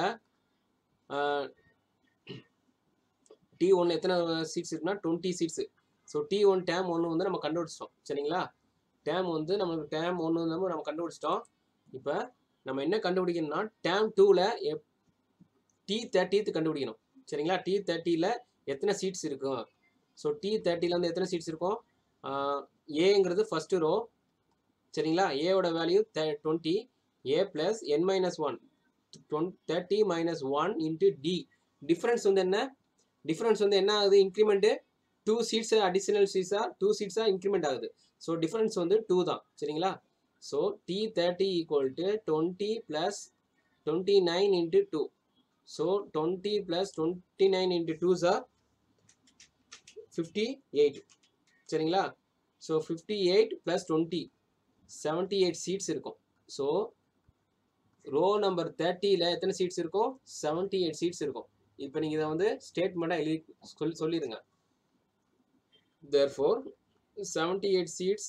Speaker 1: டி ஒன் எத்தனை சீட்ஸ் இருக்குன்னா twenty seats so T one term ஒன்று வந்து நம்ம கண்டுபிடிச்சிட்டோம் சரிங்களா டேம் வந்து நம்மளுக்கு டேம் ஒன்று வந்து நம்ம கண்டுபிடிச்சிட்டோம் இப்போ நம்ம என்ன கண்டுபிடிக்கணும்னா டேம் டூவில் எப் டி தேர்ட்டித்து கண்டுபிடிக்கணும் சரிங்களா டி தேர்ட்டியில் எத்தனை சீட்ஸ் இருக்கும் ஸோ டி தேர்ட்டியில் வந்து எத்தனை சீட்ஸ் இருக்கும் ஏங்கிறது ஃபஸ்ட்டு ரோ சரிங்களா ஏவோட value twenty A plus N minus one twenty thirty minus one into D difference வந்து என்ன டிஃப்ரென்ஸ் வந்து என்ன ஆகுது இன்க்ரிமெண்ட்டு டூ சீட்ஸ் அடிஷனல் சீட்ஸாக டூ சீட்ஸாக இன்க்ரிமெண்ட் ஆகுது ஸோ டிஃப்ரென்ஸ் வந்து டூ தான் சரிங்களா so T thirty equal to twenty plus twenty nine into two so twenty plus twenty nine into two sir fifty eight சரிங்களா so fifty eight plus twenty seventy eight seats இருக்கும் so row number தேர்ட்டியில் எத்தனை seats இருக்கும் seventy eight seats இருக்கும் இப்போ நீங்கள் இதை வந்து ஸ்டேட்மெண்ட்டாக எழுதி சொல்லி சொல்லிடுங்க therefore 78 seats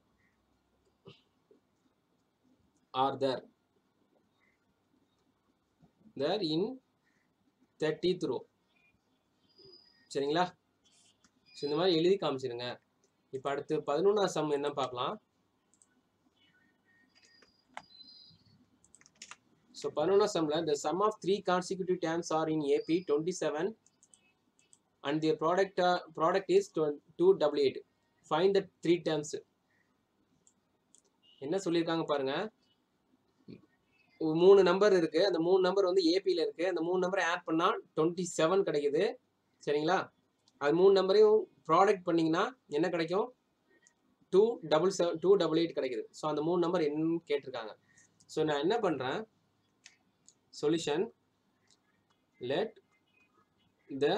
Speaker 1: are there there in 30th row சரிங்களா ஸோ இந்த மாதிரி எழுதி காமிச்சிருங்க இப்போ அடுத்து பதினொன்றாம் சம் என்ன பார்க்கலாம் ஸோ பதினொன்றாம் சம்மில் the sum of three consecutive terms are in AP 27 and their product uh, product is 288 find the three terms என்ன சொல்லியிருக்காங்க பாருங்க மூணு நம்பர் இருக்கு அந்த மூணு நம்பர் வந்து ஏபியில் இருக்கு அந்த மூணு நம்பரை ஆட் பண்ணா டுவெண்ட்டி செவன் கிடைக்குது சரிங்களா அது மூணு நம்பரையும் ப்ராடக்ட் பண்ணீங்கன்னா என்ன கிடைக்கும் two double seven two double eight கிடைக்குது ஸோ அந்த மூணு நம்பர் என்னன்னு கேட்டிருக்காங்க ஸோ நான் என்ன பண்ணுறேன் solution let the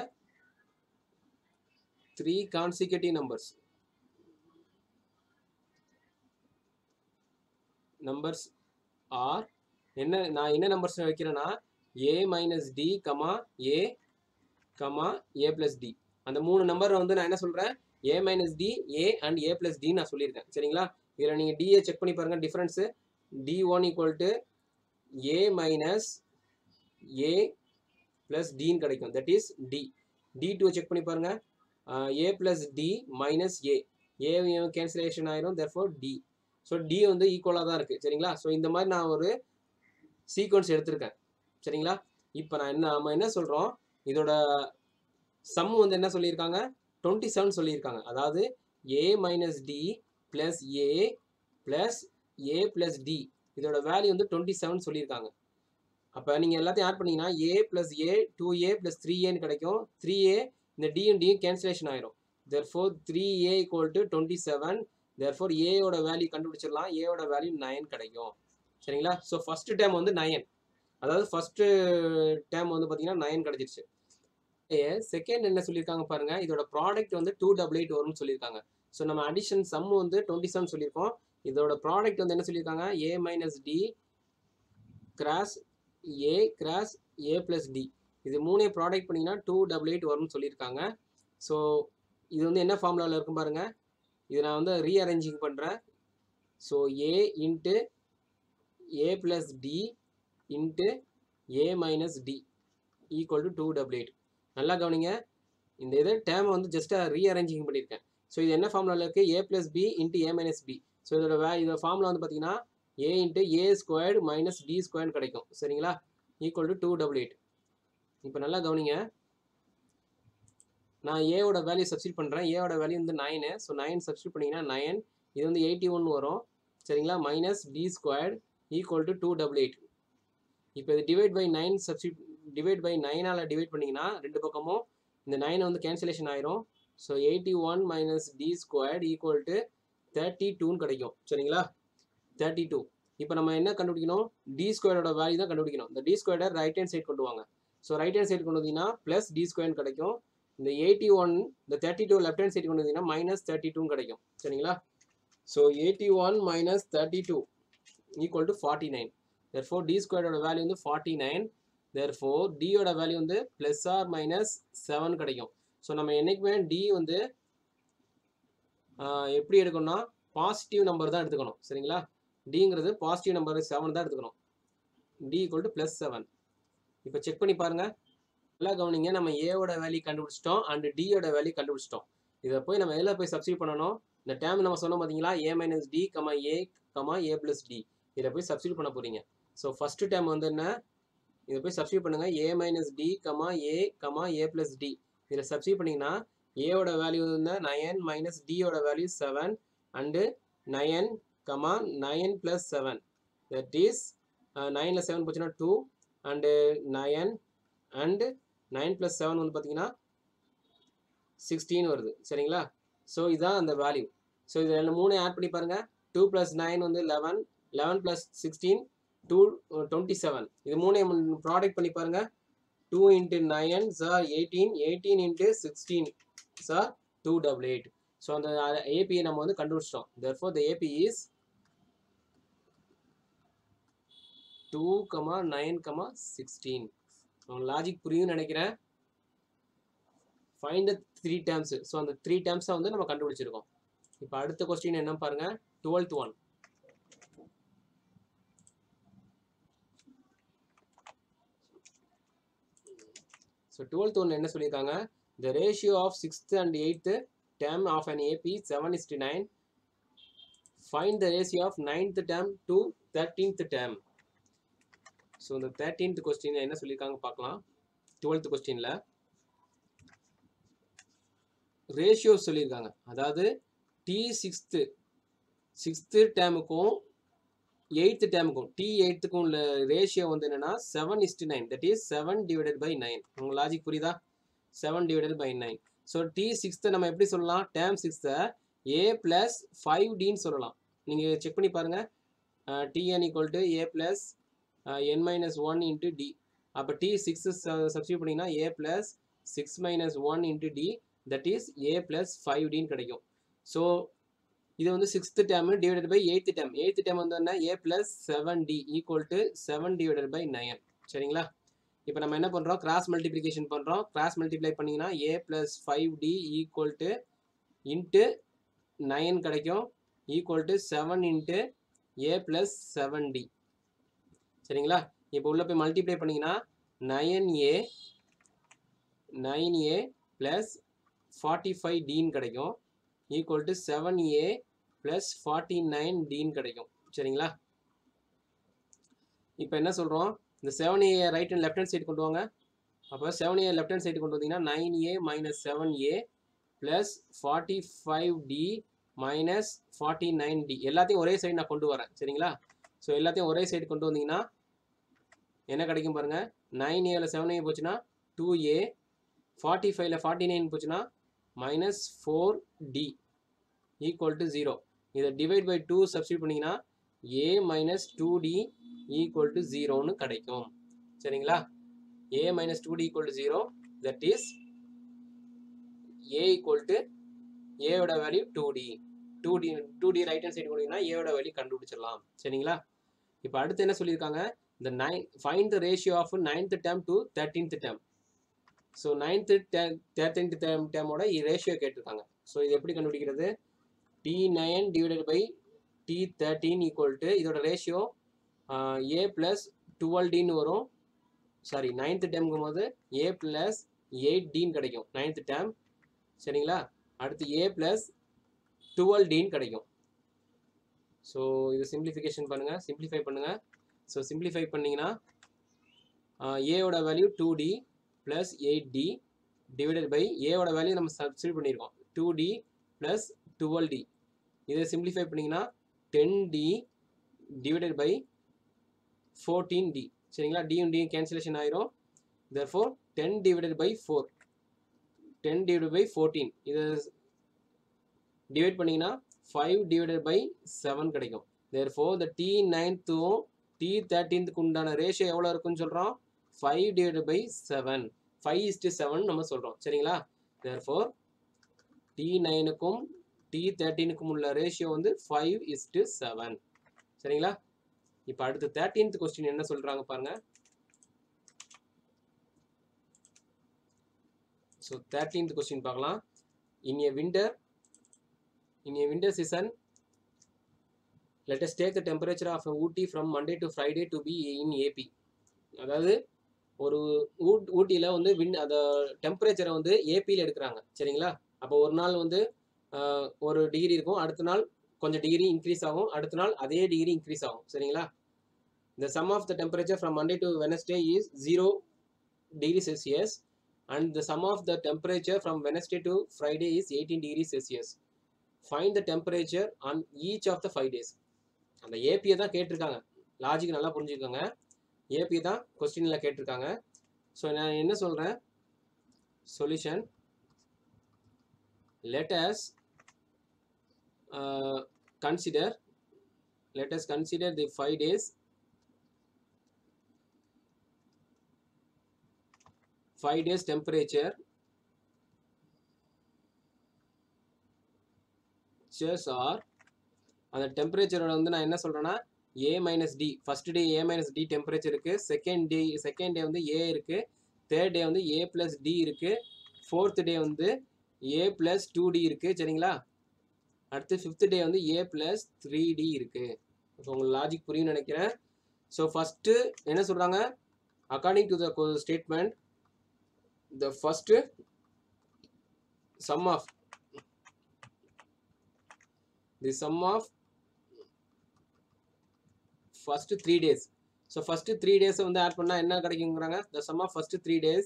Speaker 1: three consecutive numbers numbers are என்ன நான் என்ன நம்பர்ஸ் வைக்கிறேன்னா A minus D comma A comma A plus D அந்த மூணு நம்பர் வந்து நான் என்ன சொல்கிறேன் A minus D A and A plus D நான் சொல்லியிருக்கேன் சரிங்களா இதில் நீங்கள் டிஏ செக் பண்ணி பாருங்கள் difference D one equal to A minus A plus டின்னு கிடைக்கும் that is D T two check பண்ணி பாருங்கள் A plus D minus A A cancellation ஆயிரும் தெர்ஃபோர் டி ஸோ டி வந்து ஈக்குவலாக தான் இருக்குது சரிங்களா ஸோ இந்த மாதிரி நான் ஒரு சீக்வன்ஸ் எடுத்திருக்கேன் சரிங்களா இப்போ நான் என்ன நம்ம என்ன சொல்கிறோம் இதோட சம் வந்து என்ன சொல்லியிருக்காங்க டுவெண்ட்டி செவன் சொல்லியிருக்காங்க அதாவது A minus D plus A plus A plus D இதோட வேல்யூ வந்து டுவெண்ட்டி செவன் சொல்லியிருக்காங்க அப்போ நீங்கள் எல்லாத்தையும் ஆட் பண்ணீங்கன்னா A plus A two A plus three ஏன்னு கிடைக்கும் த்ரீ ஏ இந்த டியும் டியும் கேன்சலேஷன் ஆயிரும் therefore three A equal to twenty seven therefore ஏயோட வேல்யூ கண்டுபிடிச்சிடலாம் ஏயோட வேல்யூ நயன் கிடைக்கும் சரிங்களா ஸோ ஃபஸ்ட்டு டேம் வந்து நயன் அதாவது ஃபஸ்ட்டு டேம் வந்து பார்த்தீங்கன்னா நயன் கிடச்சிருச்சு செகண்ட் என்ன சொல்லியிருக்காங்க பாருங்க இதோட ப்ராடக்ட் வந்து டூ டபுள் எயிட் வரும்னு சொல்லியிருக்காங்க ஸோ நம்ம அடிஷன் சம் வந்து டுவெண்ட்டி செவன் சொல்லியிருக்கோம் இதோட ப்ராடக்ட் வந்து என்ன சொல்லியிருக்காங்க A minus D cross A cross A plus D இது மூணே ப்ராடக்ட் பண்ணிங்கன்னா டூ டபுள் எயிட் வரும்னு சொல்லியிருக்காங்க ஸோ இது வந்து என்ன ஃபார்முலாவில் இருக்கும் பாருங்க இது நான் வந்து ரீஅரேஞ்சிங் பண்ணுறேன் so A into A plus D into A minus D equal to two double eight நல்லா கவனிங்க இந்த இதை டேம் வந்து ஜஸ்ட்டாக ரீஅரேஞ்சிங் பண்ணியிருக்கேன் ஸோ இது என்ன ஃபார்முலாவில் இருக்குது A plus B into A minus B so இதோட வே இதோட ஃபார்முலா வந்து பார்த்தீங்கன்னா A into A squared minus D squared கிடைக்கும் சரிங்களா equal to two double eight இப்போ நல்லா கவனிங்க நான் ஏவோட வேல்யூ சப்ஸ்டியூட் பண்ணுறேன் ஏவோட வேல்யூ வந்து நைனு ஸோ நைன் சப்ஸ்டியூட் பண்ணிங்கன்னா நைன் இது வந்து எயிட்டி ஒன் வரும் சரிங்களா minus D squared equal to two double eight இப்போ இது divide by nine substitute divide by நைனால் டிவைட் பண்ணிங்கன்னா ரெண்டு பக்கமும் இந்த நைன் வந்து கேன்சலேஷன் ஆயிரும் so eighty one minus D squared equal to thirty டூன்னு கிடைக்கும் சரிங்களா தேர்ட்டி டூ இப்போ நம்ம என்ன கண்டுபிடிக்கணும் டி ஸ்கொயரோட வேல்யூ தான் கண்டுபிடிக்கணும் இந்த டி ஸ்கொயரை ரைட் ஹேண்ட் சைடு கொண்டு வாங்க ஸோ ரைட் ஹேண்ட் சைடு கொண்டு வந்தீங்கன்னா ப்ளஸ் டி ஸ்கொயர்னு கிடைக்கும் இந்த எயிட்டி ஒன் இந்த thirty two left hand side கொண்டு வந்தீங்கன்னா மைனஸ் தேர்ட்டி டூன்னு கிடைக்கும் சரிங்களா so eighty one minus thirty two equal to forty nine therefore D ஸ்கொயரோட வேல்யூ வந்து ஃபார்ட்டி நைன் தேர் ஃபோர் டியோட வேல்யூ வந்து ப்ளஸ் ஆர் மைனஸ் செவன் கிடைக்கும் ஸோ நம்ம என்றைக்குமே டி வந்து ஆஹ், எப்படி எடுக்கணும்னா பாசிட்டிவ் நம்பர் தான் எடுத்துக்கணும் சரிங்களா டிங்கிறது பாசிட்டிவ் நம்பர் செவன் தான் எடுத்துக்கணும் D equal to plus seven இப்போ செக் பண்ணி பாருங்க நல்லா கவனிங்க நம்ம ஏவோட வேல்யூ கண்டுபிடிச்சிட்டோம் அண்ட் டியோட வேல்யூ கண்டுபிடிச்சிட்டோம் இதை போய் நம்ம எதில் போய் சப்ஸ்டியூட் பண்ணணும் இந்த டேம் நம்ம சொன்னோம் பார்த்தீங்களா A minus D comma A comma A plus D இதை போய் சப்ஸ்டியூட் பண்ண போறீங்க ஸோ ஃபர்ஸ்ட் டேம் வந்து என்ன இதை போய் சப்ஸ்டியூட் பண்ணுங்க A minus D comma A comma A plus D இதில் சப்ஸ்டியூட் பண்ணிங்கன்னா ஏவோட வேல்யூ வந்து நயன் மைனஸ் டியோட value seven and nine comma nine plus seven that is நைனில் செவன் போச்சுன்னா two and nine and nine plus seven வந்து பார்த்தீங்கன்னா sixteen வருது சரிங்களா ஸோ இதுதான் அந்த வேல்யூ ஸோ இது ரெண்டு மூணு ஆட் பண்ணி பாருங்க டூ ப்ளஸ் நைன் வந்து eleven eleven plus sixteen to twenty seven இது மூணையும் ப்ராடக்ட் பண்ணி பாருங்க two into nine sir eighteen eighteen into sixteen sir two double eight so அந்த ஏபியை நம்ம வந்து கண்டுபிடிச்சிட்டோம் therefore the AP is two comma nine comma sixteen logic புரியும்னு நினைக்கிறேன் find the three terms so அந்த த்ரீ டேர்ம்ஸை வந்து நம்ம கண்டுபிடிச்சிருக்கோம் இப்போ அடுத்த கொஸ்டின் என்ன பாருங்க twelfth one so twelfth one என்ன சொல்லியிருக்காங்க the ratio of sixth and eighth term of an AP seven is to nine find the ratio of ninth term to thirteenth term so இந்த தேர்ட்டீன்த் கொஸ்டின் என்ன சொல்லியிருக்காங்க பார்க்கலாம் twelfth கொஸ்டினில் ratio சொல்லியிருக்காங்க அதாவது T sixth sixth டேமுக்கும் எயித்து டேமுக்கும் T எயித்துக்கும் உள்ள ரேஷியோ வந்து என்னன்னா seven is to nine that is seven divided by nine உங்க லாஜிக் புரியுதா seven divided by nine so T சிக்ஸ்த்தை நம்ம எப்படி சொல்லலாம் டேம் சிக்ஸ்த்தை ஏ பிளஸ் ஃபைவ் டின்னு சொல்லலாம் நீங்கள் செக் பண்ணி பாருங்க TN equal to A plus N minus one into D அப்போ டி சிக்ஸ் சப்ஸ்டியூட் பண்ணிங்கன்னா A plus six minus one into D that is A plus five டின்னு கிடைக்கும் ஸோ இது வந்து sixth term divided by eighth term eighth term வந்து என்ன A plus seven D equal to seven divided by nine சரிங்களா இப்போ நம்ம என்ன பண்ணுறோம் கிராஸ் மல்டிப்ளிகேஷன் பண்ணுறோம் கிராஸ் மல்டிப்ளை பண்ணிங்கன்னா A plus five D equal to into nine கிடைக்கும் equal to seven into A plus seven D சரிங்களா இப்போ உள்ள போய் மல்டிப்ளை பண்ணிங்கன்னா nine A nine A plus forty five டின்னு கிடைக்கும் equal to seven A plus forty nine டின்னு கிடைக்கும் சரிங்களா இப்போ என்ன சொல்கிறோம் இந்த seven A right and left hand side கொண்டு வாங்க அப்போ seven A left hand side கொண்டு வந்தீங்கன்னா nine A minus seven A plus forty five D minus forty nine D எல்லாத்தையும் ஒரே சைடு நான் கொண்டு வரேன் சரிங்களா ஸோ எல்லாத்தையும் ஒரே சைடு கொண்டு வந்தீங்கன்னா என்ன கிடைக்கும் பாருங்க நைன் ஏல செவன் ஏ போச்சுன்னா டூ ஏ ஃபார்ட்டி ஃபைவ்ல ஃபார்ட்டி நைன் போச்சுன்னா minus four D equal to zero இதை டிவைட் பை டூ சப்ஸ்டியூட் பண்ணிங்கன்னா A minus two D equal to ஜீரோன்னு கிடைக்கும் சரிங்களா A minus two D equal to zero that is A equal to ஏயோட value two D two D two D right hand side கொடுத்தீங்கன்னா ஏயோட value கண்டுபிடிச்சிடலாம் சரிங்களா இப்போ அடுத்து என்ன சொல்லியிருக்காங்க இந்த nine find the ratio of ninth term to thirteenth term so ninth thirteenth term டேமோட ரேஷியோ கேட்டிருக்காங்க ஸோ இது எப்படி கண்டுபிடிக்கிறது T nine divided by T thirteen equal to இதோட ரேஷியோ ஏ ப்ளஸ் டுவெல் டின்னு வரும் சாரி நைன்த்து டேம்ங்கும் போது ஏ ப்ளஸ் எயிட் டின்னு கிடைக்கும் நைன்த்து டேம் சரிங்களா அடுத்து ஏ ப்ளஸ் டுவெல் டின்னு கிடைக்கும் ஸோ இது சிம்பிளிஃபிகேஷன் பண்ணுங்கள் சிம்பிளிஃபை பண்ணுங்கள் ஸோ சிம்பிளிஃபை பண்ணிங்கன்னா ஏவோட value two D plus eight D divided by ஏவோட வேல்யூ நம்ம சப்ஸ்டியூட் பண்ணியிருக்கோம் two D plus twelve D இதை சிம்பிளிஃபை பண்ணிங்கன்னா ten D divided by fourteen D சரிங்களா டியும் டியும் கேன்சலேஷன் ஆயிரும் therefore ten divided by four ten divided by fourteen இதை டிவைட் பண்ணிங்கன்னா ஃபைவ் டிவைடட் பை செவன் கிடைக்கும் therefore the டி நைன்த்தும் டி தேர்ட்டீன்த்துக்கு உண்டான ரேஷியோ எவ்வளோ இருக்குன்னு சொல்கிறோம் five divided by seven five is to seven நம்ம சொல்கிறோம் சரிங்களா therefore டி நைனுக்கும் டி தேர்ட்டீனுக்கும் உள்ள ரேஷியோ வந்து ஃபைவ் இஸ்டு செவன் சரிங்களா இப்போ அடுத்து தேர்ட்டீன்த் கொஸ்டின் என்ன சொல்கிறாங்க பாருங்க ஸோ தேர்ட்டீன்த் கொஸ்டின் பார்க்கலாம் in a winter in a winter season let us take the temperature of a Ooty from monday to friday to be in ap அதாவது ஒரு ஊட் ஊட்டியில் வந்து வின் அந்த டெம்பரேச்சரை வந்து ஏபியில் எடுக்கிறாங்க சரிங்களா அப்போ ஒரு நாள் வந்து ஆஹ், ஒரு டிகிரி இருக்கும் அடுத்த நாள் கொஞ்சம் டிகிரி இன்க்ரீஸ் ஆகும் அடுத்த நாள் அதே டிகிரி இன்க்ரீஸ் ஆகும் சரிங்களா the sum of the temperature from monday to wednesday is 0 degree celsius and the sum of the temperature from wednesday to friday is 18 degree celsius find the temperature on each of the five days அந்த ஏபியை தான் கேட்டிருக்காங்க logic நல்லா புரிஞ்சுக்கோங்க AB தான் கொஸ்டினில் கேட்டிருக்காங்க so நான் என்ன சொல்கிறேன் solution let's consider let's consider the five days five days temperature pictures are அந்த டெம்பரேச்சரோட வந்து நான் என்ன சொல்கிறேன்னா A minus D first day A minus D temperature இருக்குது செகண்ட் டே செகண்ட் டே வந்து ஏ இருக்குது தேர்ட் டே வந்து ஏ ப்ளஸ் டி இருக்குது ஃபோர்த் டே வந்து ஏ ப்ளஸ் டூ டி இருக்குது சரிங்களா அடுத்து ஃபிஃப்த் டே வந்து ஏ ப்ளஸ் த்ரீ டி இருக்குது ஸோ உங்களுக்கு லாஜிக் புரியும்னு நினைக்கிறேன் ஸோ ஃபஸ்ட்டு என்ன சொல்கிறாங்க according to the statement the first sum of the sum of first three days so first three டேஸை வந்து ஆட் பண்ணால் என்ன கிடைக்குங்கிறாங்க the sum of first three days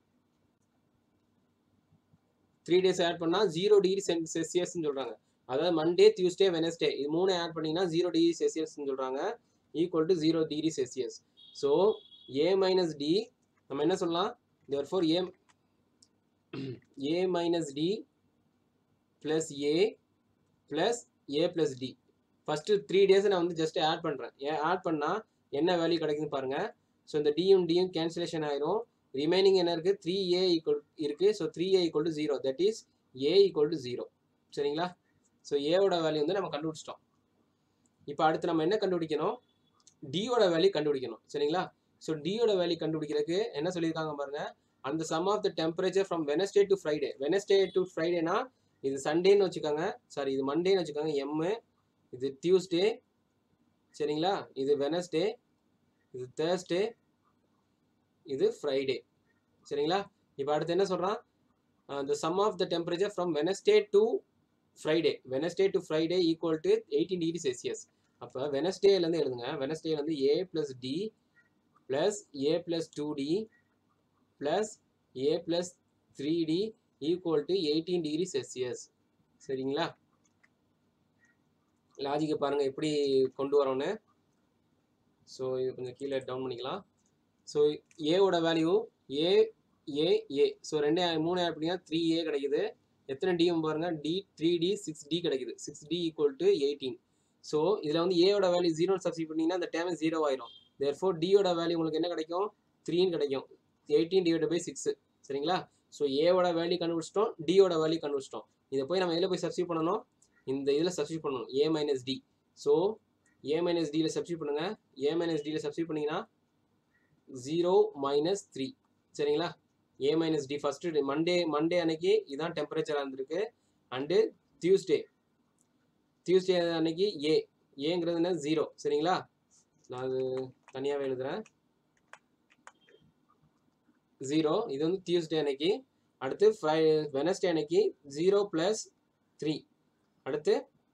Speaker 1: three days add பண்ணால் ஜீரோ டிகிரி செல்சியஸ்ன்னு சொல்கிறாங்க அதாவது மண்டே டியூஸ்டே வெனஸ்டே இது மூணு ஆட் பண்ணிங்கன்னா ஜீரோ டிகிரி செல்சியஸ்ன்னு சொல்கிறாங்க equal to zero degree Celsius so A minus T நம்ம என்ன சொல்லலாம் therefore A A minus D plus A plus A plus T first three days நான் வந்து ஜஸ்ட் ஆட் பண்ணுறேன் ஏன் ஆட் பண்ணால் என்ன வேல்யூ கிடைக்குதுன்னு பாருங்கள் ஸோ இந்த டியும் டியும் கேன்சலேஷன் ஆயிரும் ரிமைனிங் என்ன இருக்குது த்ரீ ஏ ஈக்குவல் இருக்குது so three A equal to zero that is A equal to zero சரிங்களா ஸோ ஏவோட வேல்யூ வந்து நம்ம கண்டுபிடிச்சிட்டோம் இப்போ அடுத்து நம்ம என்ன கண்டுபிடிக்கணும் டியோட வேல்யூ கண்டுபிடிக்கணும் சரிங்களா ஸோ டியோட வேல்யூ கண்டுபிடிக்கிறதுக்கு என்ன சொல்லியிருக்காங்க பாருங்க அந்த sum of the temperature from Wednesday to Friday Wednesday to ஃப்ரைடேனா இது சண்டேன்னு வச்சுக்கோங்க சாரி இது மண்டேன்னு வச்சுக்கோங்க எம்மு இது டியூஸ்டே சரிங்களா இது வெனஸ்டே இது தேர்ஸ்டே இது ஃப்ரைடே சரிங்களா இப்போ அடுத்து என்ன சொல்கிறான் the sum of the temperature from Wednesday to Friday Wednesday to Friday equal to 18 degree Celsius அப்போ வெனஸ்டேலேருந்து எழுதுங்க வெனஸ்டேலேருந்து A plus T plus A plus two D plus A plus three D equal to eighteen degree Celsius சரிங்களா லாஜிக்கை பாருங்கள் எப்படி கொண்டு வரோன்னு so இது கொஞ்சம் கீழே டவுன் பண்ணிக்கலாம் ஸோ ஏவோட வேல்யூ ஏ ஏ ஏ ஸோ ரெண்டே மூணு ஆட் பண்ணிங்கன்னா த்ரீ ஏ கிடைக்குது எத்தனை டியும் பாருங்க D three T six T கிடைக்குது six D equal to eighteen so இதில் வந்து ஏவோட வேல்யூ ஜீரோ சப்ஸ்டிட் பண்ணிங்கன்னா அந்த டேம் ஜீரோ ஆயிரும் தேர் ஃபோர் டியோட வேல்யூ உங்களுக்கு என்ன கிடைக்கும் த்ரீன்னு கிடைக்கும் எயிட்டீன் டிவைட் பை சிக்ஸ் சரிங்களா ஸோ ஏவோட வேல்யூ கண்டுபிடிச்சிட்டோம் டியோட வேல்யூ கண்டுபிடிச்சிட்டோம் இதை போய் நம்ம எதில் போய் சப்ஸ்டிட் பண்ணணும் இந்த இதில் சப்ஸ்டிட் பண்ணணும் A minus T so A minus டியில் சப்ஸ்டிட் பண்ணுங்கள் ஏ மைனஸ் டியில் சப்ஸ்டிட் பண்ணிங்கன்னா ஜீரோ மைனஸ் த்ரீ சரிங்களா A minus T first Monday Monday அன்னைக்கு இதான் டெம்பரேச்சராக இருந்திருக்கு அண்டு டியூஸ்டே டியூஸ்டே அன்னைக்கு ஏ ஏங்கிறது என்ன ஜீரோ சரிங்களா நான் அது தனியாகவே எழுதுறேன் ஜீரோ இது வந்து டியூஸ்டே அன்னைக்கு அடுத்து ஃப்ரை வெனஸ்டே அன்னைக்கு ஜீரோ ப்ளஸ் த்ரீ அடுத்து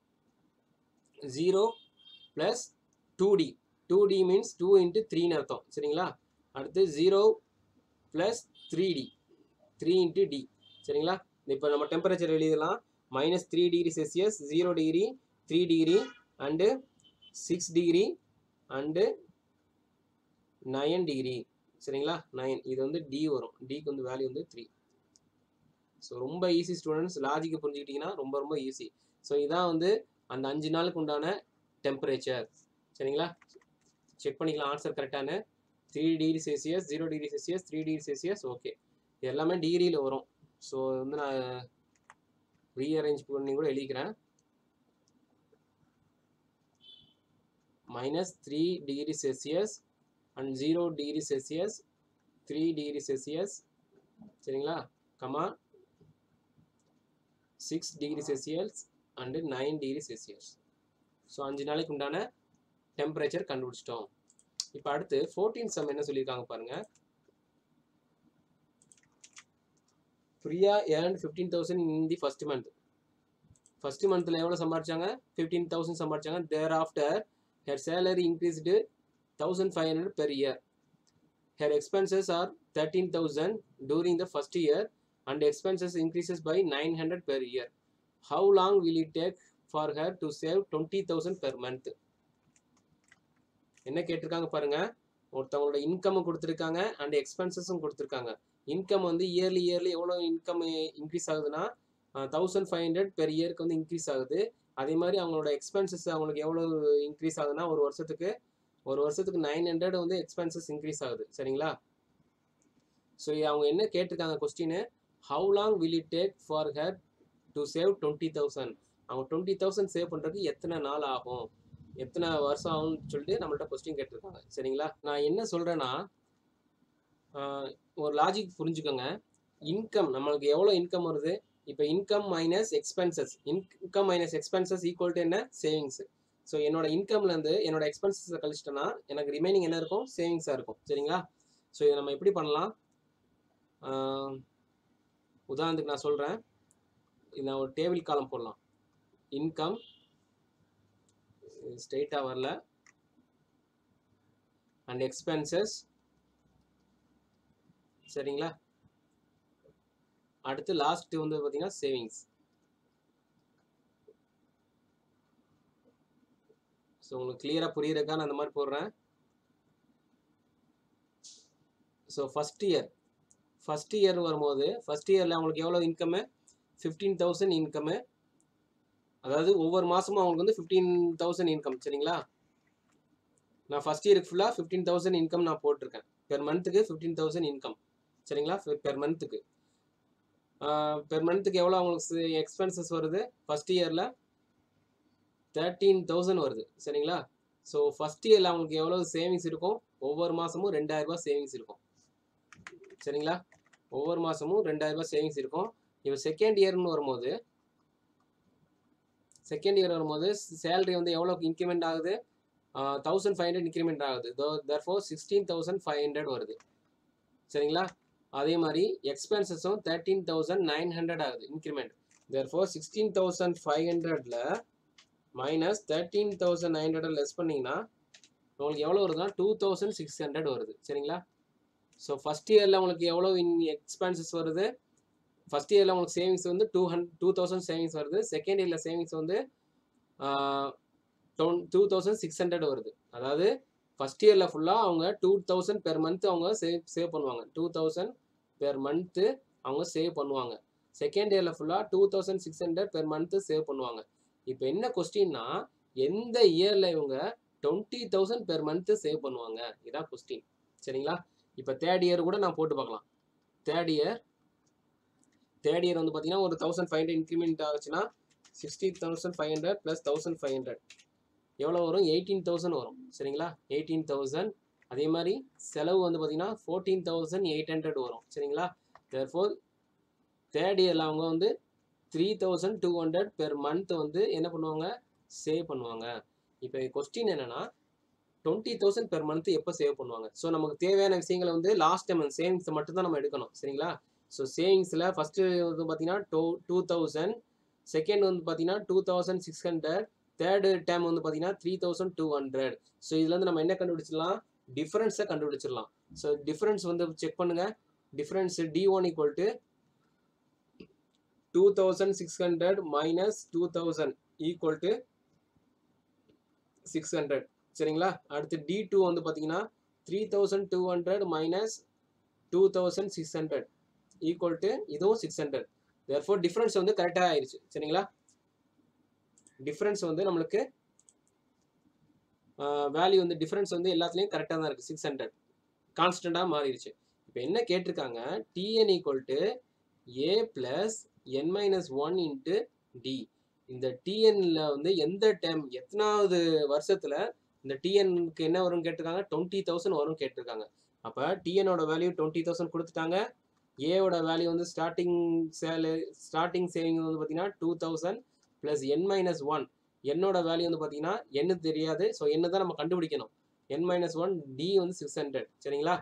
Speaker 1: zero plus two D two T means two into த்ரீன்னு அர்த்தம் சரிங்களா அடுத்து zero plus three T three into D சரிங்களா இப்போ நம்ம டெம்பரேச்சர் எழுதலாம் minus three degree Celsius zero degree three degree and six degree and nine degree சரிங்களா nine இது வந்து டி வரும் டிக்கு வந்து வேல்யூ வந்து த்ரீ ஸோ ரொம்ப ஈஸி ஸ்டூடெண்ட்ஸ் லாஜிக்கை புரிஞ்சுக்கிட்டிங்கன்னா ரொம்ப ரொம்ப ஈஸி ஸோ இதான் வந்து அந்த அஞ்சு நாளுக்கு உண்டான டெம்பரேச்சர் சரிங்களா செக் பண்ணிக்கலாம் ஆன்சர் கரெக்டானு three degree Celsius zero degree Celsius three degree Celsius okay இது எல்லாமே டிகிரியில் வரும் ஸோ வந்து நான் ரீஅரேஞ்ச் பண்ணி கூட எழுதிக்கிறேன் minus three degree Celsius and zero degree Celsius three degree Celsius சரிங்களா comma six degree Celsius and nine degree Celsius so அஞ்சு நாளைக்கு உண்டான டெம்பரேச்சர் கண்டுபிடிச்சிட்டோம் இப்போ அடுத்து ஃபோர்டீன் சம் என்ன சொல்லியிருக்காங்க பாருங்க Priya earn fifteen thousand in the first month first மந்த்தில் எவ்வளோ சம்பாரிச்சாங்க ஃபிஃப்டீன் தௌசண்ட் சம்பாரிச்சாங்க thereafter her salary increased thousand five hundred per year her expenses are thirteen thousand during the first year and expenses increases by nine hundred per year how long will it take for her to save twenty thousand per month என்ன கேட்டிருக்காங்க பாருங்க ஒருத்தவங்களோட income கொடுத்துருக்காங்க and எக்ஸ்பென்சஸும் கொடுத்துருக்காங்க income வந்து yearly yearly எவ்வளோ income increase ஆகுதுன்னா thousand five hundred per இயருக்கு வந்து இன்க்ரீஸ் ஆகுது அதே மாதிரி அவங்களோட எக்ஸ்பென்சஸ் அவங்களுக்கு எவ்வளோ இன்க்ரீஸ் ஆகுதுன்னா ஒரு வருஷத்துக்கு ஒரு வருஷத்துக்கு நைன் ஹண்ட்ரட் வந்து எக்ஸ்பென்சஸ் இன்க்ரீஸ் ஆகுது சரிங்களா ஸோ அவங்க என்ன கேட்டிருக்காங்க question how long will it take for her to save twenty thousand அவங்க டுவெண்ட்டி தௌசண்ட் சேவ் பண்ணுறதுக்கு எத்தனை நாள் ஆகும் எத்தனை வருஷம் ஆகும்னு சொல்லிட்டு நம்மள்ட்ட கொஸ்டின் கேட்டிருக்காங்க சரிங்களா நான் என்ன சொல்கிறேன்னா ஒரு லாஜிக் புரிஞ்சுக்கோங்க இன்கம் நம்மளுக்கு எவ்வளோ இன்கம் வருது இப்போ income minus expenses income minus expenses equal to என்ன சேவிங்ஸ் ஸோ என்னோட இன்கம்லேருந்து என்னோட எக்ஸ்பென்சஸை கழிச்சிட்டேன்னா எனக்கு ரிமைனிங் என்ன இருக்கும் சேவிங்ஸாக இருக்கும் சரிங்களா ஸோ இதை நம்ம எப்படி பண்ணலாம் உதாரணத்துக்கு நான் சொல்கிறேன் நான் ஒரு டேபிள் காலம் போடலாம் இன்கம் ஸ்ட்ரெயிட்டாக வரல அண்ட் எக்ஸ்பென்சஸ் சரிங்களா அடுத்து லாஸ்ட் வந்து பார்த்தீங்கன்னா சேவிங்ஸ் ஸோ உங்களுக்கு கிளியராக புரியுறக்கா நான் அந்த மாதிரி போடுறேன் so first year first year வரும்போது ஃபஸ்ட் இயரில் அவங்களுக்கு எவ்வளோ இன்கம்மு ஃபிஃப்டீன் தௌசண்ட் இன்கம்மு அதாவது ஒவ்வொரு மாதமும் அவங்களுக்கு வந்து ஃபிஃப்டீன் தௌசண்ட் இன்கம் சரிங்களா நான் ஃபஸ்ட் இயருக்கு ஃபுல்லாக ஃபிஃப்டீன் தௌசண்ட் இன்கம் நான் போட்டிருக்கேன் பெர் மந்த்துக்கு ஃபிஃப்டீன் தௌசண்ட் இன்கம் சரிங்களா பெர் மந்த்துக்கு பெர் மந்த்துக்கு எவ்வளோ அவங்களுக்கு எக்ஸ்பென்சஸ் வருது ஃபஸ்ட் இயரில் தேர்ட்டீன் தௌசண்ட் வருது சரிங்களா ஸோ ஃபஸ்ட் இயரில் அவங்களுக்கு எவ்வளோ சேவிங்ஸ் இருக்கும் ஒவ்வொரு மாதமும் ரெண்டாயிரரூபா சேவிங்ஸ் இருக்கும் சரிங்களா ஒவ்வொரு மாதமும் ரெண்டாயிரரூபா சேவிங்ஸ் இருக்கும் இப்போ செகண்ட் இயர்னு வரும்போது செகண்ட் இயர் வரும்போது சேலரி வந்து எவ்வளோ இன்க்ரிமெண்ட் ஆகுது தௌசண்ட் ஃபைவ் ஹண்ட்ரட் இன்க்ரிமெண்ட் ஆகுது therefore sixteen thousand five hundred வருது சரிங்களா அதே மாதிரி எக்ஸ்பென்சஸும் தேர்ட்டீன் தௌசண்ட் நைன் ஹண்ட்ரட் ஆகுது increment therefore sixteen thousand five ஹண்ட்ரட்ல minus thirteen thousand nine hundred less பண்ணிங்கன்னா உங்களுக்கு எவ்வளோ வருதுன்னா டூ தௌசண்ட் சிக்ஸ் ஹண்ட்ரட் வருது சரிங்களா ஸோ ஃபஸ்ட் இயரில் உங்களுக்கு எவ்வளோ இன் எக்ஸ்பென்சஸ் வருது ஃபஸ்ட் இயரில் உங்களுக்கு சேவிங்ஸ் வந்து two hundred two thousand savings வருது செகண்ட் இயரில் சேவிங்ஸ் வந்து டூ தௌசண்ட் சிக்ஸ் ஹண்ட்ரட் வருது அதாவது ஃபர்ஸ்ட் இயரில் ஃபுல்லாக அவங்க டூ தௌசண்ட் பெர் மந்த் அவங்க சேவ் சேவ் பண்ணுவாங்க டூ தௌசண்ட் பெர் மந்த்து அவங்க சேவ் பண்ணுவாங்க செகண்ட் இயரில் ஃபுல்லாக two thousand six hundred per month save பண்ணுவாங்க இப்போ என்ன கொஸ்டின்னா எந்த இயரில் இவங்க twenty thousand per month save பண்ணுவாங்க இதான் கொஸ்டின் சரிங்களா இப்போ தேர்ட் இயர் கூட நான் போட்டு பார்க்கலாம் தேர்ட் இயர் தேர்ட் இயர் வந்து பார்த்தீங்கன்னா ஒரு தௌசண்ட் ஃபைவ் ஹண்ட்ரட் இன்க்ரிமெண்ட் ஆச்சுன்னா sixty thousand five hundred plus thousand five hundred எவ்வளோ வரும் எயிட்டீன் தௌசண்ட் வரும் சரிங்களா எயிட்டீன் தௌசண்ட் அதே மாதிரி செலவு வந்து பார்த்தீங்கன்னா ஃபோர்டீன் தௌசண்ட் எயிட் ஹண்ட்ரட் வரும் சரிங்களா தேர்ஃபோர் தேர்ட் இயரில் அவங்க வந்து three thousand two hundred per month வந்து என்ன பண்ணுவாங்க சேவ் பண்ணுவாங்க இப்போ கொஸ்டின் என்னன்னா டுவெண்ட்டி தௌசண்ட் பெர் மந்த் எப்போ சேவ் பண்ணுவாங்க ஸோ நமக்கு தேவையான விஷயங்களை வந்து லாஸ்ட் டைம் சேவிங்ஸ் மட்டும் தான் நம்ம எடுக்கணும் சரிங்களா ஸோ சேவிங்ஸில் ஃபஸ்ட்டு வந்து பார்த்தீங்கன்னா டூ டூ தௌசண்ட் செகண்ட் வந்து பார்த்தீங்கன்னா two thousand six hundred third time வந்து பார்த்தீங்கன்னா three thousand two hundred so இதுல இருந்து நம்ம என்ன கண்டுபிடிச்சிடலாம் டிஃபரன்ஸை கண்டுபிடிச்சிடலாம் ஸோ டிஃபரன்ஸ் வந்து செக் பண்ணுங்க difference T one equal to two thousand six hundred minus two thousand equal to six hundred சரிங்களா அடுத்து டி டூ வந்து பார்த்தீங்கன்னா three thousand two hundred minus two thousand six hundred equal to இதுவும் six hundred therefore difference வந்து கரெக்டாக ஆயிடுச்சு சரிங்களா difference வந்து நம்மளுக்கு வேல்யூ வந்து டிஃப்ரென்ஸ் வந்து எல்லாத்துலேயும் கரெக்டாக தான் இருக்குது சிக்ஸ் ஹண்ட்ரட் கான்ஸ்டண்ட்டாக மாறிடுச்சு இப்போ என்ன கேட்டிருக்காங்க TN equal to A plus N minus one into D இந்த டிஎன்ல வந்து எந்த டைம் எத்தனாவது வருஷத்துல இந்த டிஎன்க்கு என்ன வரும்னு கேட்டிருக்காங்க டுவெண்ட்டி தௌசண்ட் வரும் கேட்டிருக்காங்க அப்போ டிஎனோட வேல்யூ டுவெண்ட்டி தௌசண்ட் கொடுத்துட்டாங்க ஏவோட வேல்யூ வந்து ஸ்டார்டிங் சேலு ஸ்டார்டிங் சேவிங் வந்து பார்த்தீங்கன்னா டூ தௌசண்ட் ப்ளஸ் என் மைனஸ் ஒன் என்னோட வேல்யூ வந்து பார்த்தீங்கன்னா என்ன தெரியாது ஸோ என்ன தான் நம்ம கண்டுபிடிக்கணும் என் மைனஸ் ஒன் டி வந்து சிக்ஸ் ஹண்ட்ரட் சரிங்களா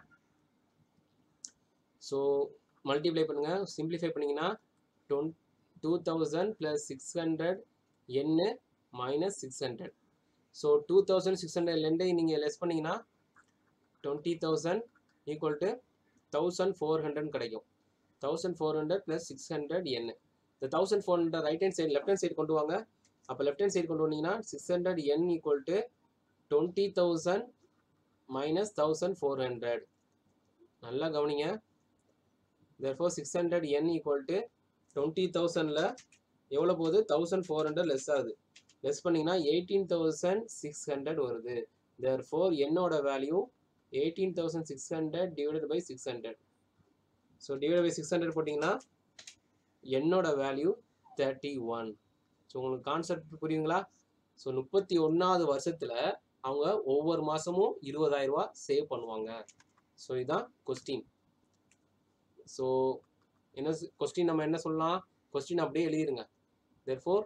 Speaker 1: ஸோ மல்டிப்ளை பண்ணுங்க சிம்பிளிஃபை பண்ணீங்கன்னா டொன் two thousand plus six hundred N minus six hundred so two thousand six ஹண்ட்ரட்லேருந்து நீங்கள் லெஸ் பண்ணீங்கன்னா twenty thousand equal to thousand four hundred கிடைக்கும் thousand four hundred plus six hundred N இந்த thousand four hundred right hand side left hand side கொண்டு வாங்க அப்போ left hand side கொண்டு வந்தீங்கன்னா six hundred N equal to twenty thousand minus thousand four hundred நல்லா கவனிங்க therefore six hundred N equal to twenty தௌசண்டில் எவ்வளோ போகுது தௌசண்ட் ஃபோர் ஹண்ட்ரட் லெஸ் ஆகுது லெஸ் பண்ணிங்கன்னா எயிட்டீன் தௌசண்ட் சிக்ஸ் ஹண்ட்ரட் வருது therefore என்னோட value eighteen thousand six hundred divided by six hundred so divide by six hundred போட்டிங்கன்னா என்னோட value thirty one so உங்களுக்கு கான்செப்ட் புரியுங்களா ஸோ முப்பத்தி ஒன்றாவது வருஷத்தில் அவங்க ஒவ்வொரு மாதமும் இருபதாயிரம் ரூபா சேவ் பண்ணுவாங்க ஸோ இதுதான் கொஸ்டின் ஸோ என்ன கொஸ்டின் நம்ம என்ன சொல்லலாம் கொஸ்டின் அப்படியே எழுதிருங்க therefore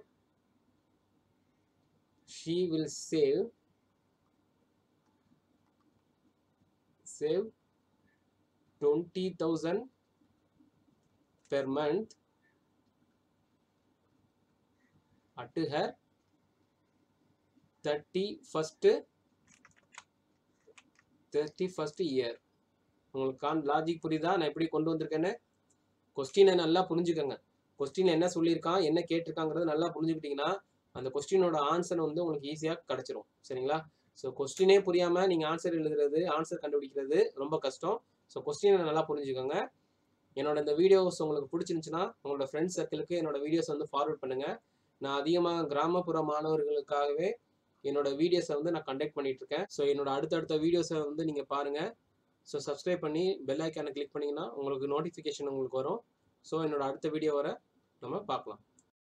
Speaker 1: she will save save 20000 per month at her 31st 31st year உங்களுக்கு கான் லாஜிக் புரியுதா நான் எப்படி கொண்டு வந்திருக்கேன்னு கொஸ்டினை நல்லா புரிஞ்சுக்கோங்க கொஸ்டின் என்ன சொல்லியிருக்கான் என்ன கேட்டிருக்காங்கிறது நல்லா புரிஞ்சுக்கிட்டீங்கன்னா அந்த கொஸ்டினோட ஆன்சர் வந்து உங்களுக்கு ஈஸியாக கிடச்சிரும் சரிங்களா ஸோ கொஸ்டினே புரியாமல் நீங்கள் ஆன்சர் எழுதுறது ஆன்சர் கண்டுபிடிக்கிறது ரொம்ப கஷ்டம் ஸோ கொஸ்டினை நல்லா புரிஞ்சுக்கோங்க என்னோட இந்த வீடியோஸ் உங்களுக்கு பிடிச்சிருந்துச்சுன்னா உங்களோட ஃப்ரெண்ட்ஸ் சர்க்கிளுக்கு என்னோட வீடியோஸ் வந்து ஃபார்வர்ட் பண்ணுங்கள் நான் அதிகமாக கிராமப்புற மாணவர்களுக்காகவே என்னோட வீடியோஸை வந்து நான் கண்டக்ட் பண்ணிட்டு இருக்கேன் ஸோ என்னோட அடுத்தடுத்த வீடியோஸை வந்து நீங்கள் பாருங்கள் ஸோ சப்ஸ்கிரைப் பண்ணி பெல் ஐக்கானை கிளிக் பண்ணிங்கன்னா உங்களுக்கு நோட்டிஃபிகேஷன் உங்களுக்கு வரும் ஸோ என்னோட அடுத்த வீடியோ வர நம்ம பார்க்கலாம்